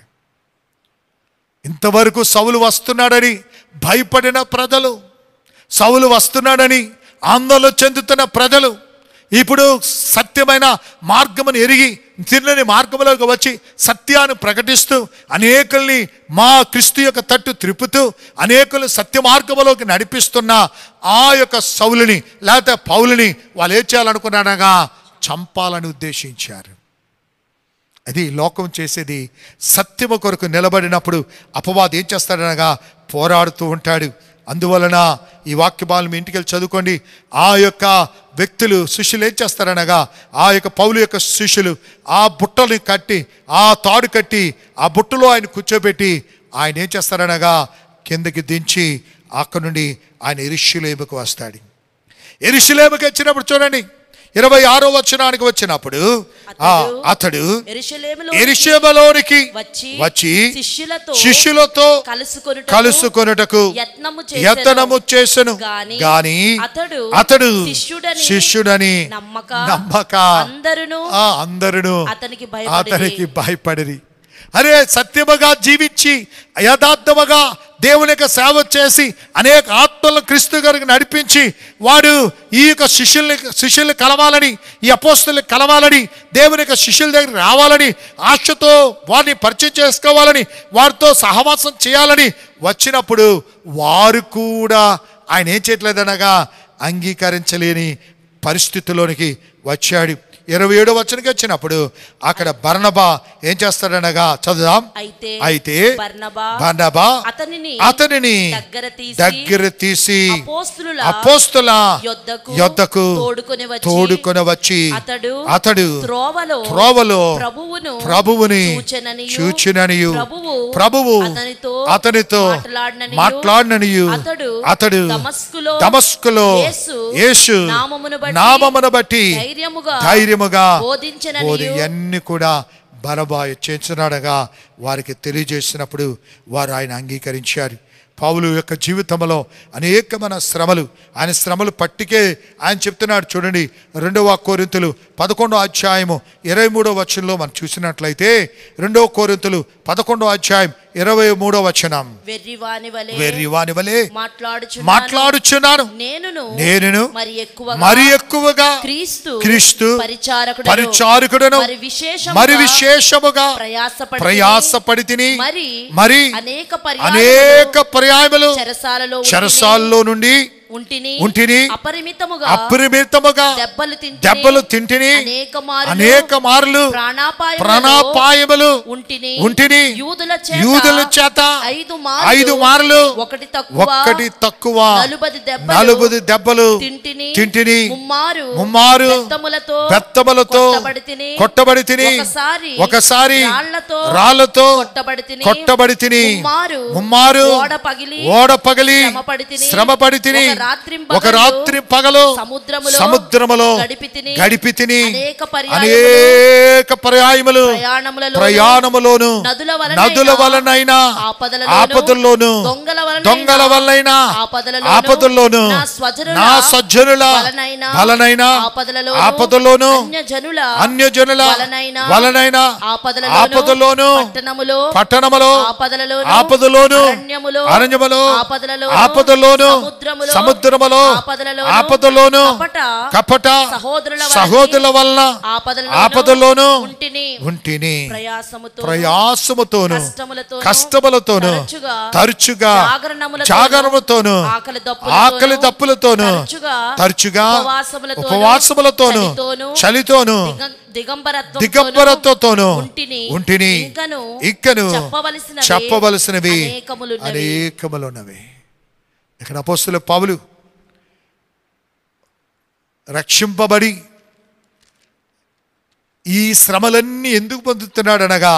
ఇంతవరకు సౌలు వస్తున్నాడని భయపడిన ప్రజలు సౌలు వస్తున్నాడని ఆందోళన చెందుతున్న ప్రజలు ఇప్పుడు సత్యమైన మార్గమును ఎరిగి తిన్నని మార్గంలోకి వచ్చి సత్యాన్ని ప్రకటిస్తూ అనేకుల్ని మా క్రీస్తు యొక్క తట్టు త్రిప్పుతూ అనేకులు సత్య మార్గంలోకి నడిపిస్తున్న ఆ యొక్క సౌలుని లేకపోతే పౌలుని వాళ్ళు ఏం చేయాలనుకున్నారనగా చంపాలని ఉద్దేశించారు అది లోకం చేసేది సత్యము కొరకు నిలబడినప్పుడు అపవాది ఏం చేస్తాడనగా పోరాడుతూ ఉంటాడు అందువలన ఈ వాక్య బాలు మీ ఇంటికి వెళ్ళి చదువుకోండి ఆ యొక్క వ్యక్తులు శిష్యులు ఏం చేస్తారనగా ఆ యొక్క పౌలు యొక్క శిష్యులు ఆ బుట్టని కట్టి ఆ తాడు కట్టి ఆ బుట్టలో ఆయన కూర్చోబెట్టి ఆయన ఏం చేస్తారనగా కిందకి దించి అక్కడ నుండి ఆయన ఇరుష్యులేముకు వస్తాడు ఎరుషులేముకి వచ్చినప్పుడు చూడండి ఇరవై ఆరో వచనానికి వచ్చినప్పుడు ఆ అతడు యెరూషలేములో ఎరిషేమలోనికి వచ్చి వచ్చి శిష్యులతో శిష్యులతో కలుసుకొనుటకు కలుసుకొనుటకు యత్నము చేసెను. యత్నము చేసెను గాని గాని అతడు అతడు శిష్యుడని శిష్యుడని నమ్మక నమ్మక అందరును ఆ అందరును అతనికి భయపడిరి. అతనికి భయపడిరి అరే సత్యముగా జీవించి యథార్థముగా దేవుని యొక్క సేవ చేసి అనేక ఆత్మలను క్రీస్తు గారికి నడిపించి వాడు ఈ యొక్క శిష్యుల్ని శిష్యుల్ని కలవాలని ఈ అపోస్తుల్ని కలవాలని దేవుని యొక్క శిష్యుల దగ్గరికి రావాలని ఆశతో వారిని పరిచయం చేసుకోవాలని వారితో సహవాసం చేయాలని వచ్చినప్పుడు వారు కూడా ఆయన ఏం చేయట్లేదనగా అంగీకరించలేని పరిస్థితిలోనికి వచ్చాడు ఇరవై ఏడో వచనకి వచ్చినప్పుడు అక్కడ బర్నబా ఏం చేస్తాడనగా చదుదాం అయితే అయితే బర్నబా బర్నబా అతనిని అతనిని దగ్గర తీసి దగ్గర తీసి అపోస్తుల అపోస్తుల యొద్దకు యొద్దకు తోడుకొని వచ్చి తోడుకొని వచ్చి అతడు అతడు త్రోవలో త్రోవలో ప్రభువును ప్రభువుని చూచెననియు, చూచిననియు ప్రభువు ప్రభువు అతనితో అతనితో మాట్లాడిననియు, మాట్లాడిననియు అతడు అతడు దమస్కులో దమస్కులో యేసు యేసు నామమును బట్టి నామమును బట్టి ధైర్యముగా ధైర్యముగా బోధించిననియు, బోధి అన్ని కూడా బరబాయి చేస్తున్నాడగా వారికి తెలియజేసినప్పుడు వారు ఆయన అంగీకరించారు పౌలు యొక్క జీవితంలో అనేకమైన శ్రమలు ఆయన శ్రమలు పట్టికే ఆయన చెప్తున్నాడు చూడండి రెండవ కోరింతులు పదకొండో అధ్యాయము ఇరవై మూడో వచనంలో మనం చూసినట్లయితే రెండవ కోరింతులు పదకొండో అధ్యాయం ఇరవై మూడో వచనం వెర్రివాని వలె వెర్రి వాని వలె మాట్లాడుచున్నాను మాట్లాడుచున్నాను నేనును నేనును మరి ఎక్కువ మరి ఎక్కువగా క్రీస్తు క్రీస్తు పరిచారకుడను పరిచారకుడను మరి విశేషముగా మరి విశేషముగా ప్రయాసపడి ప్రయాసపడి తిని మరి మరి అనేక పర్యాయములు అనేక పర్యాయములు చెరసాలలో ఉంటిని- చెరసాల్లో నుండి ఉంటిని ఉంటిని అపరిమితముగా అపరిమితముగా దెబ్బలు తింటిని దెబ్బలు తింటిని అనేక మారులు అనేక మార్లు ప్రాణాపాయములలో ప్రాణాపాయములు ఉంటిని ఉంటిని యూదుల చేత యూదుల చేత ఐదు మార్లు ఐదు మార్లు ఒకటి తక్కువ ఒక్కటి తక్కువ నలుబది దెబ్బలు నలుబది దెబ్బలు తింటిని తింటిని ముమ్మారు ముమ్మారు బెత్తములతో బెత్తములతో కొట్టబడి తిని కొట్టబడి తిని ఒకసారి ఒకసారి రాళ్లతో రాళ్లతో కొట్టబడి తిని కొట్టబడి తిని ముమ్మారు ముమ్మారు ఓడ పగిలి ఓడ పగిలి శ్రమపడి తిని శ్రమపడి తిని ఒక రాత్రి ఒక రాత్రి పగలు సముద్రములో సముద్రములో గడిపి తిని గడిపి తిని అనేక పర్యాయములు అనేక పర్యాయములు ప్రయాణములలో ప్రయాణములోను నదుల వలనైనా నదుల వలనైనా ఆపదలలోను ఆపదల్లోను దొంగల వలనైనా దొంగల వలనైనా ఆపదలలోను ఆపదల్లోను నా స్వజనుల నా సజ్జనుల వలనైనా వలనైనా ఆపదలలోను ఆపదలోను అన్యజనుల అన్యజనుల వలనైనా వలనైనా ఆపదలలోను ఆపదలోను పట్టణములో పట్టణములో ఆపదలలోను ఆపదలోను అరణ్యములో అరణ్యములో ఆపదలలోను ఆపదలోను సముద్రములో సముద్రములో ఆపదలలోను ఆపదలోను కపట కపట సహోదరుల వలన సహోదరుల వలన ఆపదలలోను ఆపదలోను ఉంటిని ఉంటిని ప్రయాసముతో ప్రయాసముతోను కష్టములతోను కష్టములతోను తరచుగా తరచుగా జాగరణములతోను జాగరణముతోను ఆకలి దప్పులతోను ఆకలి దప్పులతోను తరచుగా తరచుగా ఉపవాసములతోను ఉపవాసములతోను చలితోను చలితోను దిగ- దిగంబరత్వంతోను దిగంబరత్వతోను ఉంటిని ఉంటిని ఇంకను ఇంకను చెప్పవలసినవి చెప్పవలసినవి అనేకములున్నవి. అనేకములున్నవి ఇక్కడ అపోస్తుల పౌలు రక్షింపబడి ఈ శ్రమలన్నీ ఎందుకు పొందుతున్నాడనగా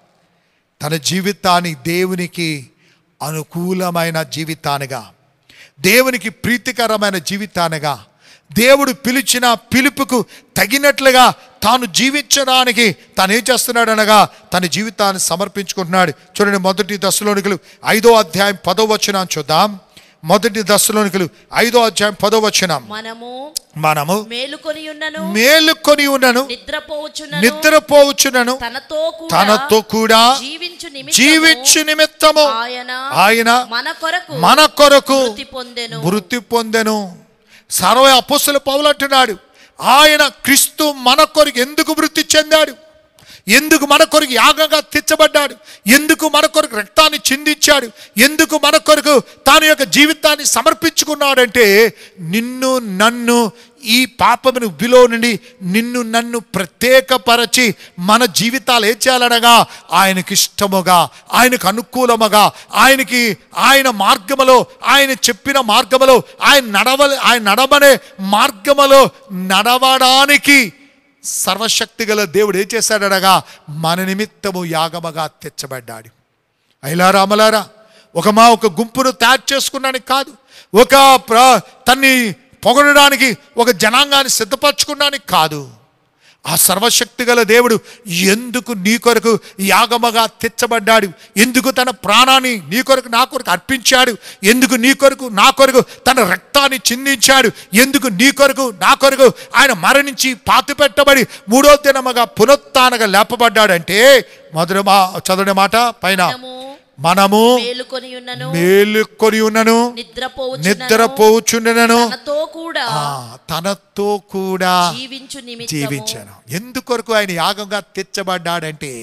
తన జీవితాన్ని దేవునికి అనుకూలమైన జీవితానిగా దేవునికి ప్రీతికరమైన జీవితానిగా దేవుడు పిలిచిన పిలుపుకు తగినట్లుగా తాను జీవించడానికి తాను ఏం చేస్తున్నాడనగా తన జీవితాన్ని సమర్పించుకుంటున్నాడు చూడండి మొదటి దశలోనికలు ఐదో అధ్యాయం పదో వచనం చూద్దాం మొదటి దశలోనికలు ఐదో అధ్యాయం పదో వచనం మనము మనము మేలుకొని ఉన్నను మేలుకొని ఉన్నను నిద్రపోవచ్చునను నిద్రపోవచ్చునను తనతో కూడా తనతో కూడా జీవించు నిమిత్తము జీవించు నిమిత్తము ఆయన ఆయన మన కొరకు మన కొరకు మృతి పొందెను మృతి పొందెను సర్వ అపోస్తుల పౌలు అంటున్నాడు ఆయన క్రీస్తు మన కొరకు ఎందుకు మృతి చెందాడు ఎందుకు మన కొరకు యాగంగా తెచ్చబడ్డాడు ఎందుకు మన కొరకు రక్తాన్ని చిందించాడు ఎందుకు మన కొరకు తాను యొక్క జీవితాన్ని సమర్పించుకున్నాడంటే నిన్ను నన్ను ఈ పాపమును విలో నుండి నిన్ను నన్ను ప్రత్యేకపరచి మన జీవితాలు ఏం చేయాలనగా ఆయనకి ఇష్టముగా ఆయనకు అనుకూలముగా ఆయనకి ఆయన మార్గములో ఆయన చెప్పిన మార్గములో ఆయన నడవ ఆయన నడవనే మార్గములో నడవడానికి సర్వశక్తి గల దేవుడు ఏం చేశాడనగా మన నిమిత్తము యాగముగా తెచ్చబడ్డాడు అయిలారామలారా ఒక మా ఒక గుంపును తయారు చేసుకున్నానికి కాదు ఒక ప్ర తన్ని పొగడడానికి ఒక జనాంగాన్ని సిద్ధపరచుకున్నానికి కాదు ఆ సర్వశక్తి గల దేవుడు ఎందుకు నీ కొరకు యాగమగా తెచ్చబడ్డాడు ఎందుకు తన ప్రాణాన్ని నీ కొరకు నా కొరకు అర్పించాడు ఎందుకు నీ కొరకు నా కొరకు తన రక్తాన్ని చిందించాడు ఎందుకు నీ కొరకు నా కొరకు ఆయన మరణించి పాతి పెట్టబడి మూడో దినముగా పునరుత్నగా లేపబడ్డాడంటే మొదటి మా చదవని మాట పైన మనము మనము మేలుకొని ఉన్నను మేలుకొని ఉన్నను నిద్రపోవచ్చునను నిద్రపోచుండెనను తనతో కూడా ఆ, తనతో కూడా జీవించు నిమిత్తము జీవించాను ఎందుకొరకు ఆయన యాగంగా తెచ్చబడ్డాడంటే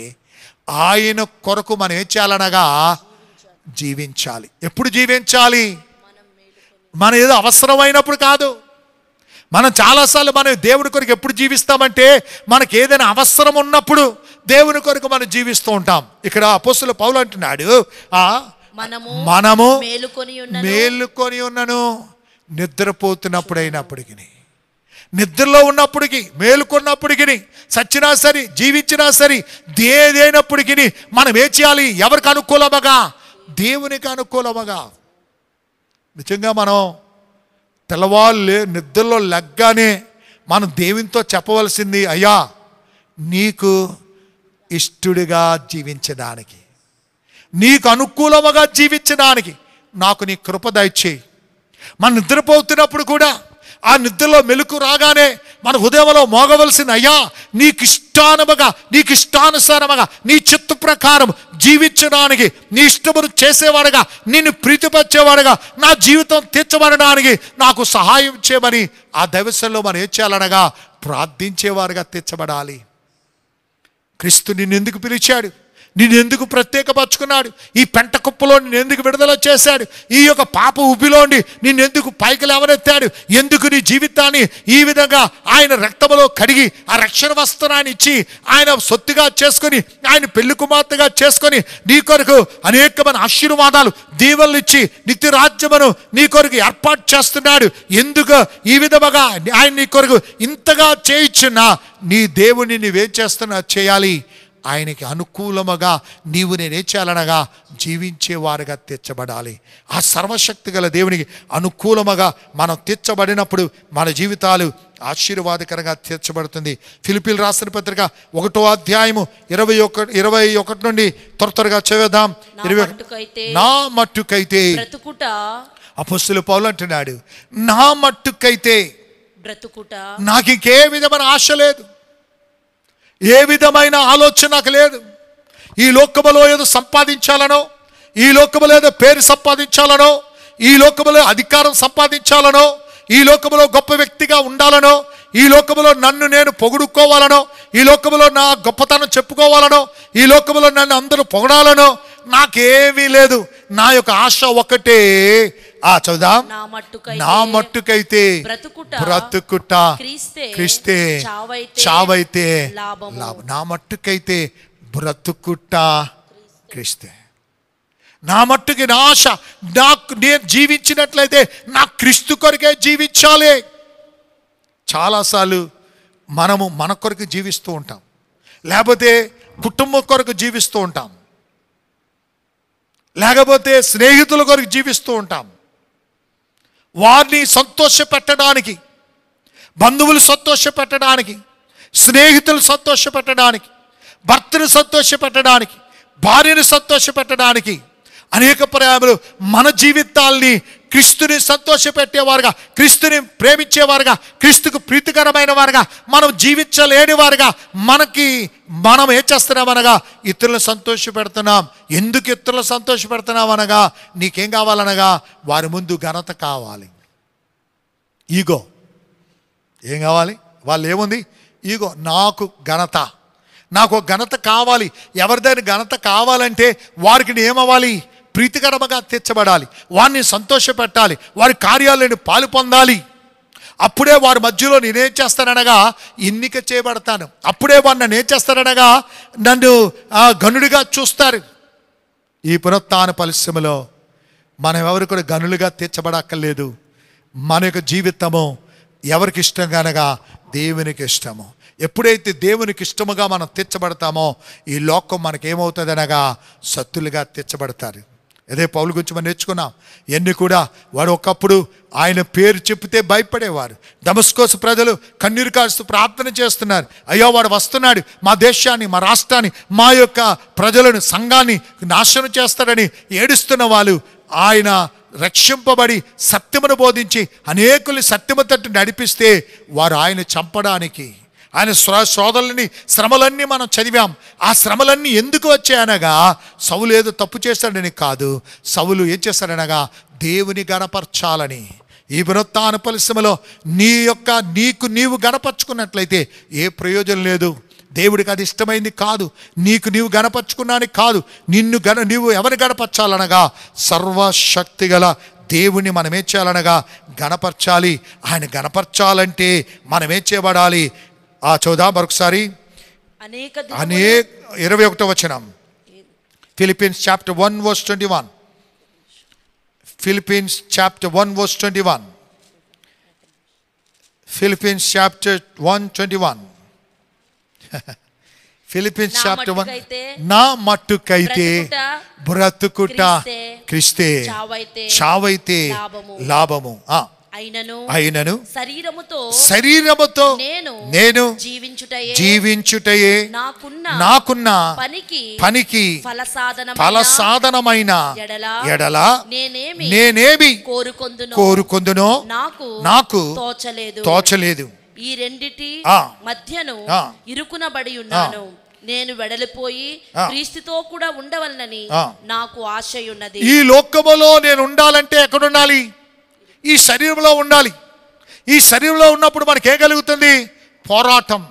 ఆయన కొరకు మనం ఏం చేయాలనగా జీవించాలి ఎప్పుడు జీవించాలి మన ఏదో అవసరమైనప్పుడు కాదు మనం చాలాసార్లు మనం దేవుని కొరకు ఎప్పుడు జీవిస్తామంటే మనకి ఏదైనా అవసరం ఉన్నప్పుడు దేవుని కొరకు మనం జీవిస్తూ ఉంటాం ఇక్కడ అపోస్తుల పౌలు అంటున్నాడు ఆ మనము మనము మేలుకొని ఉన్నను మేలుకొని ఉన్నను నిద్రపోతున్నప్పుడైనప్పటికి నిద్రలో ఉన్నప్పటికీ మేలుకున్నప్పటికీ సచ్చినా సరే జీవించినా సరే దేదైనప్పటికీ మనం ఏం చేయాలి ఎవరికి అనుకూలమగా దేవునికి అనుకూలమగా నిజంగా మనం తెల్లవాళ్ళు నిద్రలో లెగ్గానే మనం దేవునితో చెప్పవలసింది అయ్యా నీకు ఇష్టడిగా జీవించడానికి నీకు అనుకూలముగా జీవించడానికి నాకు నీ కృప దయచేయి మన నిద్రపోతున్నప్పుడు కూడా ఆ నిద్రలో మెలకు రాగానే మన హృదయంలో మోగవలసిన అయ్యా నీకు ఇష్టానుమగా నీకు ఇష్టానుసారముగా నీ చిత్త ప్రకారం జీవించడానికి నీ ఇష్టమును చేసేవాడుగా నిన్ను ప్రీతిపరిచేవాడుగా నా జీవితం తీర్చబడడానికి నాకు సహాయం చేయమని ఆ దైవశంలో మనం ఏం చేయాలనగా ప్రార్థించేవారుగా తీర్చబడాలి క్రీస్తు నిన్ను ఎందుకు పిలిచాడు నిన్ను ఎందుకు ప్రత్యేకపరుచుకున్నాడు ఈ పెంట కుప్పలో నిన్ను ఎందుకు విడుదల చేశాడు ఈ యొక్క పాప ఉబ్బిలోండి నిన్ను ఎందుకు పైకి లేవనెత్తాడు ఎందుకు నీ జీవితాన్ని ఈ విధంగా ఆయన రక్తములో కడిగి ఆ రక్షణ వస్త్రాన్ని ఇచ్చి ఆయన సొత్తుగా చేసుకొని ఆయన పెళ్లి కుమార్తెగా చేసుకొని నీ కొరకు అనేకమైన ఆశీర్వాదాలు దీవెనలు ఇచ్చి నిత్య రాజ్యమును నీ కొరకు ఏర్పాటు చేస్తున్నాడు ఎందుకు ఈ విధముగా ఆయన నీ కొరకు ఇంతగా చేయించున్నా నీ దేవుని నువ్వేం చేస్తున్నా చేయాలి ఆయనకి అనుకూలముగా నీవు నేనేం చేయాలనగా జీవించేవారుగా తీర్చబడాలి ఆ సర్వశక్తి గల దేవునికి అనుకూలముగా మనం తీర్చబడినప్పుడు మన జీవితాలు ఆశీర్వాదకరంగా తీర్చబడుతుంది ఫిలిపిల్ రాసిన పత్రిక ఒకటో అధ్యాయము ఇరవై ఒకటి ఇరవై ఒకటి నుండి త్వర త్వరగా చదువుదాం నా ఇరవై మట్టుకైతే నా మట్టుకైతే బ్రతుకుట అపస్సులు పౌలు అంటున్నాడు నా మట్టుకైతే బ్రతుకుట నాకు ఇంకే విధమైన ఆశ లేదు ఏ విధమైన ఆలోచన నాకు లేదు ఈ లోకములో ఏదో సంపాదించాలనో ఈ లోకములో ఏదో పేరు సంపాదించాలనో ఈ లోకములో అధికారం సంపాదించాలనో ఈ లోకములో గొప్ప వ్యక్తిగా ఉండాలనో ఈ లోకములో నన్ను నేను పొగుడుకోవాలనో ఈ లోకములో నా గొప్పతనం చెప్పుకోవాలనో ఈ లోకములో నన్ను అందరూ పొగడాలనో నాకేమీ లేదు నా యొక్క ఆశ ఒకటే ఆ చదుదాం నా మట్టుకైతే నా మట్టుకైతే బ్రతుకుట బ్రతుకుట క్రీస్తే క్రీస్తే చావైతే చావైతే లాభము. లాభం నా మట్టుకైతే బ్రతుకుట క్రీస్తే నా మట్టుకి నా ఆశ నాకు నేను జీవించినట్లయితే నా క్రీస్తు కొరకే జీవించాలి చాలాసార్లు మనము మన కొరకు జీవిస్తూ ఉంటాం లేకపోతే కుటుంబం కొరకు జీవిస్తూ ఉంటాం లేకపోతే స్నేహితుల కొరకు జీవిస్తూ ఉంటాం వారిని సంతోషపెట్టడానికి బంధువులు సంతోషపెట్టడానికి స్నేహితులు సంతోషపెట్టడానికి భర్తను సంతోషపెట్టడానికి భార్యను సంతోషపెట్టడానికి అనేక పర్యాములు మన జీవితాల్ని క్రీస్తుని సంతోషపెట్టేవారుగా క్రీస్తుని ప్రేమించేవారుగా క్రీస్తుకు ప్రీతికరమైన వారుగా మనం జీవించలేని వారుగా మనకి మనం ఏం చేస్తున్నాం అనగా ఇతరులను సంతోష పెడుతున్నాం ఎందుకు ఇతరులను సంతోష పెడుతున్నాం అనగా నీకేం కావాలనగా వారి ముందు ఘనత కావాలి ఈగో ఏం కావాలి వాళ్ళు ఏముంది ఈగో నాకు ఘనత నాకు ఒక ఘనత కావాలి ఎవరిదైనా ఘనత కావాలంటే వారికి నేను ఏమవ్వాలి ప్రీతికరముగా తీర్చబడాలి వారిని సంతోషపెట్టాలి వారి కార్యాలను పాలు పొందాలి అప్పుడే వారి మధ్యలో నేనేం చేస్తాననగా ఎన్నిక చేయబడతాను అప్పుడే వారు నన్ను ఏం చేస్తారనగా నన్ను ఆ, గనుడిగా చూస్తారు ఈ పునరుత్థాన పరిశ్రమలో మనం ఎవరు కూడా గనులుగా తీర్చబడక్కర్లేదు మన యొక్క జీవితము ఎవరికి ఇష్టం కనుక దేవునికి ఇష్టము ఎప్పుడైతే దేవునికి ఇష్టముగా మనం తీర్చబడతామో ఈ లోకం మనకేమవుతుంది అనగా సత్తులుగా తీర్చబడతారు అదే పౌలు గురించి మనం నేర్చుకున్నాం ఎన్ని కూడా వాడు ఒకప్పుడు ఆయన పేరు చెప్తే భయపడేవారు దమస్కోస్ ప్రజలు కన్నీరు కారుస్తూ ప్రార్థన చేస్తున్నారు అయ్యో వాడు వస్తున్నాడు మా దేశాన్ని మా రాష్ట్రాన్ని మా యొక్క ప్రజలను సంఘాన్ని నాశనం చేస్తాడని ఏడుస్తున్న వాళ్ళు ఆయన రక్షింపబడి సత్యమును బోధించి అనేకుల్ని సత్యము తట్టు నడిపిస్తే వారు ఆయన చంపడానికి ఆయన స్వ సోదరులని శ్రమలన్నీ మనం చదివాం ఆ శ్రమలన్నీ ఎందుకు వచ్చాయనగా సౌలు ఏదో తప్పు చేశాడని కాదు సౌలు ఏం చేశాడనగా దేవుని గణపరచాలని ఈ పునరుత్థాన పరిశ్రమలో నీ యొక్క నీకు నీవు గణపరుచుకున్నట్లయితే ఏ ప్రయోజనం లేదు దేవుడికి అది ఇష్టమైంది కాదు నీకు నీవు గణపరుచుకున్నానికి కాదు నిన్ను గణ నీవు ఎవరిని గణపరచాలనగా సర్వశక్తి గల దేవుణ్ణి మనం ఏం చేయాలనగా గణపరచాలి ఆయన గణపరచాలంటే మనం ఏం చేయబడాలి ఆ చూద్దాం మరొకసారి అనేక అనే దినములు ఇరవై ఒకటో వచనం Philippians chapter one verse twenty one Philippians chapter one verse twenty one Philippians chapter one twenty one Philippians నా చాప్టర్ వన్ మట్టుకైతే నా మట్టుకైతే బ్రతుకుట బ్రతుకుట క్రీస్తే, క్రిస్తే చావైతే చావైతే లాభము. లాభము ఆ, అయినను అయినను శరీరముతో శరీరముతో నేను నేను జీవించుటయే జీవించుటయే నాకున్న నాకున్న పనికి పనికి ఫల సాధన ఫల సాధనమైన ఎడల ఎడల నేనేమి నేనేమి కోరుకొందును కోరుకుందునో నాకు నాకు తోచలేదు తోచలేదు ఈ రెండిటి ఆ. మధ్యను ఆ. ఇరుకునబడి ఉన్నాను నేను వెడలిపోయి ఆ. క్రీస్తుతో కూడా ఉండవలనని ఆ. నాకు ఆశయున్నది ఈ లోకములో నేను ఉండాలంటే ఎక్కడ ఉండాలి ఈ శరీరంలో ఉండాలి ఈ శరీరంలో ఉన్నప్పుడు మనకి ఏ కలుగుతుంది పోరాటం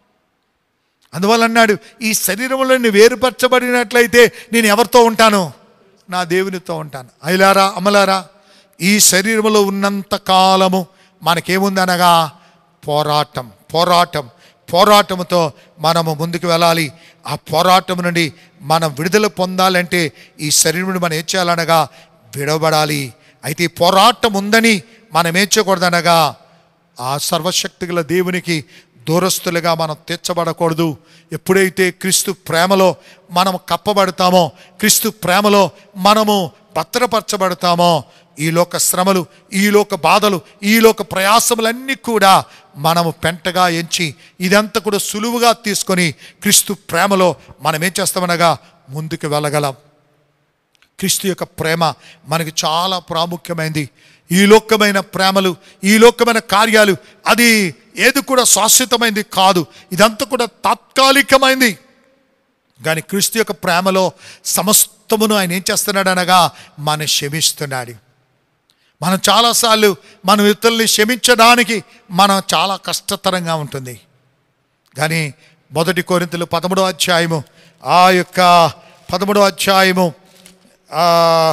అందువల్ల అన్నాడు ఈ శరీరంలో నేను వేరుపరచబడినట్లయితే నేను ఎవరితో ఉంటాను నా దేవునితో ఉంటాను అయిలారా అమలారా ఈ శరీరంలో ఉన్నంత కాలము మనకేముందనగా పోరాటం పోరాటం పోరాటంతో మనము ముందుకు వెళ్ళాలి ఆ పోరాటం నుండి మనం విడుదల పొందాలంటే ఈ శరీరం మనం ఏం చేయాలనగా విడవబడాలి అయితే ఈ పోరాటం ఉందని మనం ఏం చేయకూడదనగా ఆ సర్వశక్తి గల దేవునికి దూరస్తులుగా మనం తీర్చబడకూడదు ఎప్పుడైతే క్రీస్తు ప్రేమలో మనం కప్పబడతామో క్రీస్తు ప్రేమలో మనము భద్రపరచబడతామో ఈ లోక శ్రమలు ఈ లోక బాధలు ఈ లోక ప్రయాసములన్నీ కూడా మనము పెంటగా ఎంచి ఇదంతా కూడా సులువుగా తీసుకొని క్రీస్తు ప్రేమలో మనం ఏం చేస్తామనగా ముందుకు వెళ్ళగలం క్రీస్తు యొక్క ప్రేమ మనకి చాలా ప్రాముఖ్యమైనది ఈ లోకమైన ప్రేమలు ఈ లోకమైన కార్యాలు అది ఏది కూడా శాశ్వతమైంది కాదు ఇదంతా కూడా తాత్కాలికమైంది కానీ క్రీస్తు యొక్క ప్రేమలో సమస్తమును ఆయన ఏం చేస్తున్నాడు అనగా మన క్షమిస్తున్నాడు మనం చాలాసార్లు మనం ఇతరుల్ని క్షమించడానికి మనం చాలా కష్టతరంగా ఉంటుంది కానీ మొదటి కోరింతలు పదమూడో అధ్యాయము ఆ యొక్క పదమూడో అధ్యాయము ఆ,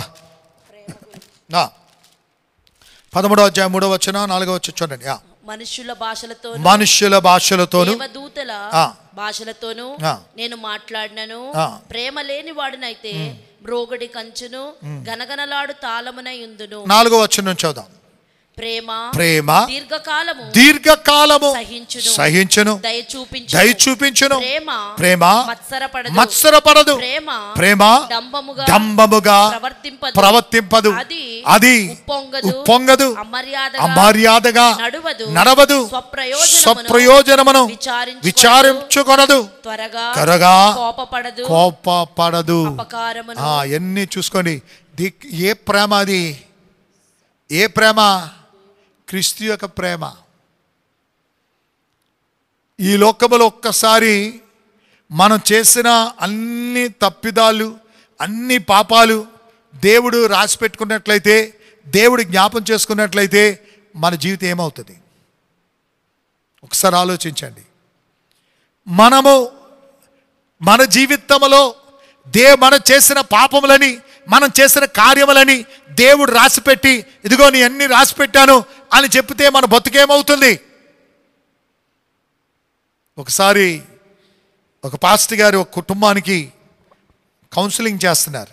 ఆ, పదమూడో అధ్యాయం మూడో వచ్చిన నాలుగో వచ్చి చూడండి ఆ. మనుష్యుల భాషలతో మనుష్యుల భాషలతోను దేవదూతల ఆ. భాషలతోనూ ఆ. నేను మాట్లాడినను ఆ. ప్రేమ లేని వాడినైతే బ్రోగడి కంచును గనగనలాడు తాళమునై ఉందును నాలుగో వచ్చిన నుంచి చదుదాం ప్రేమ ప్రేమ దీర్ఘకాలము దీర్ఘకాలము సహించును. సహించును దయ చూపించు దయ చూపించును ప్రేమ ప్రేమ మత్సరపడదు మత్సరపడదు ప్రేమ ప్రేమ డంబముగా డంబముగా ప్రవర్తింపదు ప్రవర్తింపదు అది అది ఉప్పొంగదు ఉప్పొంగదు అమర్యాదగా అమర్యాదగా నడువదు నడవదు స్వప్రయోజనమును స్వప్రయోజనమును విచారించుకొనదు. విచారించుకొనదు త్వరగా త్వరగా కోపపడదు కోపపడదు అపకారమును ఆ, ఎన్ని చూసుకోండి దిక్ ఏ ప్రేమ అది ఏ ప్రేమ క్రీస్తు యొక్క ప్రేమ ఈ లోకములో ఒక్కసారి మనం చేసిన అన్ని తప్పిదాలు అన్ని పాపాలు దేవుడు రాసి పెట్టుకున్నట్లయితే దేవుడు జ్ఞాపం చేసుకున్నట్లయితే మన జీవితం ఏమవుతుంది ఒకసారి ఆలోచించండి మనము మన జీవితంలో దే మనం చేసిన పాపములని మనం చేసిన కార్యములని దేవుడు రాసిపెట్టి ఇదిగో నీ అన్ని రాసిపెట్టాను అని చెప్తే మన బతుకేమవుతుంది ఒకసారి ఒక పాస్టర్ గారు ఒక కుటుంబానికి కౌన్సిలింగ్ చేస్తున్నారు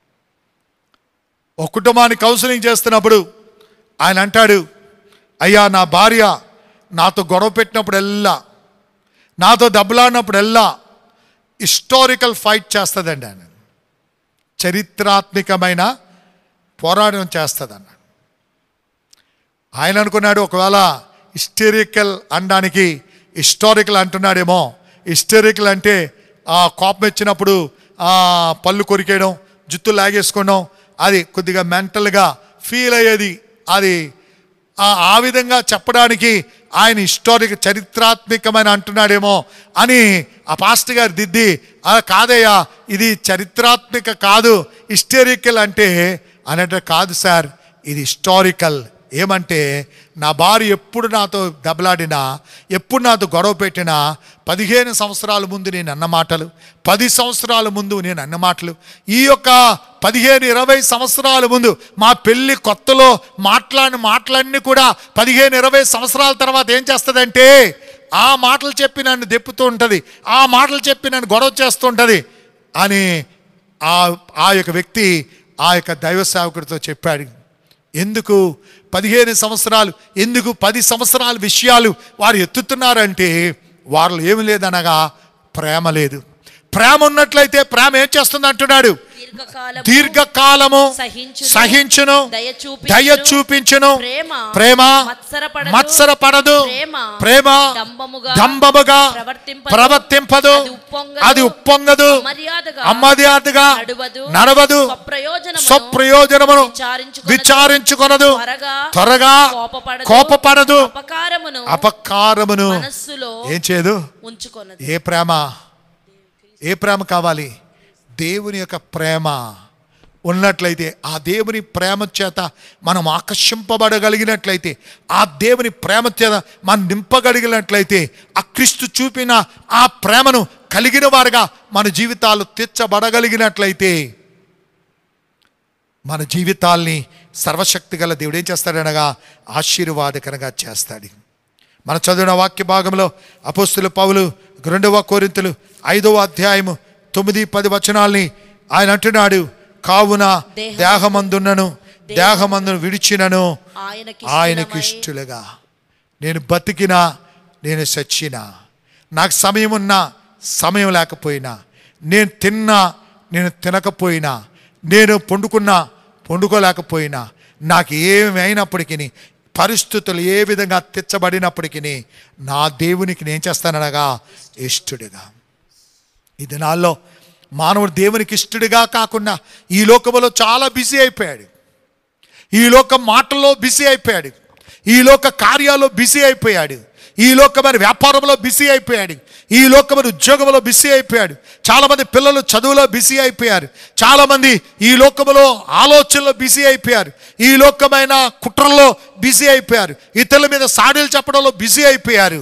ఒక కుటుంబానికి కౌన్సిలింగ్ చేస్తున్నప్పుడు ఆయన అంటాడు అయ్యా నా భార్య నాతో గొడవ పెట్టినప్పుడల్లా నాతో దెబ్బలాడినప్పుడల్లా హిస్టారికల్ ఫైట్ చేస్తుందండి ఆయన చరిత్రాత్మకమైన పోరాటం చేస్తుంది అన్నాడు ఆయన అనుకున్నాడు ఒకవేళ హిస్టరికల్ అనడానికి హిస్టారికల్ అంటున్నాడేమో హిస్టరికల్ అంటే ఆ కోపం వచ్చినప్పుడు ఆ పళ్ళు కొరికేయడం జుత్తు లాగేసుకోవడం అది కొద్దిగా మెంటల్గా ఫీల్ అయ్యేది అది ఆ- ఆ విధంగా చెప్పడానికి ఆయన హిస్టారిక్ చరిత్రాత్మకమైన అంటున్నాడేమో అని ఆ పాస్టర్ గారు దిద్ది "ఆ, కాదయ్యా ఇది చరిత్రాత్మక కాదు హిస్టారికల్ అంటే అనంటే కాదు సార్ ఇది హిస్టారికల్ ఏమంటే నా భార్య ఎప్పుడు నాతో దెబ్బలాడినా ఎప్పుడు నాతో గొడవ పెట్టినా పదిహేను సంవత్సరాల ముందు నేను అన్న మాటలు పది సంవత్సరాల ముందు నేను అన్న మాటలు ఈ యొక్క పదిహేను ఇరవై సంవత్సరాల ముందు మా పెళ్ళి కొత్తలో మాట్లాడిన మాటలన్నీ కూడా పదిహేను ఇరవై సంవత్సరాల తర్వాత ఏం చేస్తుందంటే ఆ మాటలు చెప్పి నన్ను దెప్పుతూ ఉంటుంది ఆ మాటలు చెప్పి నన్ను గొడవ చేస్తూ ఉంటుంది అని ఆ ఆ యొక్క వ్యక్తి ఆ యొక్క దైవ సేవకుడితో చెప్పాడు ఎందుకు పదిహేను సంవత్సరాలు ఎందుకు పది సంవత్సరాల విషయాలు వారు ఎత్తుతున్నారంటే వారిలో ఏమి లేదనగా ప్రేమ లేదు ప్రేమ ఉన్నట్లయితే ప్రేమ ఏం చేస్తుంది అంటున్నాడు దీర్ఘకాలము దీర్ఘకాలము సహించును, సహించును దయ చూపించును, దయ చూపించును ప్రేమ, ప్రేమ మత్సరపడదు, మత్సరపడదు ప్రేమ, ప్రేమ డంబముగా, డంబముగా ప్రవర్తింపదు, ప్రవర్తింపదు అది ఉప్పొంగదు, అది ఉప్పొంగదు అమర్యాదగా, అమర్యాదగా నడువదు, నడవదు స్వప్రయోజనమును స్వప్రయోజనమును విచారించుకొనదు, విచారించుకొనదు త్వరగా, త్వరగా కోపపడదు, కోపపడదు అపకారమును అపకారమును మనస్సులో ఏం చేయదు ఉంచుకొనదు ఏ ప్రేమ ఏ ప్రేమ కావాలి దేవుని యొక్క ప్రేమ ఉన్నట్లయితే ఆ దేవుని ప్రేమ చేత మనం ఆకర్షింపబడగలిగినట్లయితే ఆ దేవుని ప్రేమ చేత మనం నింపగలిగినట్లయితే ఆ క్రీస్తు చూపిన ఆ ప్రేమను కలిగిన వారుగా మన జీవితాలు తీర్చబడగలిగినట్లయితే మన జీవితాల్ని సర్వశక్తి గల దేవుడు ఏం చేస్తాడనగా ఆశీర్వాదకరంగా చేస్తాడు మన చదివిన వాక్య భాగంలో అపోస్తుల పౌలు రెండవ కోరింతలు ఐదవ అధ్యాయము తొమ్మిది పది వచనాల్ని ఆయన అంటున్నాడు కావున దేహమందున్నను దేహమందును విడిచినను ఆయనకి ఆయనకి ఇష్టలుగా నేను బతికినా నేను చచ్చినా నాకు సమయం ఉన్నా సమయం లేకపోయినా నేను తిన్నా నేను తినకపోయినా నేను పండుకున్నా పండుకోలేకపోయినా నాకు ఏమైనప్పటికీ పరిస్థితులు ఏ విధంగా తెచ్చబడినప్పటికీ నా దేవునికి నేను చేస్తాననగా ఇష్టడుగా ఈ దినాల్లో మానవుడు దేవునికి ఇష్టడిగా కాకుండా ఈ లోకములో చాలా బిజీ అయిపోయాడు ఈ లోక మాటల్లో బిజీ అయిపోయాడు ఈ లోక కార్యాల్లో బిజీ అయిపోయాడు ఈ లోకమైన వ్యాపారంలో బిజీ అయిపోయాడు ఈ లోకమైన ఉద్యోగంలో బిజీ అయిపోయాడు చాలామంది పిల్లలు చదువులో బిజీ అయిపోయారు చాలామంది ఈ లోకములో ఆలోచనలో బిజీ అయిపోయారు ఈ లోకమైన కుట్రల్లో బిజీ అయిపోయారు ఇతరుల మీద సాడీలు చెప్పడంలో బిజీ అయిపోయారు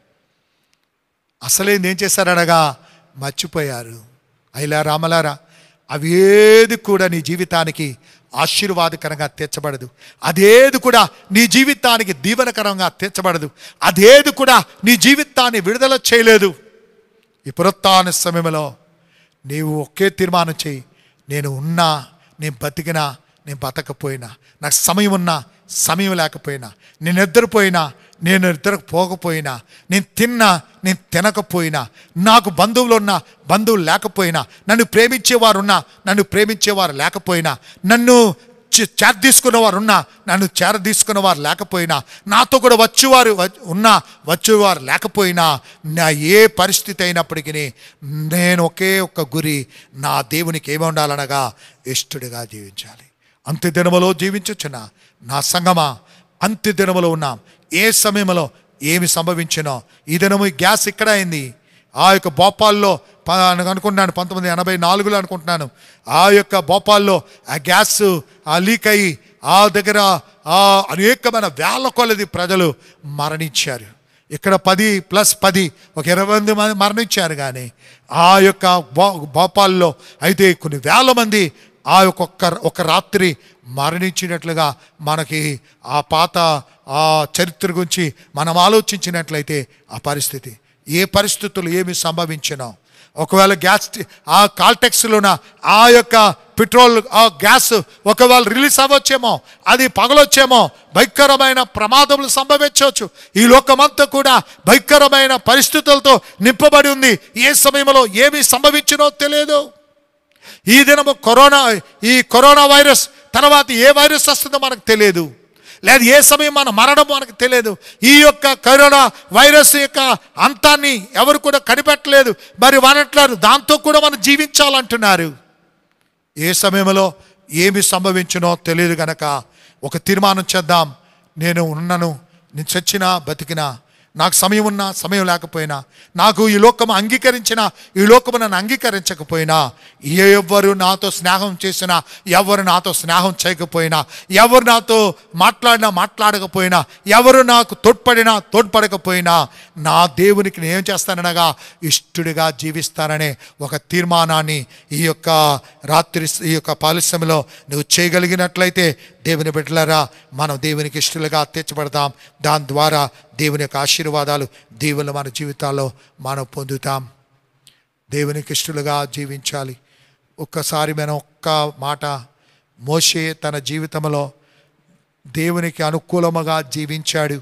అసలేంది ఏం చేశారనగా మర్చిపోయారు అయిలా రామలారా అవి ఏది కూడా నీ జీవితానికి ఆశీర్వాదకరంగా తీర్చబడదు అదేది కూడా నీ జీవితానికి దీవెనకరంగా తీర్చబడదు అదేది కూడా నీ జీవితాన్ని విడుదల చేయలేదు ఈ పునరుత్థాన సమయంలో నీవు ఒకే తీర్మానం చేయి నేను ఉన్నా నేను బతికినా నేను బతకపోయినా నాకు సమయం ఉన్నా సమయం లేకపోయినా నేను నిద్రపోయినా నేను నిద్రకు పోకపోయినా నేను తిన్నా నేను తినకపోయినా నాకు బంధువులు ఉన్నా బంధువులు లేకపోయినా నన్ను ప్రేమించేవారు ఉన్నా నన్ను ప్రేమించేవారు లేకపోయినా నన్ను చే- చేర తీసుకున్నవారు ఉన్నా నన్ను చేర తీసుకున్నవారు లేకపోయినా నాతో కూడా వచ్చేవారు వ- ఉన్నా వచ్చేవారు లేకపోయినా నా ఏ పరిస్థితి అయినప్పటికీ నేను ఒకే ఒక్క గురి నా దేవునికి ఏమి ఉండాలనగా ఇష్టడిగా జీవించాలి అంత్య దినములో జీవించుచున్న నా సంగమా అంత్య దినములో ఉన్నాం ఏ సమయంలో ఏమి సంభవించినో ఈ దినము ఈ గ్యాస్ ఇక్కడ అయింది ఆ యొక్క భోపాల్లో ప- అనుకుంటున్నాను పంతొమ్మిది ఎనభై నాలుగులో అనుకుంటున్నాను ఆ యొక్క భోపాల్లో ఆ గ్యాస్ ఆ లీక్ అయ్యి ఆ దగ్గర ఆ అనేకమైన వేల కొలది ప్రజలు మరణించారు ఇక్కడ పది ప్లస్ పది ఒక ఇరవై మంది మంది మరణించారు కానీ ఆ యొక్క భో భోపాల్లో అయితే కొన్ని వేల మంది ఆ యొక్క ఒక్క ఒక రాత్రి మరణించినట్లుగా మనకి ఆ పాత ఆ చరిత్ర గురించి మనం ఆలోచించినట్లయితే ఆ పరిస్థితి ఏ పరిస్థితులు ఏమి సంభవించినో ఒకవేళ గ్యాస్ టి- ఆ కాల్టెక్స్లోన ఆ యొక్క పెట్రోల్ ఆ గ్యాస్ ఒకవేళ రిలీజ్ అవ్వచ్చేమో అది పగలొచ్చేమో భయంకరమైన ప్రమాదములు సంభవించవచ్చు ఈ లోకమంతా కూడా భయంకరమైన పరిస్థితులతో నింపబడి ఉంది ఏ సమయంలో ఏమి సంభవించినో తెలియదు ఈ దినము కరోనా ఈ కరోనా వైరస్ తర్వాత ఏ వైరస్ వస్తుందో మనకు తెలియదు లేదు ఏ సమయం మన మరణం మనకు తెలియదు ఈ యొక్క కరోనా వైరస్ యొక్క అంతాన్ని ఎవరు కూడా కనిపెట్టలేదు మరి వారంటారు దాంతో కూడా మనం జీవించాలంటున్నారు ఏ సమయంలో ఏమి సంభవించినో తెలియదు గనక ఒక తీర్మానం చేద్దాం నేను ఉన్నను నేను చచ్చినా బతికినా నాకు సమయం ఉన్నా సమయం లేకపోయినా నాకు ఈ లోకము అంగీకరించిన ఈ లోకము నన్ను అంగీకరించకపోయినా ఎవరు నాతో స్నేహం చేసినా ఎవరు నాతో స్నేహం చేయకపోయినా ఎవరు నాతో మాట్లాడినా మాట్లాడకపోయినా ఎవరు నాకు తోడ్పడినా తోడ్పడకపోయినా నా దేవునికి నేను ఏం చేస్తాననగా ఇష్టడిగా జీవిస్తాననే ఒక తీర్మానాన్ని ఈ యొక్క రాత్రి ఈ యొక్క పాలిశ్రమలో నువ్వు చేయగలిగినట్లయితే దేవుని బిడ్డలారా మనం దేవునికి ఇష్టలుగా తీర్చబడతాం దాని ద్వారా దేవుని యొక్క ఆశీర్వాదాలు దేవుని మన జీవితాల్లో మనం పొందుతాం దేవునికి ఇష్టలుగా జీవించాలి ఒక్కసారి మనం ఒక్క మాట మోషే తన జీవితంలో దేవునికి అనుకూలముగా జీవించాడు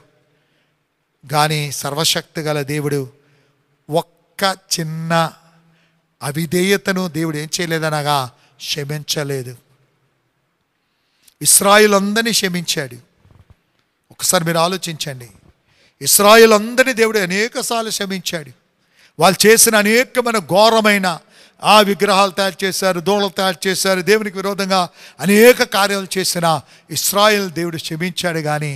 కానీ సర్వశక్తి గల దేవుడు ఒక్క చిన్న అవిధేయతను దేవుడు ఏం చేయలేదనగా క్షమించలేదు ఇస్రాయిల్ అందరినీ క్షమించాడు ఒకసారి మీరు ఆలోచించండి ఇస్రాయిల్ అందరినీ దేవుడు అనేకసార్లు క్షమించాడు వాళ్ళు చేసిన అనేకమైన ఘోరమైన ఆ విగ్రహాలు తయారు చేశారు దూడలు తయారు చేశారు దేవునికి విరోధంగా అనేక కార్యాలు చేసిన ఇస్రాయిల్ దేవుడు క్షమించాడు కానీ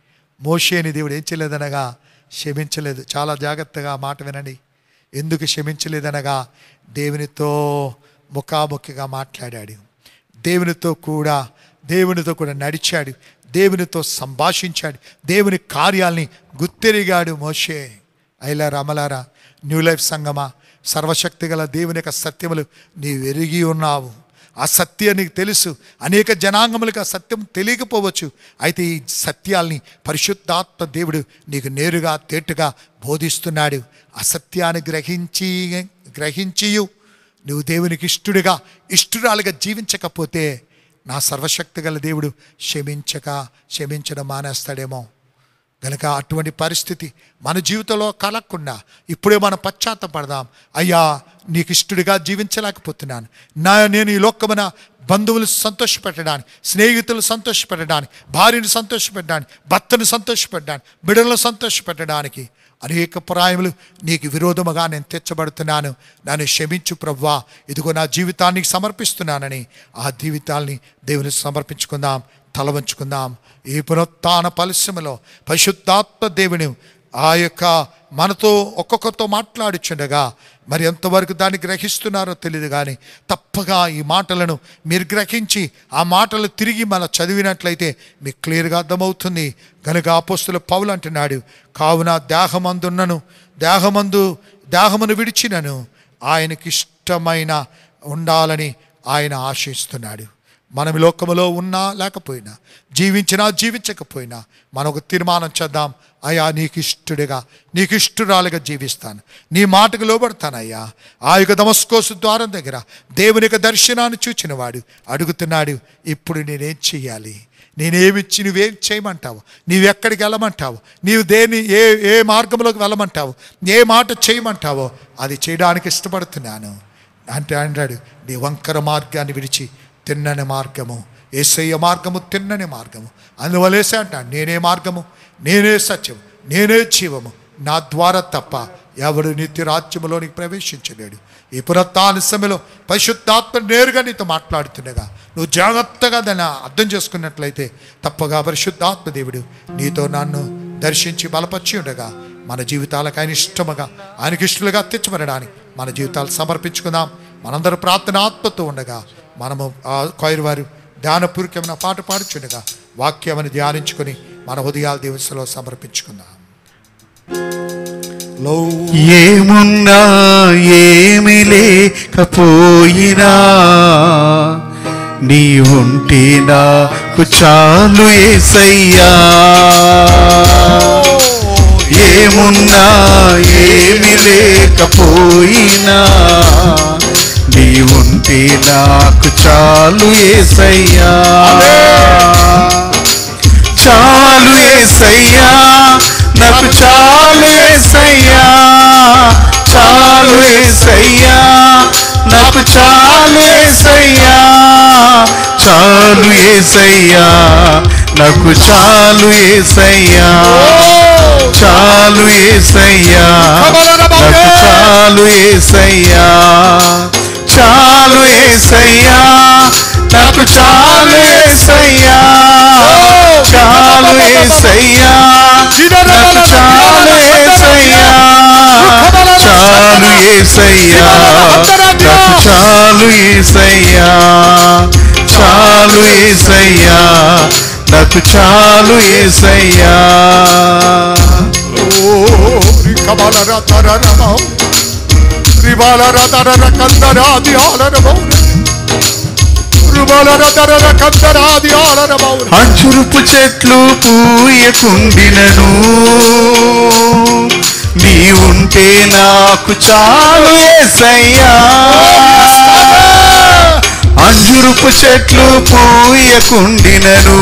మోషేని దేవుడు ఏం చేయలేదనగా క్షమించలేదు చాలా జాగ్రత్తగా ఆ మాట వినండి ఎందుకు క్షమించలేదనగా దేవునితో ముఖాముఖిగా మాట్లాడాడు దేవునితో కూడా దేవునితో కూడా నడిచాడు దేవునితో సంభాషించాడు దేవుని కార్యాల్ని గుర్తెరిగాడు మోషే అయిలా రమలారా న్యూ లైఫ్ సంగమా సర్వశక్తి గల దేవుని యొక్క సత్యములు నీవు ఎరిగి ఉన్నావు ఆ సత్యం నీకు తెలుసు అనేక జనాంగములకు ఆ సత్యం తెలియకపోవచ్చు అయితే ఈ సత్యాల్ని పరిశుద్ధాత్మ దేవుడు నీకు నేరుగా తేటుగా బోధిస్తున్నాడు ఆ సత్యాన్ని గ్రహించి గ్రహించియు నువ్వు దేవునికి ఇష్టుడిగా ఇష్టురాలుగా జీవించకపోతే నా సర్వశక్తి గల దేవుడు క్షమించక క్షమించడం మానేస్తాడేమో గనక అటువంటి పరిస్థితి మన జీవితంలో కలగకుండా ఇప్పుడే మనం పశ్చాత్తపడదాం అయ్యా నీకు ఇష్టడిగా జీవించలేకపోతున్నాను నా నేను ఈ లోకమున బంధువులు సంతోషపెట్టడానికి స్నేహితులు సంతోషపెట్టడానికి భార్యను సంతోషపెట్టడానికి భర్తను సంతోషపెట్టడానికి బిడ్డలను సంతోషపెట్టడానికి అనేక ప్రాయములు నీకు విరోధముగా నేను తెచ్చబడుతున్నాను నన్ను క్షమించు ప్రవ్వా ఇదిగో నా జీవితాన్ని సమర్పిస్తున్నానని ఆ జీవితాల్ని దేవునికి సమర్పించుకుందాం తల వంచుకుందాం ఈ పునరుత్న పరిశ్రమలో పరిశుద్ధాత్మ దేవుని ఆ యొక్క మనతో ఒక్కొక్కరితో మాట్లాడుచుండగా మరి ఎంతవరకు దాన్ని గ్రహిస్తున్నారో తెలియదు కానీ తప్పగా ఈ మాటలను మీరు గ్రహించి ఆ మాటలు తిరిగి మన చదివినట్లయితే మీకు క్లియర్గా అర్థమవుతుంది కనుక అపోస్తుల పౌలు అంటున్నాడు కావున దేహమందున్నను దేహమందు దేహమును విడిచినను ఆయనకి ఇష్టమైన ఉండాలని ఆయన ఆశిస్తున్నాడు మనం ఈ లోకములో ఉన్నా లేకపోయినా జీవించినా జీవించకపోయినా మనం ఒక తీర్మానం చేద్దాం అయ్యా నీకు ఇష్టడిగా నీకు ఇష్టరాలుగా జీవిస్తాను నీ మాటకు లోబడతానయ్యా ఆ యొక్క దమస్కోసు ద్వారం దగ్గర దేవుని యొక్క దర్శనాన్ని చూచినవాడు అడుగుతున్నాడు ఇప్పుడు నేనేం చెయ్యాలి నేనేమిచ్చి నువ్వేం చేయమంటావు నీవెక్కడికి వెళ్ళమంటావు నీవు దేని ఏ ఏ మార్గంలోకి వెళ్ళమంటావు ఏ మాట చేయమంటావో అది చేయడానికి ఇష్టపడుతున్నాను అంటే అంటాడు నీ వంకర మార్గాన్ని విడిచి తిన్నని మార్గము ఏసయ్య మార్గము తిన్నని మార్గము అందువలేసే అంటాడు నేనే మార్గము నేనే సత్యము నేనే జీవము నా ద్వారా తప్ప ఎవడు నిత్య రాజ్యములోనికి ప్రవేశించలేడు ఈ పునత్తాన సమయంలో పరిశుద్ధాత్మ నేరుగా నీతో మాట్లాడుతుండగా నువ్వు జాగ్రత్తగా దాన్ని అర్థం చేసుకున్నట్లయితే తప్పగా పరిశుద్ధాత్మ దేవుడు నీతో నన్ను దర్శించి బలపరిచి ఉండగా మన జీవితాలకు ఆయన ఇష్టముగా ఆయనకి ఇష్టలుగా తెచ్చమనడానికి మన జీవితాలు సమర్పించుకుందాం మనందరూ ప్రార్థన ఆత్మతో ఉండగా మనము ఆ కొయిర్ వారు ధ్యానపూర్వకమైన పాట పాడుచుండగా వాక్యమని ధ్యానించుకొని మన హృదయాల దివసలో సమర్పించుకుందాం లో ఏమున్నా ఏమి లేకపోయినా నీ ఉంటే నాకు చాలు ఏసయ్యా ఏమున్నా ఏమి లేకపోయినా నీ ఉంటే నాకు చాలు ఏసయ్యా చాలు ఏసయ్యా నాకు చాలు ఏసయ్యా చాలు ఏసయ్యా నాకు చాలు ఏసయ్యా చాలు ఏసయ్యా నాకు చాలు ఏసయ్యా చాలు ఏసయ్యా నాకు చాలు ఏసయ్యా చాలు ఏసయ్యా నాకు చాలు ఏసయ్యా చాలు ఏసయ్యా నాకు చాలు ఏసయ్యా నాకు చాలు ఏసయ్యా చాలు ఏసయ్యా నాకు చాలు ఏసయ్యా అంచురుపు చెట్లు పూయకుండినను నీ ఉంటే నాకు చాలు ఏసయ్యా అంజురుపు చెట్లు పూయకుండినను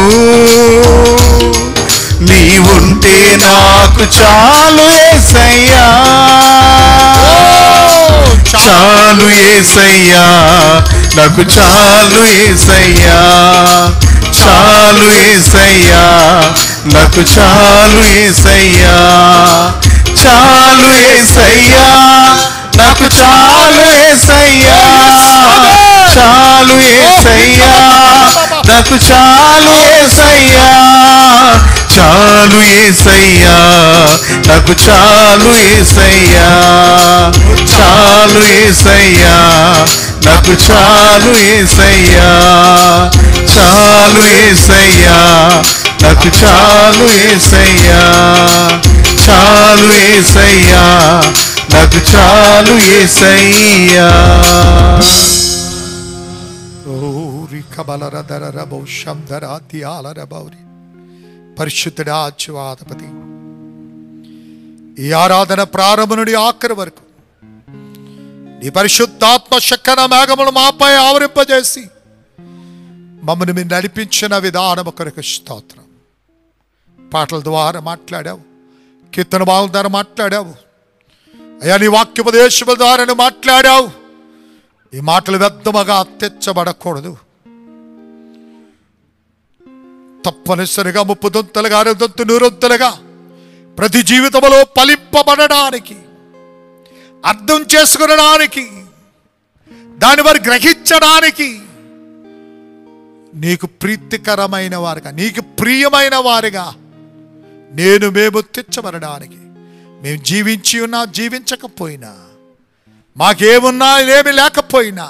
నీ ఉంటే నాకు చాలు ఏసయ్యా చాలు ఏసయ్యా నాకు చాలు ఏసయ్యా చాలు ఏసయ్యా నాకు చాలు ఏసయ్యా చాలు ఏసయ్యా నాకు చాలు ఏసయ్యా చాలు ఏసయ్యా నాకు చాలు ఏసయ్యా చాలు ఏసయ్యా నాకు చాలు ఏసయ్యా చాలు ఏసయ్యా నాకు చాలు ఏసయ్యా చాలు ఏసయ్యా నాకు చాలు ఏసయ్యా చాలు ఏసయ్యా నాకు చాలు ఏసయ్యా పరిశుద్ధుడా అచ్యువాదపతి ఈ ఆరాధన ప్రారంభ నుండి ఆఖరి వరకు నీ పరిశుద్ధాత్మ శక్కన మేఘములు మాపై ఆవరింపజేసి మమ్మల్ని మీరు నడిపించిన విధానం ఒకరికి స్తోత్రం పాటల ద్వారా మాట్లాడావు కీర్తన భావం ద్వారా మాట్లాడావు అయ్యా నీ వాక్యోపదేశముల ద్వారా నువ్వు మాట్లాడావు ఈ మాటలు వ్యర్థముగా తెచ్చబడకూడదు తప్పనిసరిగా ముప్పు దొంతలుగా అరదొంతు నూరొంతులుగా ప్రతి జీవితంలో ఫలింపబడడానికి అర్థం చేసుకునడానికి దాని వారు గ్రహించడానికి నీకు ప్రీతికరమైన వారుగా నీకు ప్రియమైన వారుగా నేను మేము తెచ్చబడడానికి మేము జీవించి ఉన్నా జీవించకపోయినా మాకేమున్నా ఏమి లేకపోయినా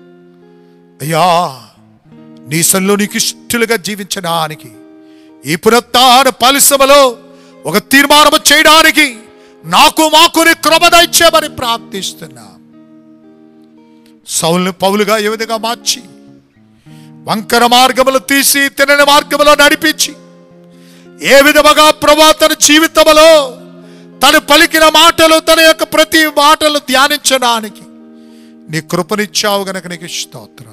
అయ్యా నీ సన్లో నీకు ఇష్టలుగా జీవించడానికి ఈ పునత్తాన పరిశ్రమలో ఒక తీర్మానం చేయడానికి నాకు మాకు నీ కృప దయచేయమని ప్రార్థిస్తున్నా సౌల్ని పౌలుగా ఏ విధంగా మార్చి వంకర మార్గములు తీసి తినని మార్గములో నడిపించి ఏ విధముగా ప్రభా తన జీవితంలో తను పలికిన మాటలు తన యొక్క ప్రతి మాటలు ధ్యానించడానికి నీ కృపనిచ్చావు గనక నీకు స్తోత్రం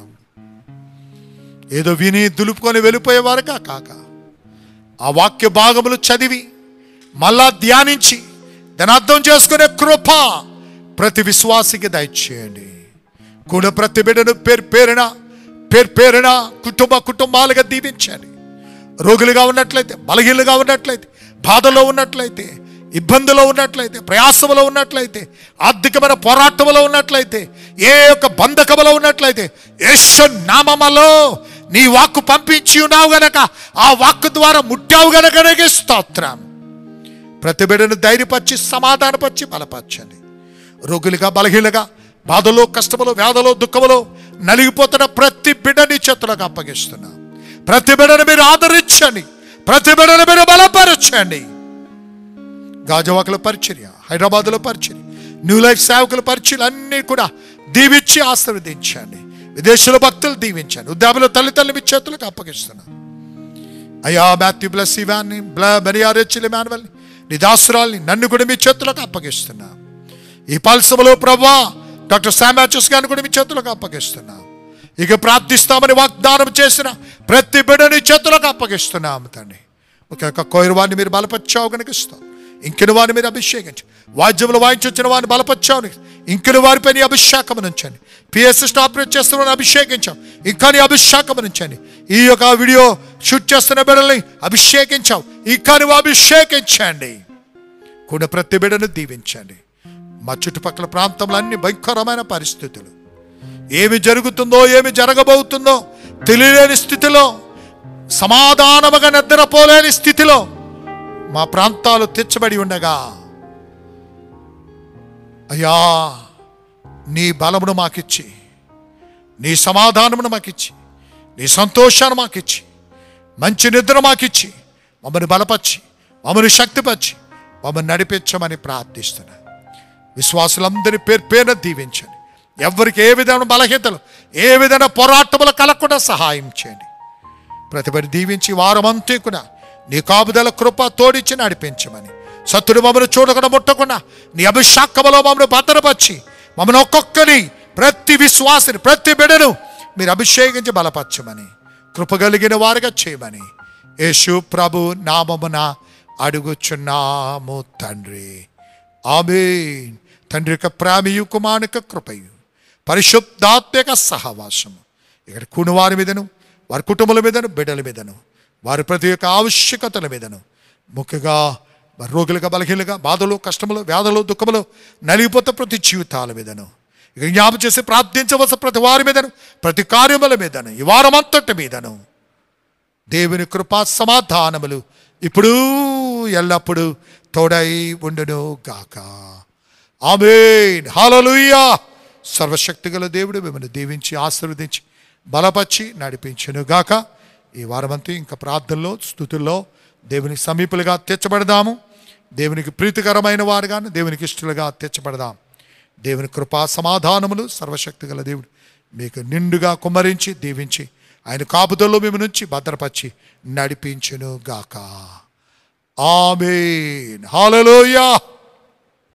ఏదో విని దులుపుకొని వెళ్ళిపోయేవారుగా కాక ఆ వాక్య భాగములు చదివి మళ్ళా ధ్యానించి దాన్ని అర్థం చేసుకునే కృప ప్రతి విశ్వాసికి దయచేయండి కూడా ప్రతి బిడ్డను పేరు పేరున పేరు పేరున కుటుంబ కుటుంబాలుగా దీవించండి రోగులుగా ఉన్నట్లయితే బలహీనలుగా ఉన్నట్లయితే బాధలో ఉన్నట్లయితే ఇబ్బందులో ఉన్నట్లయితే ప్రయాసములో ఉన్నట్లయితే ఆర్థికమైన పోరాటములో ఉన్నట్లయితే ఏ యొక్క బంధకములో ఉన్నట్లయితే యేసు నామములో నీ వాక్కు పంపించి ఉన్నావు గనక ఆ వాక్కు ద్వారా ముట్టావు గనక నీకు స్తోత్రం ప్రతి బిడ్డను ధైర్యపరిచి సమాధానపరిచి బలపరచండి రోగులుగా బలహీనగా బాధలో కష్టములో వ్యాధలో దుఃఖములో నలిగిపోతున్న ప్రతి బిడ్డని చేతులకు అప్పగిస్తున్నా ప్రతి బిడ్డను మీరు ఆదరించండి ప్రతి బిడ్డను మీరు బలపరచండి గాజవాకుల పరిచర్య హైదరాబాద్లో పరిచర్య న్యూ లైఫ్ సేవకుల పరిచయలు అన్నీ కూడా దీవించి ఆశీర్వదించండి విదేశీయుల భక్తులు దీవించండి ఉద్యాపంలో తల్లిదండ్రులు మీ చేతులకు అప్పగిస్తున్నా అయ్యా మాథ్యూ బ్లస్ ఇవాన్ని బ్ల బెరియారెచ్చిలి మానవల్ని నీ దాసురాల్ని నన్ను కూడా మీ చేతులకు అప్పగిస్తున్నా ఈ పల్సములో ప్రభా డాక్టర్ శామాచస్ గారిని కూడా మీ చేతులకు అప్పగిస్తున్నా ఇక ప్రార్థిస్తామని వాగ్దానం చేసిన ప్రతి బిడ్డని చేతులకు అప్పగిస్తున్నాము తండ్రి ఒక యొక్క కోయిరు వారిని మీరు బలపరిచావు కనుక ఇస్తాం ఇంకిన వారిని మీరు అభిషేకించు వాద్యములు వాయించొచ్చిన వారిని బలపరిచావు ఇంకిన వారిపై నీ అభిషేకం ఉంచండి పిఎస్ఎస్ ఆపరేట్ చేస్తున్న వారిని అభిషేకించాం ఇంకా నీ అభిషేకం ఉంచండి ఈ యొక్క వీడియో షూట్ చేస్తున్న బిడ్డల్ని అభిషేకించావు ఇంకా నువ్వు అభిషేకించండి కూడా ప్రతి బిడ్డను దీవించండి మా చుట్టుపక్కల ప్రాంతంలో అన్ని భయంకరమైన పరిస్థితులు ఏమి జరుగుతుందో ఏమి జరగబోతుందో తెలియలేని స్థితిలో సమాధానముగా నిద్రపోలేని స్థితిలో మా ప్రాంతాలు తెచ్చబడి ఉండగా అయ్యా నీ బలమును మాకిచ్చి నీ సమాధానమును మాకిచ్చి నీ సంతోషాన్ని మాకిచ్చి మంచి నిద్ర మాకిచ్చి మమ్మల్ని బలపరిచి మమ్మల్ని శక్తిపరిచి మమ్మల్ని నడిపించమని ప్రార్థిస్తున్నా విశ్వాసులందరి పేరు పేరున దీవించండి ఎవరికి ఏ విధమైన బలహీనతలు ఏ విధమైన పోరాటములు కలగకుండా సహాయం చేయండి ప్రతిబడి దీవించి వారమంతా కూడా నీ కాపుదల కృప తోడిచ్చి నడిపించమని సత్తుడు మమ్మల్ని చూడకుండా ముట్టకుండా నీ అభిషాకములో మమ్మల్ని భద్రపరిచి మమ్మల్ని ఒక్కొక్కరి ప్రతి విశ్వాసిని ప్రతి బిడను మీరు అభిషేకించి బలపరచమని కృప కలిగిన వారుగా చేయమని యేసు ప్రభు నామమున అడుగుచున్నాము తండ్రి ఆమెన్ తండ్రి యొక్క ప్రేమయు కుమారునిక కృపయు పరిశుద్ధాత్మక సహవాసము ఇక్కడ కూని వారి మీదను వారి కుటుంబాల మీదను బిడ్డల మీదను వారి ప్రతి ఒక్క ఆవశ్యకతల మీదను ముఖ్యంగా మరి రోగులుగా బలహీనలుగా బాధలు కష్టములు వ్యాధులు దుఃఖములు నలిగిపోతే ప్రతి జీవితాల మీదను ఇక జ్ఞాపం చేసి ప్రార్థించవలసిన ప్రతి వారి మీదను ప్రతి కార్యముల మీదను ఈ వారమంతటి మీదను దేవుని కృపా సమాధానములు ఇప్పుడు ఎల్లప్పుడూ తోడై ఉండును గాక ఆమేన్ హల్లెలూయా సర్వశక్తి గల దేవుడు మిమ్మల్ని దీవించి ఆశీర్వదించి బలపరిచి నడిపించును గాక ఈ వారమంతా ఇంకా ప్రార్థనలో స్థుతుల్లో దేవునికి సమీపులుగా తెచ్చబడదాము దేవునికి ప్రీతికరమైన వారుగాను దేవునికి ఇష్టలుగా తెచ్చబడదాం దేవుని కృపా సమాధానములు సర్వశక్తి గల దేవుడు మీకు నిండుగా కుమ్మరించి దీవించి ఆయన కాపుదల్లో మేము నుంచి భద్రపరిచి నడిపించును గాక ఆమెన్ హాలలోయా